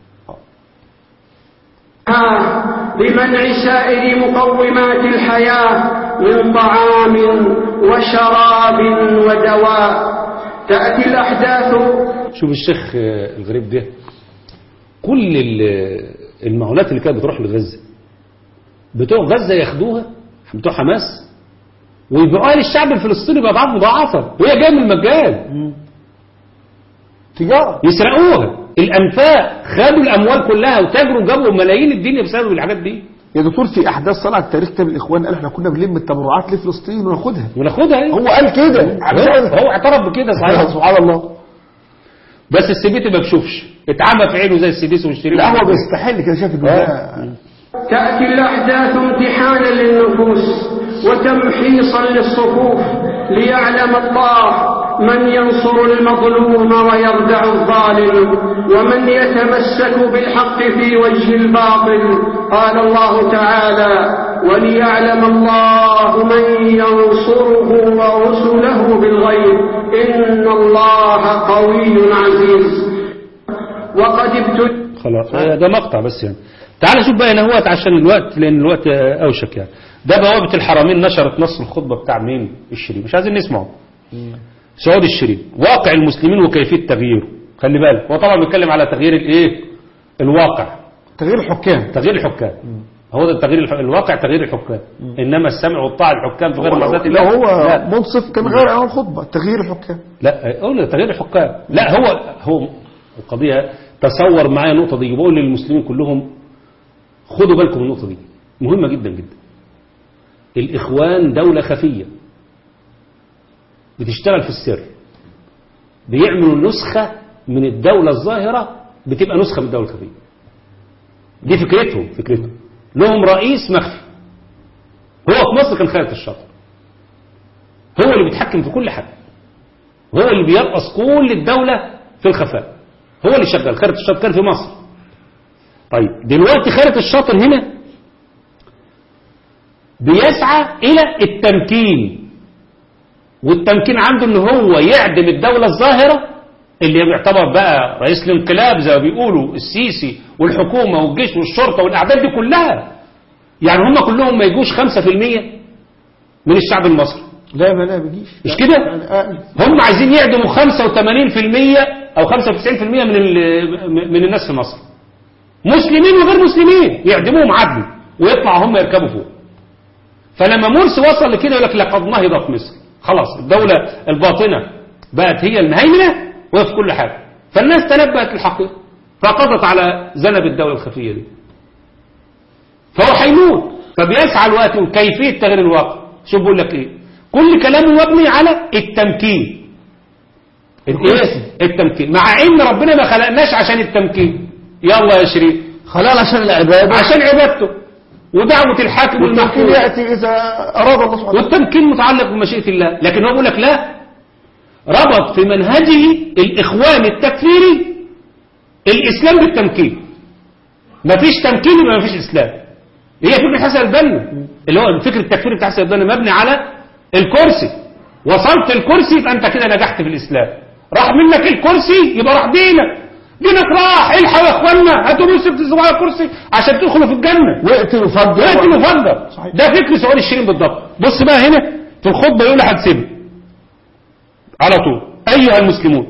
لمنع سائر مقومات الحياة من طعام وشراب ودواء تأتي الأحداث شوف الشيخ آه، الغريب ده كل ال- المعونات اللي كانت بتروح لغزة بتوع غزة ياخدوها بتوع حماس ويبيعوها للشعب الفلسطيني بأضعاف مضاعفة وهي جاية من المجال تجاره يسرقوها الأنفاق خدوا الأموال كلها وتاجروا جابوا ملايين الدنيا بسبب الحاجات دي يا دكتور في احداث صنعت تاريخ كتاب الاخوان قال احنا كنا بنلم التبرعات لفلسطين وناخدها وناخدها ايه هو قال كده هو- هو اعترف بكده صحيح سبحان الله بس السبيتي ما بيشوفش اتعمى في عينه زي السديس والشريف لا هو بيستحل كده شايف ان ده تأتي الأحداث امتحانا للنفوس وتمحيصا للصفوف ليعلم الله من ينصر المظلوم ويردع الظالم ومن يتمسك بالحق في وجه الباطل قال الله تعالى وليعلم الله من ينصره ورسله بالغيب إن الله قوي عزيز وقد ابتلي خلاص آه، ده مقطع بس يعني تعال شوف بقى هنا هوت عشان الوقت لان الوقت آه، اوشك يعني ده بوابة الحرمين نشرت نص الخطبة بتاع مين الشريف مش عايزين نسمعه سعود الشريف واقع المسلمين وكيفية تغييره خلي بالك هو طبعا بيتكلم على تغيير الايه الواقع تغيير الحكام تغيير الحكام هو ده التغيير الح... الواقع تغيير الحكام انما السمع والطاعه الحكام في غير لو مرضات لو الله هو لا. منصف كان غير عنوان الخطبة تغيير الحكام لا اقول تغيير الحكام لا هو هو القضيه تصور معايا النقطه دي بقول للمسلمين كلهم خدوا بالكم من النقطه دي مهمه جدا جدا الاخوان دوله خفيه بتشتغل في السر بيعملوا نسخه من الدوله الظاهره بتبقى نسخه من الدوله الخفيه دي فكرتهم فكرتهم لهم رئيس مخفي هو في مصر كان خالد الشاطر هو اللي بيتحكم في كل حاجه هو اللي بيرقص كل الدولة في الخفاء هو اللي شغال خالد الشاطر كان في مصر طيب دلوقتي خالد الشاطر هنا بيسعى إلى التمكين والتمكين عنده ان هو يعدم الدولة الظاهرة اللي بيعتبر بقى رئيس الانقلاب زي ما بيقولوا السيسي والحكومة والجيش والشرطة والأعداد دي كلها يعني هم كلهم ما يجوش 5% من الشعب المصري لا ما لا بيجيش مش كده؟ يعني أقل هم عايزين يعدموا 85% او 95% من ال- من الناس في مصر مسلمين وغير مسلمين يعدموهم عدل ويطلعوا هم يركبوا فوق فلما مرسي وصل لكده يقول لك لقد نهضت مصر خلاص الدولة الباطنة بقت هي المهيمنة وهي في كل حاجة فالناس تنبأت الحقيقة فقضت على ذنب الدولة الخفية دي فهو هيموت فبيسعى الوقت كيفية تغيير الواقع شوف بقول لك ايه كل كلامه مبني على التمكين الايه التمكين مع ان ربنا ما خلقناش عشان التمكين يلا يا شريف خلال عشان العبادة عشان عبادته ودعوة الحاكم والتمكين والمحكوم يأتي إذا أراد الله سبحانه وتعالى والتمكين متعلق بمشيئة الله لكن هو بيقول لك لا ربط في منهجه الإخوان التكفيري الإسلام بالتمكين مفيش تمكين يبقى مفيش إسلام هي فكرة حسن البنا اللي هو فكرة التكفير بتاع حسن البنا مبني على الكرسي وصلت الكرسي يبقى أنت كده نجحت في الإسلام راح منك الكرسي يبقى راح دينك دينك راح الحقوا يا اخوانا هاتوا يوسف تزوا على الكرسي عشان تدخلوا في الجنة واقتل وفضل وقت مفضل صحيح. ده فكر سعود الشيرين بالضبط بص بقى هنا في الخطبة يقول هتسيبه على طول أيها المسلمون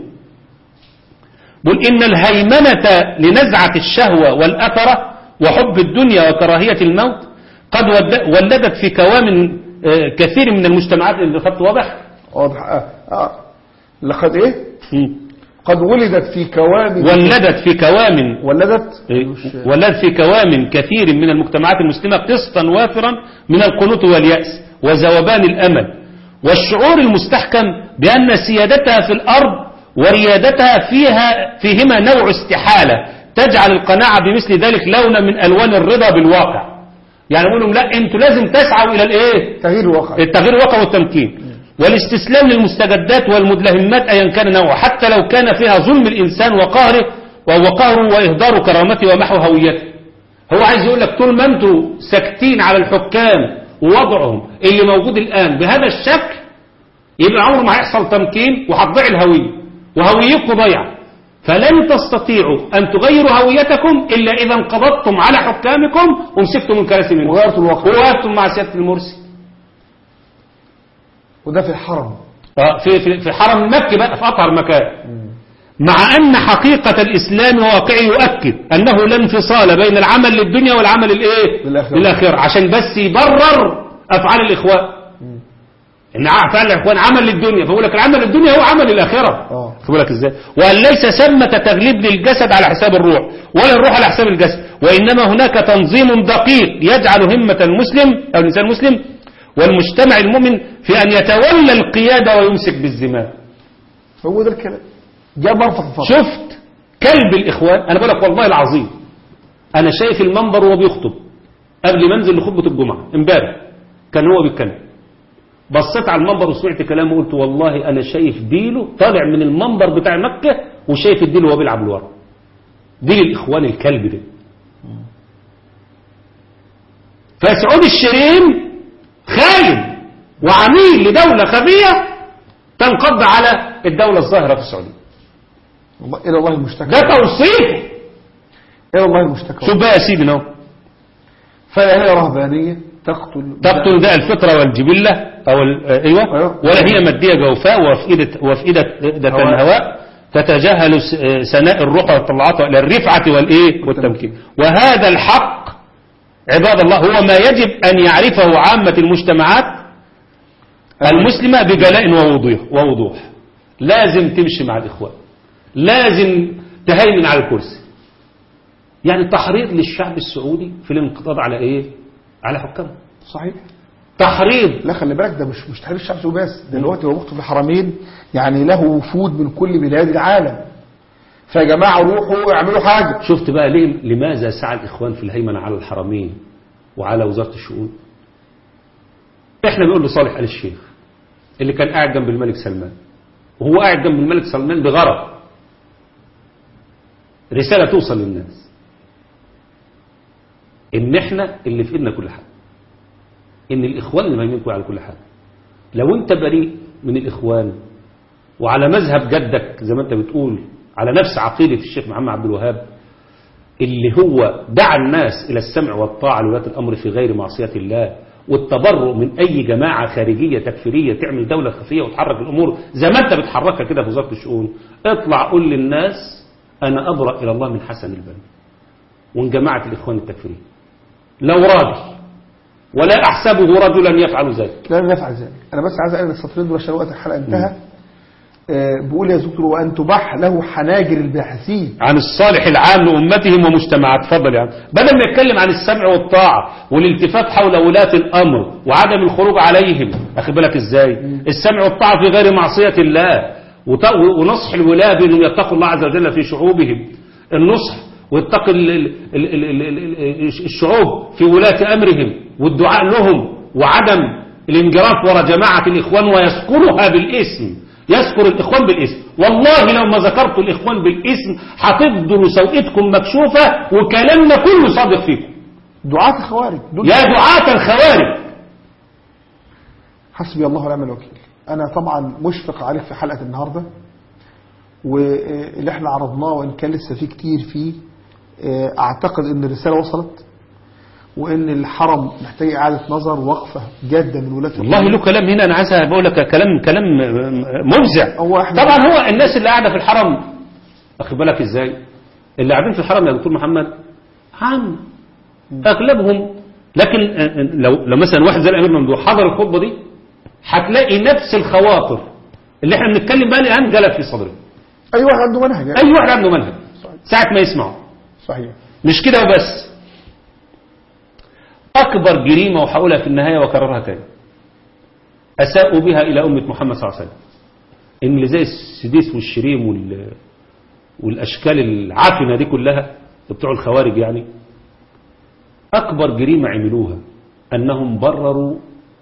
بل إن الهيمنة لنزعة الشهوة والأثرة وحب الدنيا وكراهية الموت قد ود- ولدت في كوام آه، كثير من المجتمعات اللي خط واضح واضح آه. آه. لقد إيه مم. قد ولدت في كوام ولدت في كوام ولدت ولد في كوام كثير من المجتمعات المسلمة قسطا وافرا من القنوط واليأس وذوبان الأمل والشعور المستحكم بأن سيادتها في الأرض وريادتها فيها فيهما نوع استحالة تجعل القناعة بمثل ذلك لونا من ألوان الرضا بالواقع يعني يقول لهم لا انتوا لازم تسعوا إلى الإيه تغيير الواقع التغيير الواقع والتمكين والاستسلام للمستجدات والمدلهمات أيا كان نوعها حتى لو كان فيها ظلم الإنسان وقهره وقهره وإهدار كرامته ومحو هويته هو عايز يقول لك طول ما انتوا ساكتين على الحكام ووضعهم اللي موجود الآن بهذا الشكل يبقى عمره ما هيحصل تمكين وهتضيع الهوية وهويتكم ضيعة فلن تستطيعوا أن تغيروا هويتكم إلا إذا انقبضتم على حكامكم ومسكتم من كراسي منهم وغيرتوا الواقع ووقفتم مع سيادة المرسي وده في الحرم آه، في في في حرم مكة بقى في أطهر مكان مع أن حقيقة الإسلام واقعي يؤكد أنه لا انفصال بين العمل للدنيا والعمل الإيه؟ للآخرة. للآخرة عشان بس يبرر أفعال الإخوان إن أفعال الإخوان عمل للدنيا فبقول لك العمل للدنيا هو عمل للآخرة اه خد بالك ازاي وان ليس ثمة تغليب للجسد على حساب الروح ولا الروح على حساب الجسد وانما هناك تنظيم دقيق يجعل همة المسلم او الانسان المسلم والمجتمع المؤمن في ان يتولى القيادة ويمسك بالزمام هو ده الكلام جاب مرفق فقط شفت كلب الاخوان انا بقول لك والله العظيم انا شايف المنبر وهو بيخطب قبل ما انزل لخطبة الجمعة امبارح كان هو بيتكلم بصيت على المنبر وسمعت كلامه وقلت والله انا شايف ديله طالع من المنبر بتاع مكة وشايف الديل وهو بيلعب لورا ديل الاخوان الكلب ده فسعود الشريم خاين وعميل لدولة خفية تنقض على الدولة الظاهرة في السعودية والله إلى الله المشتكى ده توصيف إلى الله المشتكى شوف بقى يا سيدي اهو فلا هي رهبانية تقتل تقتل ده الفطرة والجبلة أو ال- آه، أيوة أيوة. ولا هي مادية جوفاء وفئدة وفئدة ده هواء. الهواء تتجاهل س- آه، سناء الروح وطلعاتها إلى الرفعة والإيه والتمكين وهذا الحق عباد الله هو ما يجب أن يعرفه عامة المجتمعات المسلمة بجلاء ووضوح, ووضوح لازم تمشي مع الإخوان لازم تهيمن على الكرسي يعني تحريض للشعب السعودي في الانقضاض على ايه على حكامه صحيح تحريض لا خلي بالك ده مش مش تحرير الشعب السعودي بس ده دلوقتي هو مخطب في الحرمين يعني له وفود من كل بلاد العالم فيا جماعه روحوا اعملوا حاجه شفت بقى ليه لماذا سعى الإخوان في الهيمنة على الحرمين وعلى وزارة الشؤون احنا بنقول لصالح آل الشيخ اللي كان قاعد جنب الملك سلمان وهو قاعد جنب الملك سلمان بغرض رسالة توصل للناس ان احنا اللي في ايدنا كل حاجة ان الاخوان اللي مهيمنكم على كل حاجة لو انت بريء من الاخوان وعلى مذهب جدك زي ما انت بتقول على نفس عقيدة الشيخ محمد عبد الوهاب اللي هو دعا الناس إلى السمع والطاعة لولاة الأمر في غير معصية الله والتبرؤ من أي جماعة خارجية تكفيرية تعمل دولة خفية وتحرك الأمور زي ما أنت بتحركها كده في وزارة الشؤون اطلع قول للناس أنا أبرأ إلى الله من حسن البنا ومن جماعة الإخوان التكفيرية لو راجل ولا أحسبه رجلا يفعل ذلك لا نفعل ذلك انا بس عايز اقرا السطرين دول عشان وقت الحلقه انتهى آه بيقول يا دكتور وان تباح له حناجر الباحثين عن الصالح العام لأمتهم ومجتمعات تفضل يا عم بدل ما يتكلم عن السمع والطاعة والالتفات حول ولاة الأمر وعدم الخروج عليهم أخي بالك إزاي السمع والطاعة في غير معصية الله وت- ونصح الولاة بأنهم يتقوا الله عز وجل في شعوبهم النصح ويتقي ال- ال- ال- ال- ال- ال- الشعوب في ولاة أمرهم والدعاء لهم وعدم الانجراف وراء جماعة الإخوان ويذكرها بالاسم يذكر الإخوان بالاسم والله لو ما ذكرت الإخوان بالاسم هتفضلوا سوءتكم مكشوفة وكلامنا كله صادق فيكم دعاة الخوارج دول يا دعاة الخوارج حسبي الله ونعم الوكيل انا طبعا مشفق عليك في حلقه النهارده واللي احنا عرضناه وان كان لسه فيه كتير فيه آه، اعتقد ان الرساله وصلت وان الحرم محتاج اعاده نظر وقفه جاده من ولاة والله له كلام هنا أنا عايز بقول لك كلام كلام مفزع هو إحنا- طبعا هو الناس اللي قاعدة في الحرم أخي بالك إزاي اللي قاعدين في الحرم يا دكتور محمد عام أغلبهم لكن لو لو مثلا واحد زي الأمير ممدوح حضر الخطبة دي هتلاقي نفس الخواطر اللي احنا بنتكلم بقى الآن جلت في صدره اي واحد عنده منهج يعني. أي واحد عنده منهج ساعة ما يسمعه صحيح مش كده وبس أكبر جريمة وحاولها في النهاية وكررها تاني أساءوا بها إلى أمة محمد صلى الله عليه وسلم إن اللي زي السديس والشريم وال... والأشكال العافنة دي كلها بتوع الخوارج يعني أكبر جريمة عملوها أنهم برروا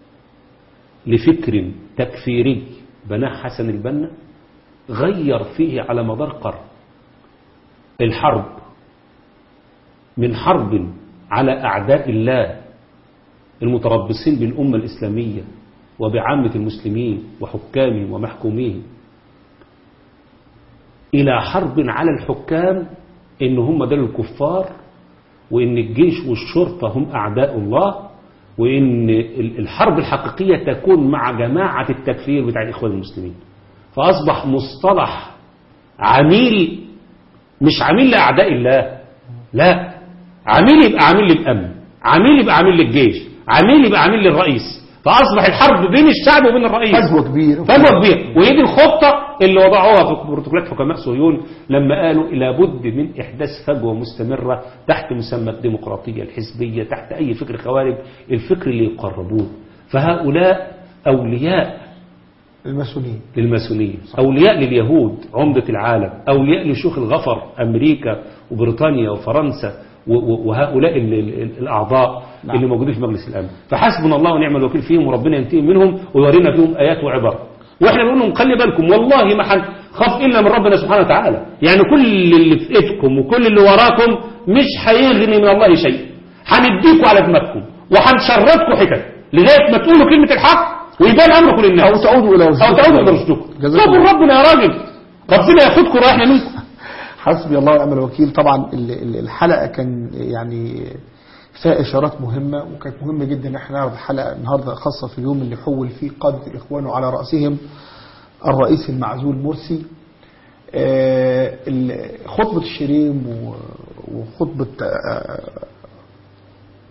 لفكر تكفيري بناه حسن البنا غير فيه على مدار قرن الحرب من حرب على أعداء الله المتربصين بالأمة الإسلامية وبعامة المسلمين وحكامهم ومحكوميهم إلى حرب على الحكام إن هم دول الكفار وإن الجيش والشرطة هم أعداء الله وإن الحرب الحقيقية تكون مع جماعة التكفير بتاع الإخوان المسلمين فأصبح مصطلح عميل مش عميل لأعداء الله لا عميل يبقى عميل للأمن عميل يبقى عميل للجيش عميل يبقى عميل للرئيس فأصبح الحرب بين الشعب وبين الرئيس فجوه كبيره فجوه كبيره وهي دي الخطة اللي وضعوها في بروتوكولات حكماء صهيون لما قالوا لابد من إحداث فجوة مستمرة تحت مسمى الديمقراطية الحزبية تحت أي فكر خوارج الفكر اللي يقربوه فهؤلاء أولياء الماسونيين للماسونية أولياء لليهود عمدة العالم أولياء لشيوخ الغفر أمريكا وبريطانيا وفرنسا و- و- وهؤلاء ال- ال- الأعضاء نعم. اللي موجودين في مجلس الأمن فحسبنا الله ونعم الوكيل فيهم وربنا ينتقم منهم ويورينا فيهم آيات وعبر واحنا بنقول لهم خلي بالكم والله ما هنخاف إلا من ربنا سبحانه وتعالى يعني كل اللي في إيدكم وكل اللي وراكم مش هيغني من الله شيء هنديكم على دماغكم وهنشردكم حتت لغاية ما تقولوا كلمة الحق ويبان أمركم للناس او تعودوا الى أو تعودوا إلى رشدكم جزاكم طب الله. ربنا يا راجل ربنا ياخدكم رايحنا منكم حسبي الله ونعم الوكيل طبعا ال- ال- الحلقه كان يعني فيها اشارات مهمه وكانت مهمه جدا ان احنا نعرض حلقه النهارده خاصه في اليوم اللي حول فيه قاده الاخوان وعلى راسهم الرئيس المعزول مرسي آه، ال- خطبه الشريم و- وخطبه آه،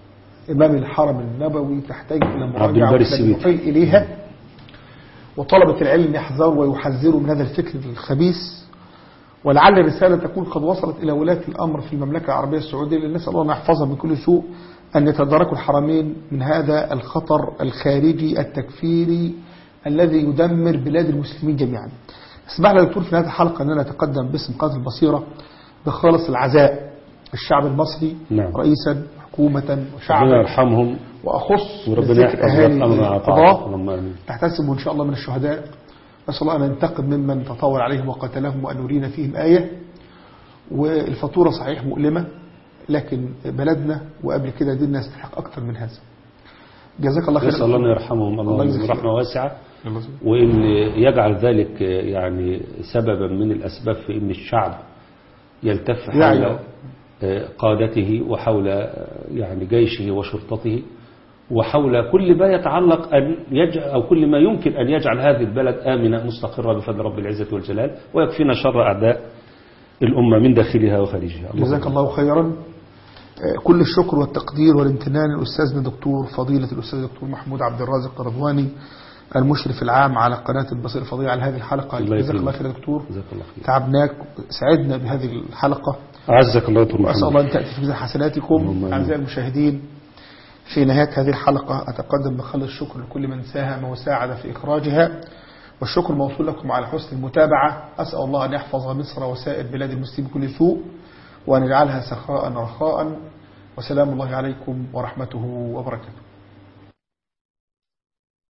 إمام الحرم النبوي تحتاج إلى عبد مراجعة الباري وإحنا السويدي. بنحيل إليها وطلبة العلم يحذروا ويحذروا من هذا الفكر الخبيث ولعل الرسالة تكون قد وصلت إلى ولاة الأمر في المملكة العربية السعودية لأن نسأل الله أن يحفظها من كل سوء أن يتداركوا الحرمين من هذا الخطر الخارجي التكفيري الذي يدمر بلاد المسلمين جميعا اسمح لي يا دكتور في هذه الحلقة أن أنا أتقدم باسم قناة البصيرة بخالص العزاء الشعب المصري نعم. رئيسا حكومة ربنا وشعبا يرحمهم وأخص وربنا بذكر يحفظ أهالي أمرنا على القضاء طاعته اللهم آمين نحتسب إن شاء الله من الشهداء نسأل الله أن ينتقم ممن تطاول عليهم وقتلهم وأن يرينا فيهم آية والفاتورة صحيح مؤلمة لكن بلدنا وقبل كده ديننا يستحق أكثر من هذا جزاك الله خير نسأل الله أن يرحمهم الله الله يجزيك رحمة واسعة وإن يجعل ذلك يعني سببا من الأسباب في أن الشعب يلتف حول يعي. قادته وحول يعني جيشه وشرطته وحول كل ما يتعلق أن يجعل أو كل ما يمكن أن يجعل هذه البلد آمنة مستقرة بفضل رب العزة والجلال ويكفينا شر أعداء الأمة من داخلها وخارجها اللهم جزاك الله خيرا آه، كل الشكر والتقدير والامتنان لأستاذنا دكتور فضيلة الأستاذ دكتور محمود عبد الرازق الرضواني المشرف العام على قناة البصير الفضية على هذه الحلقة الله جزاك الله يكرمك. خير يا دكتور جزاك الله خير تعبناك سعدنا بهذه الحلقة أعزك الله دكتور وأسأل محمد الله أن تأتي في ميزان حسناتكم اللهم آمين. أعزائي المشاهدين في نهاية هذه الحلقة أتقدم بخلص الشكر لكل من ساهم وساعد في إخراجها والشكر موصول لكم على حسن المتابعة أسأل الله أن يحفظ مصر وسائر بلاد المسلمين كل سوء وأن يجعلها سخاء رخاء وسلام الله عليكم ورحمته وبركاته